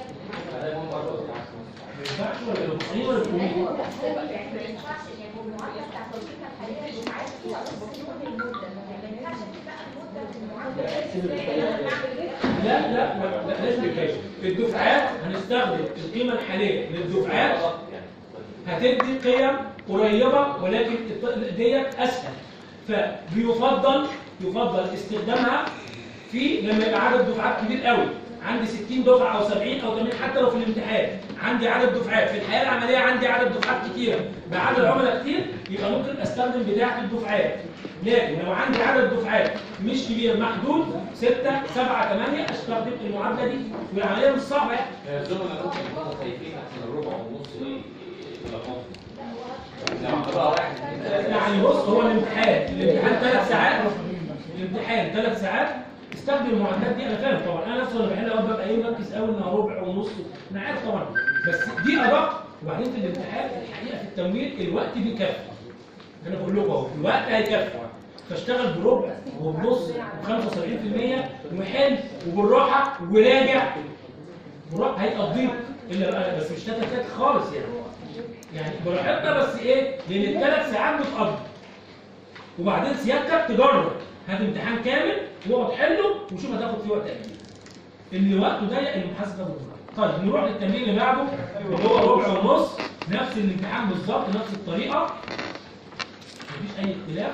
ما ينفعش ولا البصري ولا الكوميدي ايوه بس يعني ما ينفعش يعني المعادلة بتاعت القيمة الحالية مش عارف فيها نص يوم المدة ما ينفعش تبقى المدة في المعادلة لا لا لا لا لازم يبقى الدفعات هنستخدم القيمه الحاليه للدفعات هتدي قيم قريبه ولكن الط- ديت اسهل فبيفضل يفضل استخدامها في لما يبقى عدد دفعات كبير قوي عندي 60 دفعه او 70 او 80 حتى لو في الامتحان عندي عدد دفعات في الحياه العمليه عندي عدد دفعات كتيره بعدد عملاء كتير يبقى ممكن استخدم بدايه الدفعات لكن لو عندي عدد دفعات مش كبير محدود 6 7 8 استخدم المعادله دي والعمليه مش صعبه يعني الزملاء ممكن يكونوا خايفين عشان الربع ونص ايه يلخبطوا لما تبقى واحد اتنين تلاته يعني بص هو الامتحان الامتحان ثلاث ساعات الامتحان ثلاث ساعات استخدم المعدات دي انا فاهم طبعا انا نفسي وانا بحل اوقات ببقى ايه مركز قوي انها ربع ونص انا عارف طبعا بس دي ادق وبعدين في الامتحان الحقيقه في التمويل الوقت بيكفي انا بقول لكم اهو الوقت هيكفي فاشتغل بربع وبنص و75% وحل وبالراحه وراجع بالراحه هيقضيك الا بقى بس مش تاتا تاتا خالص يعني يعني براحتنا بس ايه لان الثلاث ساعات بتقضي وبعدين سيادتك تجرب هات امتحان كامل واقعد حله وشوف هتاخد فيه وقت قد ايه اللي وقته ضيق المحاسبه بالدولار طيب نروح للتمرين اللي بعده اللي هو ربع ونص نفس الامتحان بالظبط نفس الطريقه مفيش اي اختلاف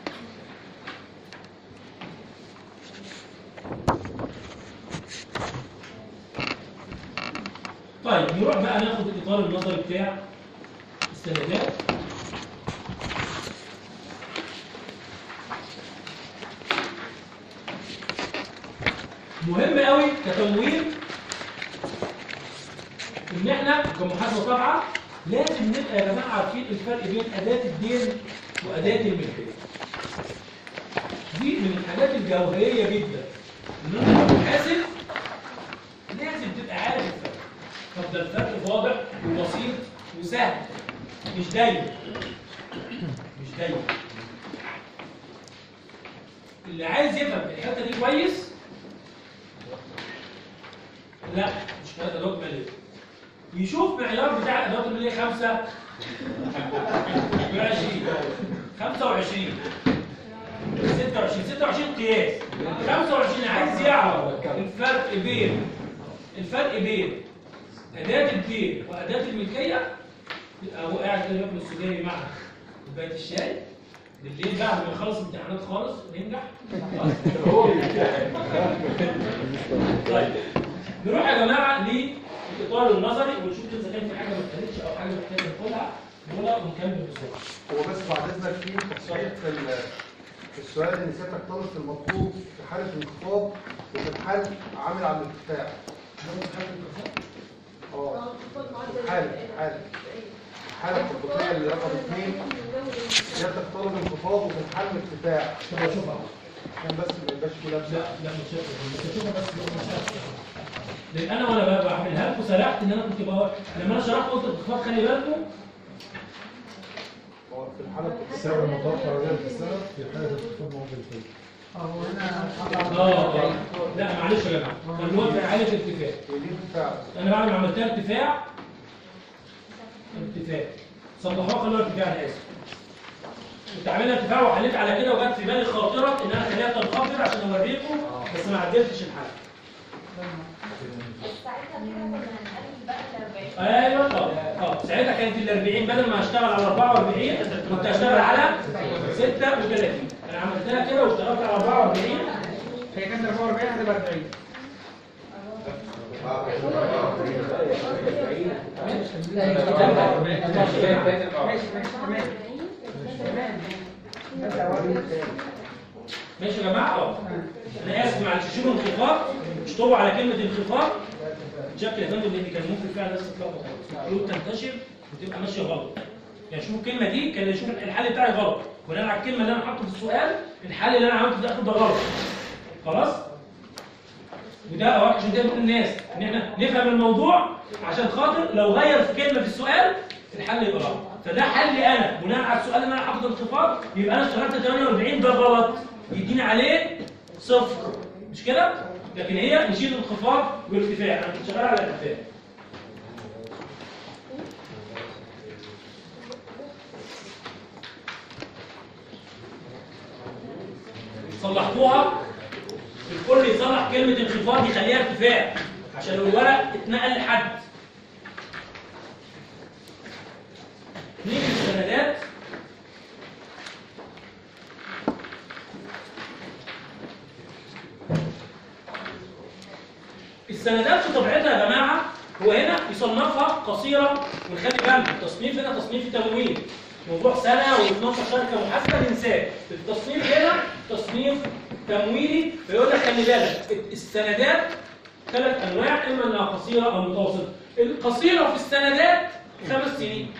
طيب نروح بقى ناخد الاطار النظري بتاع السندات مهم قوي كتمويل ان احنا كمحاسبه طبعا لازم نبقى يا جماعه عارفين الفرق بين اداه الدين واداه الملكيه دي من الحاجات الجوهريه جدا ان انت كمحاسب لازم تبقى عارف الفرق طب ده الفرق واضح وبسيط وسهل مش دايما مش دايما اللي عايز يفهم الحته دي كويس لا مش كده ادوات ماليه يشوف معيار بتاع الادوات الماليه 5 20 25 26 26 قياس 25 عايز يعرف الفرق بين الفرق بين أداة الدين وأداة الملكية يبقى هو قاعد كده بياكل السجاري مع كوباية الشاي بالليل بعد ما يخلص امتحانات خالص وننجح طيب نروح يا جماعة للإطار النظري ونشوف إذا كان في حاجة ما اتقالتش أو حاجة محتاجة نقولها نقولها ونكمل بسرعة هو بس بعد اذنك في تصحيح في ال- في السؤال ان سيادتك طالب في المطلوب في حاله انخفاض وفي الحال عامل على الارتفاع اه في حاله في حاله الحاله التطبيقيه اللي رقم اثنين سيادتك طالب انخفاض وفي الحال ارتفاع طب أشوفها عشان بس ما يبقاش في لبس لا لا مش هشوفها بس أشوفها بس مش هشوفها. لأن أنا وأنا بقى بعملها لكم سرحت إن أنا كنت بقول لما أنا شرحت قلت الانخفاض خلي بالكم هو في الحاله السعر المتوقع غير في السنة في حالة الخطوط ممكن فيه اه آه. لا معلش يا جماعه اللي هو في حاله ارتفاع ودي ارتفاع انا بعد ما عملتها ارتفاع ارتفاع صلحوها خلوها ارتفاع انا اسف كنت عاملها ارتفاع وحليت على كده وجت في بالي خاطره ان انا اخليها تنخفض عشان اوريكم بس ما عدلتش الحل ساعتها كده كنا هنقلل بقى ل 40 ايوه اه اه ساعتها كانت ال 40 بدل ما اشتغل على 44 كنت اشتغل على 36 انا عملتها كده واشتغلت على 44 هي كانت 44 هتبقى 40 ماشي ماشي تمام ماشي يا جماعه اه انا اسف معلش شوفوا انخفاض اشطبوا على كلمه انخفاض شكل يا فندم لان كان ممكن فعلا الناس تتلخبط خالص الحلول تنتشر وتبقى ماشيه غلط يعني شوفوا الكلمه دي كان يشوف الحل بتاعي غلط بناء على الكلمه اللي انا حاطه في السؤال الحل اللي انا عملته في الاخر ده غلط خلاص وده أوقات عشان كده بقول للناس ان احنا نفهم الموضوع عشان خاطر لو غير في كلمه في السؤال الحل يبقى غلط فده حلي انا بناء على السؤال اللي انا حاطط انخفاض يبقى انا اشتغلت 48 ده غلط يديني عليه صفر مش كده؟ لكن هي نشيل انخفاض وارتفاع انا كنت شغال على ارتفاع صلحتوها الكل يصلح كلمة انخفاض يخليها ارتفاع عشان الورق اتنقل لحد نيجي السندات السندات في طبيعتها يا جماعة هو هنا يصنفها قصيرة ونخلي بالنا التصنيف هنا تصنيف تمويل موضوع سنة و12 شركة محاسبة ننساه التصنيف هنا تصنيف تمويلي فيقول لك خلي بالك السندات ثلاث انواع اما انها قصيره او متوسطه القصيره في السندات خمس سنين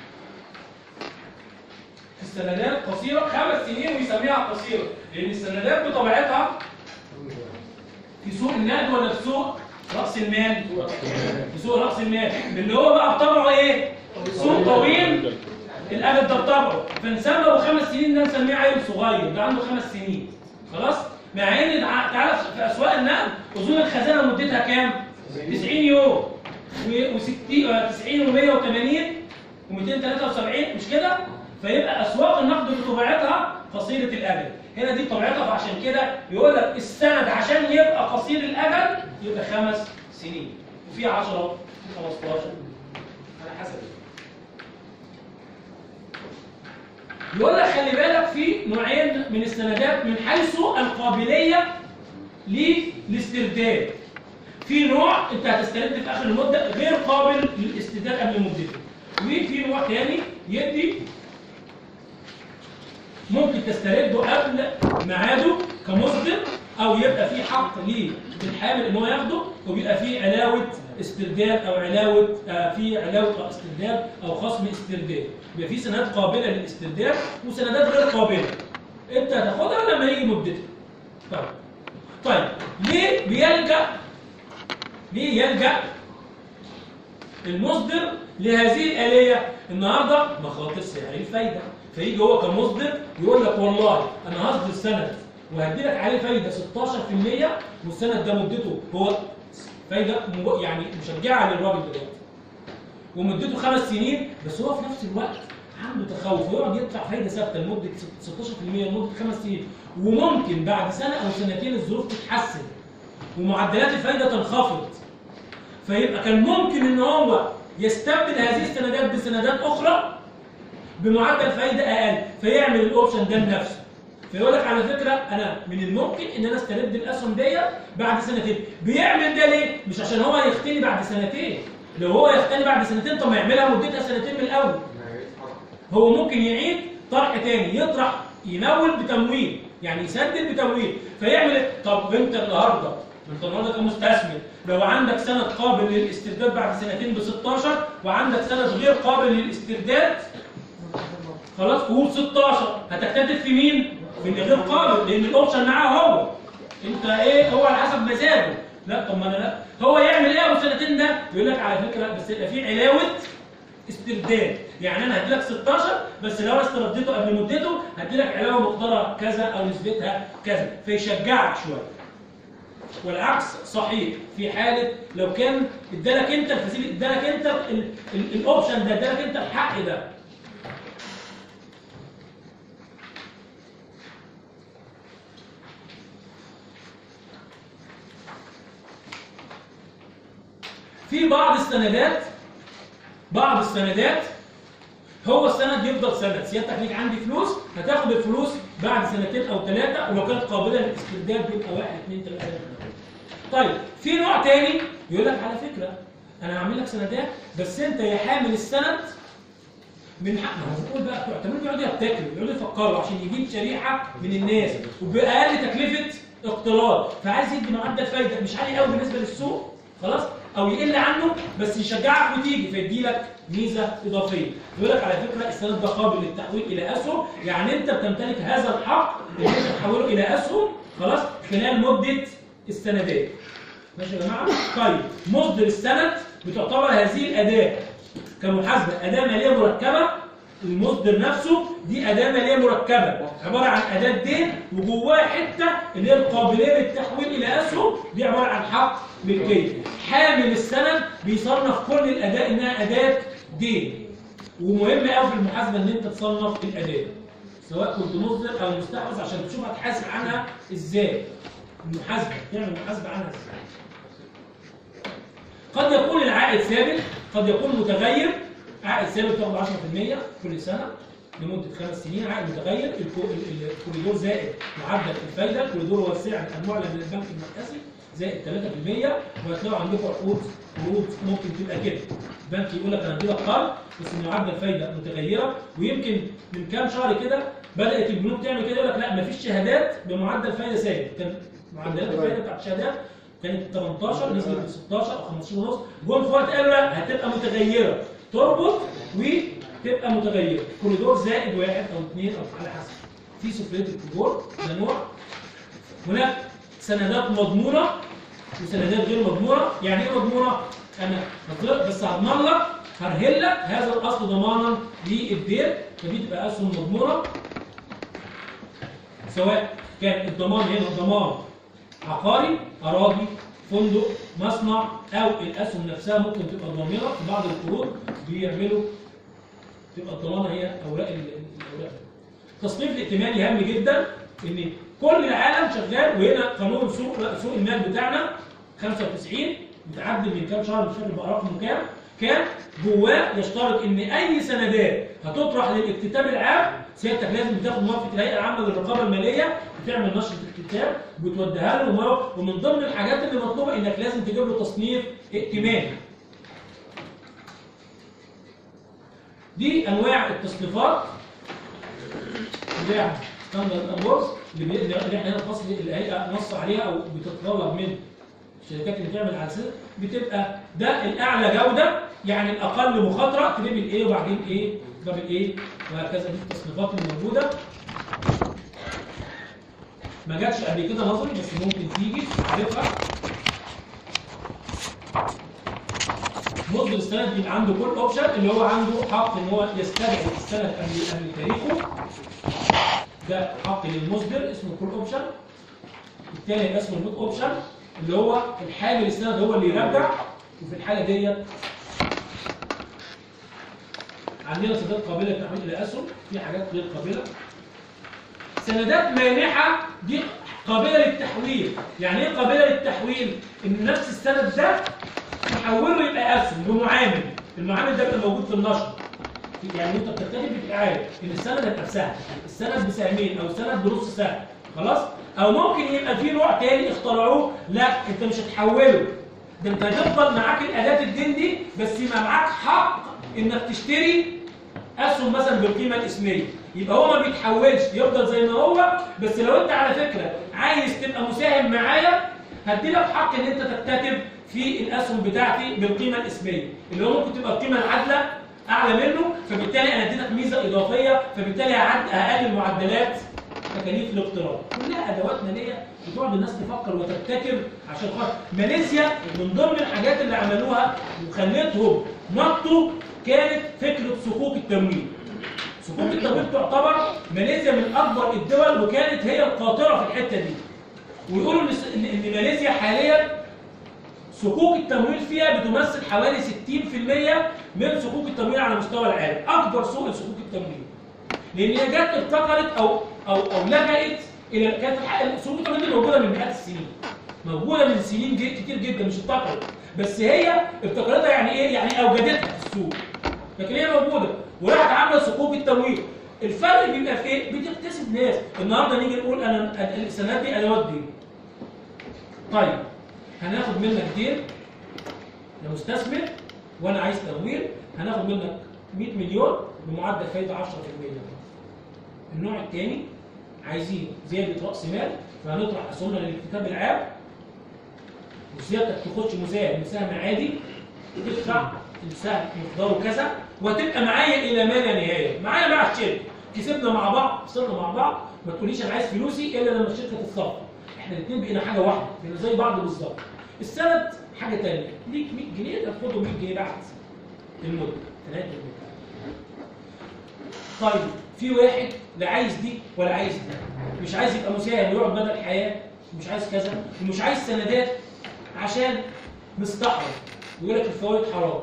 في السندات قصيره خمس سنين ويسميها قصيره لان السندات بطبيعتها في سوق النقد ولا في سوق راس راس المال في سوق راس المال اللي هو بقى بطبعه ايه سوق طويل الاجل ده بطبعه فنسمى ابو خمس سنين ده نسميه عيل صغير ده عنده خمس سنين خلاص مع ان تع- تعالى في اسواق النقل اذون الخزانه مدتها كام 90 يوم و60 90 و180 و273 مش كده فيبقى اسواق النقد بطبيعتها قصيره الاجل هنا دي طبيعتها فعشان كده يقول لك السند عشان يبقى قصير الاجل يبقى خمس سنين وفي 10 وفي 15 على حسب يقول لك خلي بالك في نوعين من السندات من حيث القابليه للاسترداد في نوع انت هتسترد في اخر المده غير قابل للاسترداد قبل مدته وفي نوع تاني يدي ممكن تسترده قبل ميعاده كمصدر او يبقى في حق للحامل ان هو ياخده وبيبقى في علاوه استرداد او علاوه آه في علاوه استرداد او خصم استرداد بيبقى في سندات قابله للاسترداد وسندات غير قابله انت هتاخدها لما يجي مدتها طيب طيب ليه بيلجا ليه يلجا المصدر لهذه الآلية النهاردة مخاطر سعر الفايدة فيجي هو كمصدر يقول لك والله أنا هصدر سند وهدي لك عليه فايدة 16% والسند ده مدته هو فايدة مب- يعني مشجعة للراجل دلوقتي ومدته خمس سنين بس هو في نفس الوقت عنده تخوف ويقعد يدفع فايدة ثابتة لمدة 16% لمدة خمس سنين وممكن بعد سنة أو سنتين الظروف تتحسن ومعدلات الفايدة تنخفض فيبقى كان ممكن ان هو يستبدل هذه السندات بسندات اخرى بمعدل فايده اقل فيعمل الاوبشن ده لنفسه فيقول لك على فكره انا من الممكن ان انا استرد الاسهم دي بعد سنتين بيعمل ده ليه مش عشان هو يختلي بعد سنتين لو هو يختلي بعد سنتين طب ما يعملها مدتها سنتين من الاول هو ممكن يعيد طرح تاني يطرح يمول بتمويل يعني يسدد بتمويل فيعمل إيه؟ طب انت النهارده انت النهارده كمستثمر لو عندك سند قابل للاسترداد بعد سنتين ب 16 وعندك سند غير قابل للاسترداد خلاص قول 16 هتكتتب في مين؟ في اللي غير قابل لان الاوبشن معاه هو انت ايه هو على حسب مزاجه لا طب ما انا لا هو يعمل ايه ابو سنتين ده؟ يقول لك على فكره بس يبقى في علاوه استرداد يعني انا هدي لك 16 بس لو انا استرديته قبل مدته هدي لك علاوه مقدارها كذا او نسبتها كذا فيشجعك شويه والعكس صحيح في حاله لو كان ادالك انت الفاسيل ادالك انت ال- ال- الاوبشن ده ادالك انت الحق ده في بعض السندات بعض السندات هو السند يفضل سند سيادتك ليك عندي فلوس هتاخد الفلوس بعد سنتين او ثلاثه ولو كانت قابله للاسترداد بيبقى واحد اثنين ثلاثه طيب في نوع تاني يقول لك على فكره انا هعمل لك سندات بس انت يا حامل السند من حق ما هو بتقول بقى بتوع التمويل بيقعدوا يبتكروا بيقعدوا يفكروا عشان يجيب شريحه من الناس وباقل تكلفه اقتراض فعايز يدي معدل فايده مش عالي قوي بالنسبه للسوق خلاص او يقل عنه بس يشجعك وتيجي فيدي لك ميزه اضافيه يقول لك على فكره السند ده قابل للتحويل الى اسهم يعني انت بتمتلك هذا الحق اللي انت تحوله الى اسهم خلاص خلال مده السندات ماشي يا جماعه طيب مصدر السند بتعتبر هذه الاداه كمحاسبه اداه ماليه مركبه المصدر نفسه دي اداه ماليه مركبه عباره عن اداه دين وجواها حته اللي هي القابليه للتحويل الى اسهم دي عباره عن حق ملكيه حامل السند بيصنف كل الاداء انها اداه دين ومهم قوي في المحاسبه ان انت تصنف الاداه سواء كنت مصدر او مستحوذ عشان تشوف هتحاسب عنها ازاي المحاسبه تعمل محاسبه عنها ازاي قد يكون العائد ثابت قد يكون متغير عائد ثابت تاخد 10% كل سنه لمده خمس سنين عائد متغير الكو- ال- ال- الكوريدور زائد معدل الفايده الكوريدور هو السعر المعلن من البنك المركزي زائد 3% وهتلاقوا عندكم عقود قروض ممكن تبقى كده البنك يقول لك انا هدي لك قرض بس معدل فايده متغيره ويمكن من كام شهر كده بدات البنوك تعمل كده يقول لك لا مفيش شهادات بمعدل فايده ثابت كان معدلات الفايده بتاعت الشهادات كانت 18 نزلت ل 16 او 15 ونص جم في وقت قالوا لا هتبقى متغيره تربط وتبقى متغيره كوريدور زائد واحد او اثنين او على حسب في سفليه الكوريدور ده نوع هناك سندات مضمونه وسندات غير مضمونه يعني ايه مضمونه انا هضرب بس هضمن لك هرهن لك هذا الاصل ضمانا للدين فدي تبقى اسهم مضمونه سواء كان الضمان هنا ضمان عقاري اراضي فندق مصنع او الاسهم نفسها ممكن تبقى ضامنه في بعض القروض بيعملوا تبقى الضمانه هي اوراق ال- ال- الاوراق التصنيف الائتماني هام جدا ان كل العالم شغال وهنا قانون سوق سوق المال بتاعنا 95 متعدل من كام شهر مش فاكر بقى رقمه كام كان جواه يشترط ان اي سندات هتطرح للاكتتاب العام سيادتك لازم تاخد موافقه الهيئه العامه للرقابه الماليه بتعمل نشره الكتاب بتوديها له وما- ومن ضمن الحاجات اللي مطلوبه انك لازم تجيب له تصنيف ائتماني دي انواع التصنيفات بتاع ستاندرد اورز اللي بي- اللي احنا هنا الفصل اللي الهيئه نص عليها او بتتطلب من الشركات اللي بتعمل على سنة بتبقى ده الاعلى جوده يعني الاقل مخاطره تريبل ايه وبعدين ايه دبل ايه وهكذا دي التصنيفات الموجوده ما جاتش قبل كده نظري بس ممكن تيجي عارفها مصدر السند بيبقى عنده كل اوبشن اللي هو عنده حق ان هو يستدعي السند قبل قبل تاريخه ده حق للمصدر اسمه كل اوبشن الثاني يبقى اسمه الميك اوبشن اللي هو الحامل السند هو اللي يرجع وفي الحاله ديت عندنا سندات قابله للتحويل الى اسهم في حاجات غير قابله سندات مانحه دي قابله للتحويل يعني ايه قابله للتحويل ان نفس السند ده تحوله يبقى اسهم بمعامل المعامل ده بيبقى موجود في النشر يعني انت بتكتب بتبقى عارف ان السند هيبقى بسهم السند بسهمين او السند بنص سهم خلاص او ممكن يبقى في نوع تاني اخترعوه لا انت مش هتحوله ده انت هتفضل معاك الاداه الدين دي بس يبقى معاك حق انك تشتري اسهم مثلا بالقيمه الاسميه يبقى هو ما بيتحولش يفضل زي ما هو بس لو انت على فكره عايز تبقى مساهم معايا هدي لك حق ان انت تكتتب في الاسهم بتاعتي بالقيمه الاسميه اللي هو ممكن تبقى القيمه العادله اعلى منه فبالتالي انا اديتك ميزه اضافيه فبالتالي هعد- هقلل معدلات تكاليف الاقتراض كلها ادوات ماليه بتقعد الناس تفكر وتبتكر عشان خاطر ماليزيا من ضمن الحاجات اللي عملوها وخلتهم نطوا كانت فكره صكوك التمويل صكوك التمويل تعتبر ماليزيا من اكبر الدول وكانت هي القاطره في الحته دي ويقولوا ان ان إن ماليزيا حاليا صكوك التمويل فيها بتمثل حوالي 60% من صكوك التمويل على مستوى العالم اكبر سوق لصكوك التمويل لان هي جت ابتكرت او او او لجأت الى كانت الحق- صكوك التمويل دي موجوده من مئات السنين موجوده من سنين جي- كتير جدا مش ابتكرت بس هي ابتكرتها يعني ايه يعني اوجدتها في السوق لكن هي موجوده وراحت عامله صكوك التمويل الفرق بيبقى في ايه بتكتسب ناس النهارده نيجي نقول انا السنوات دي ادوات دين طيب هناخد منك دين يا مستثمر وانا عايز تمويل هناخد منك 100 مليون بمعدل فايده 10% النوع الثاني عايزين زياده راس مال فهنطرح اسهمنا للاكتتاب العام وسيادتك تخش مساهم مساهم عادي تدفع السهم مقداره كذا وتبقى معايا الى ما لا نهايه معايا مع الشركه كسبنا مع بعض خسرنا مع بعض ما تقوليش انا عايز فلوسي الا لما الشركه تتصفى احنا الاثنين بقينا حاجه واحده بقينا زي بعض بالظبط السند حاجه ثانيه ليك 100 جنيه تاخدهم 100 جنيه بعد المده ثلاثه المده طيب في واحد لا عايز دي ولا عايز دي مش عايز يبقى مساهم ويقعد مدى الحياه ومش عايز كذا ومش عايز سندات عشان مستحرم ويقول لك الفوائد حرام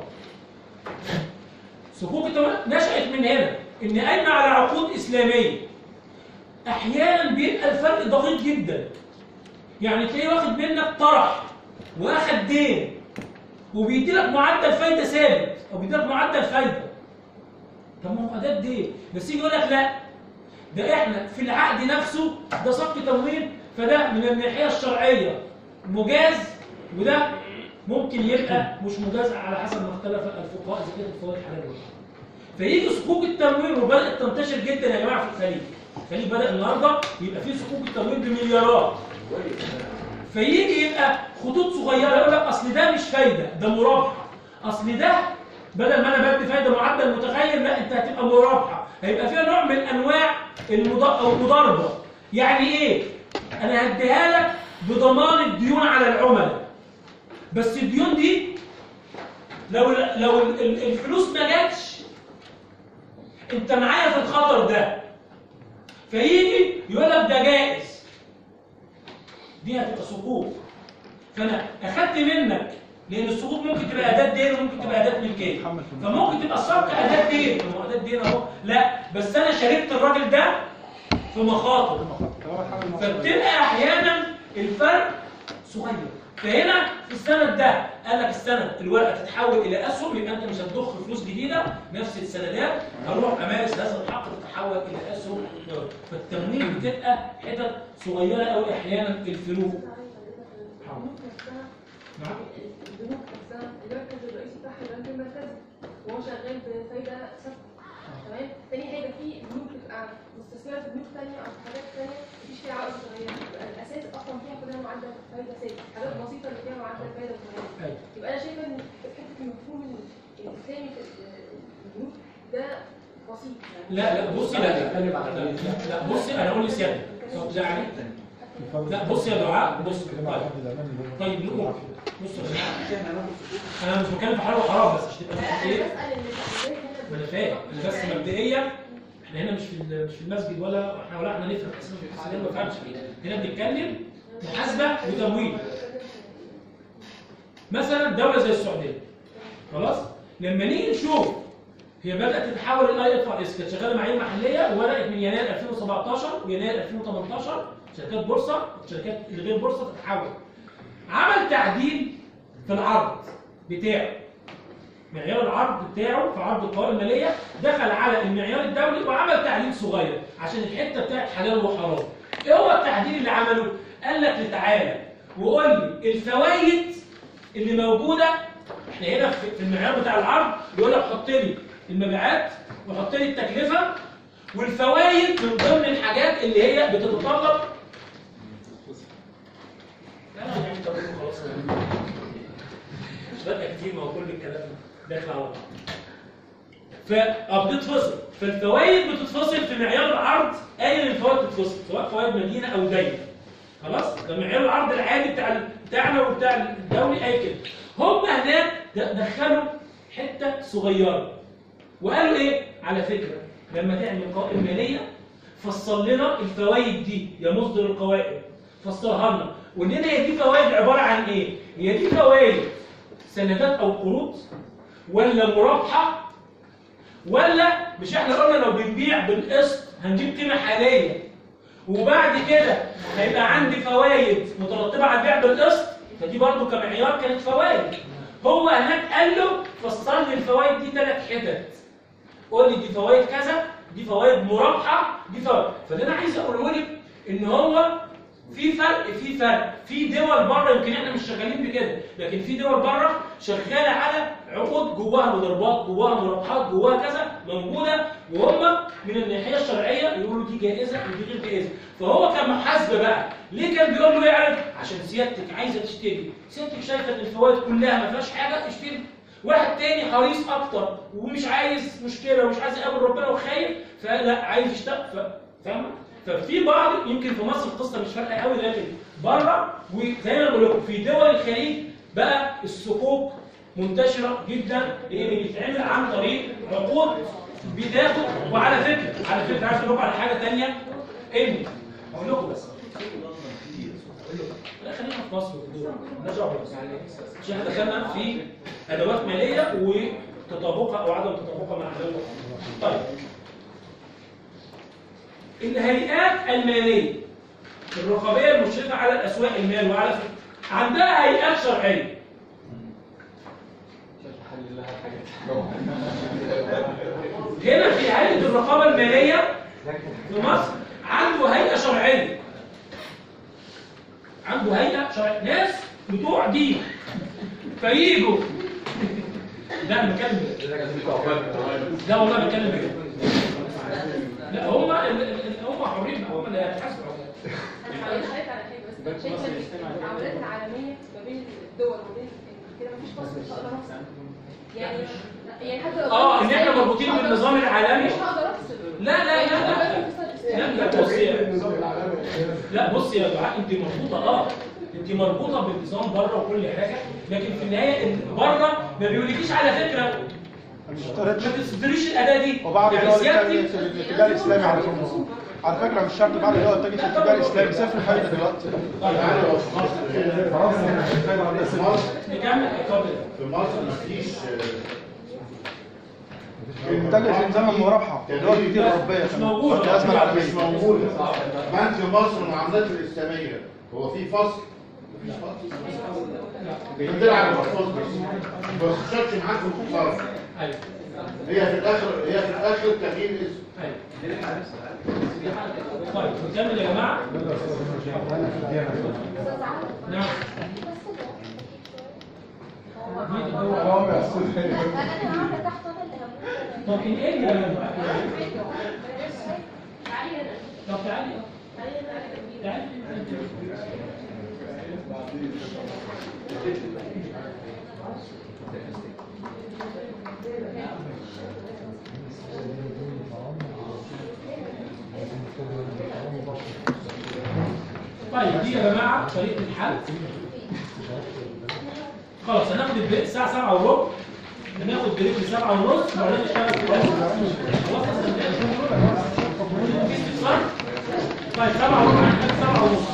صكوك التمويل نشأت من هنا ان قايمه على عقود اسلاميه احيانا بيبقى الفرق دقيق جدا يعني تلاقيه واخد منك طرح واخد دين وبيدي لك معدل فايده ثابت او بيدي لك معدل فايده طب ما هو ده دين بس يجي يقول لك لا ده احنا في العقد نفسه ده صك تمويل فده من الناحيه الشرعيه مجاز وده ممكن يبقى مش مجاز على حسب ما اختلف الفقهاء اذا كانت الفوائد حلال ولا لا. فيجي صكوك التمويل وبدات تنتشر جدا يا جماعه في الخليج الخليج بدا النهارده يبقى فيه صكوك التمويل بمليارات فيجي يبقى خطوط صغيره يقول لك اصل ده مش فايده ده مرابحه اصل ده بدل ما انا بدي فايده معدل متغير لا انت هتبقى مرابحه هيبقى فيها نوع من انواع المض- او المضاربه يعني ايه انا هديها لك بضمان الديون على العملاء بس الديون دي لو لو ال- ال- الفلوس ما جاتش انت معايا في الخطر ده فيجي يقول لك ده جائز دي هتبقى سقوط فانا اخدت منك لان السقوط ممكن تبقى اداه دين وممكن تبقى اداه ملكيه فممكن تبقى الصفقه اداه دين طب ما هو اداه دين اهو لا بس انا شاركت الراجل ده في مخاطر فبتبقى احيانا الفرق صغير فهنا في السند ده قال لك السند الورقه تتحول الى اسهم يبقى انت مش هتضخ فلوس جديده نفس السندات هروح امارس هذا الحق تتحول الى اسهم فالتمويل بتبقى حتت صغيره قوي احيانا الفلوس نعم البنوك نفسها المركز الرئيسي بتاعها البنك المركزي وهو شغال بفايده ثابته تمام تاني حاجه في بنوك بتبقى مستثمره في بنوك ثانيه او في حاجات ثانيه مفيش فيها عائد صغير يبقى الاساس اصلا فيها كلها معدل فايده ثابت حاجات بسيطه اللي فيها معدل فايده صغير أيوة. يبقى انا شايفه ان حته المفهوم الاسلامي في البنوك ده بسيط يعني لا لا بصي لا لا لا, لا بصي انا اقول لسيادتك طب ده عليك لا بص يا دعاء بص طيب طيب نقول بص يا جماعه انا مش بتكلم في حلال وحرام بس مش تبقى انا ايه بسال ان الأدوية هنا ما انا فاهم أنا بس مبدئيا احنا هنا مش في ال- مش في المسجد ولا احنا ولا احنا نفهم اسمه في الاسلام ما فهمش هنا بنتكلم محاسبه وتمويل مثلا دوله زي السعوديه خلاص لما نيجي نشوف هي بدات تتحول الاي اف ار اس كانت شغاله معايير محليه وبدات من يناير 2017 ويناير 2018 شركات بورصه شركات الغير بورصه تتحول عمل تعديل في العرض بتاعه معيار العرض بتاعه في عرض القوائم الماليه دخل على المعيار الدولي وعمل تعديل صغير عشان الحته بتاعت حلال وحرام. ايه هو التعديل اللي عمله؟ قال لك تعالى وقول لي الفوائد اللي موجوده احنا هنا في في المعيار بتاع العرض بيقول لك حط لي المبيعات وحط لي التكلفه والفوائد من ضمن الحاجات اللي هي بتتطلب لا لا يعني طب خلاص مش بقى كتير ما هو كل الكلام داخل على بعض فبتتفصل فالفوائد بتتفصل في معيار العرض قايل الفوائد بتتفصل سواء فوائد مدينه او دين خلاص ده معيار العرض العادي بتاع بتاعنا وبتاع الدولي قايل كده هم هناك د- دخلوا حته صغيره وقالوا ايه على فكره لما تعمل قوائم ماليه فصل لنا الفوائد دي يا مصدر القوائم فصلها لنا وان هي دي فوائد عباره عن ايه هي دي فوائد سندات او قروض ولا مرابحه ولا مش احنا قلنا لو بنبيع بالقسط هنجيب قيمه حاليه وبعد كده هيبقى عندي فوائد مترتبه على البيع بالقسط فدي برضو كمعيار كانت فوائد هو هناك قال له فصل لي الفوائد دي ثلاث حتت قول لي دي فوائد كذا دي فوائد مرابحه دي فوائد فده انا عايز اقوله لك ان هو في فرق في فرق في دول بره يمكن احنا مش شغالين بكده لكن في دول بره شغاله على عقود جواها مضاربات جواها مرابحات جواها كذا موجوده وهم من الناحيه الشرعيه يقولوا دي جائزه ودي غير جائزه فهو كمحاسبه بقى ليه كان بيقول له يعرف عشان سيادتك عايزه تشتري سيادتك شايفه ان الفوائد كلها ما فيهاش حاجه اشتري واحد تاني حريص اكتر ومش عايز مشكله ومش عايز يقابل ربنا وخايف فلا عايز يشتغل ف- فاهمه ففي بعض يمكن في مصر القصه مش فارقه قوي لكن بره وزي ما بقول لكم في دول الخليج بقى الصكوك منتشره جدا لان بيتعمل عن طريق عقود بتاخد وعلى فكره على فكره عايز اقول لكم على حاجه ثانيه ان اقول لكم بس لا خلينا في مصر وفي الدول مالناش دعوه بمصر. عشان احنا دخلنا في ادوات ماليه وتطابقها او عدم تطابقها مع حلال طيب الهيئات الماليه الرقابيه المشرفه على الاسواق المال وعلى عندها هيئات شرعيه هنا في هيئه الرقابه الماليه في مصر عنده هيئه شرعيه عنده هيئه شرعيه ناس بتوع دين فييجوا لا انا بتكلم بجد. لا والله بتكلم بجد لا هم ال- ال- هم حرين بقى، هم اللي هيتحاسبوا انا هقول لحضرتك على حاجه بس شايفه إن التعاملات العالميه ما بين الدول وما بين كده مفيش فصل مش هقدر افصل يعني يعني حتى لو اه ان احنا مربوطين مش هقدر بالنظام أفصل. العالمي مش هقدر افصل لا لا لا لا يعني لا لا بص يا لا بص يا دعاء انت مربوطه اه انت مربوطه بالنظام بره وكل حاجه لكن في النهايه ال- بره ما بيقولكيش على فكره مش اشتريتش ما تصدريش الاداه دي وبعض يعني الدول سيادتك التانية في الاتجاه الاسلامي على فكره على فكره مش شرط بعض الدول التانية في الاتجاه الاسلامي صفر فايده دلوقتي نكمل اتفضل في مصر مفيش متجه لنظام المرابحه دول كتير اوروبيه مش موجود. الازمه العالميه مش موجودة بنك مصر المعاملات الإسلامية هو في فصل؟ مفيش فصل بتلعب الألفاظ بس ما بتخشش معاك في المختصر ايوه هي في الآخر هي في الآخر تغيير اسم طيب نكمل يا جماعه نعم طب انقلي يا جماعه طب تعالي تعالي طيب دي يا جماعه طريقه الحل خلاص هناخد البريك الساعه 7 وربع هناخد بريك لسبعة ونص وبعدين نشتغل في الآخر. خلاص صح؟ طيب سبعة وربع هنحتاج سبعة ونص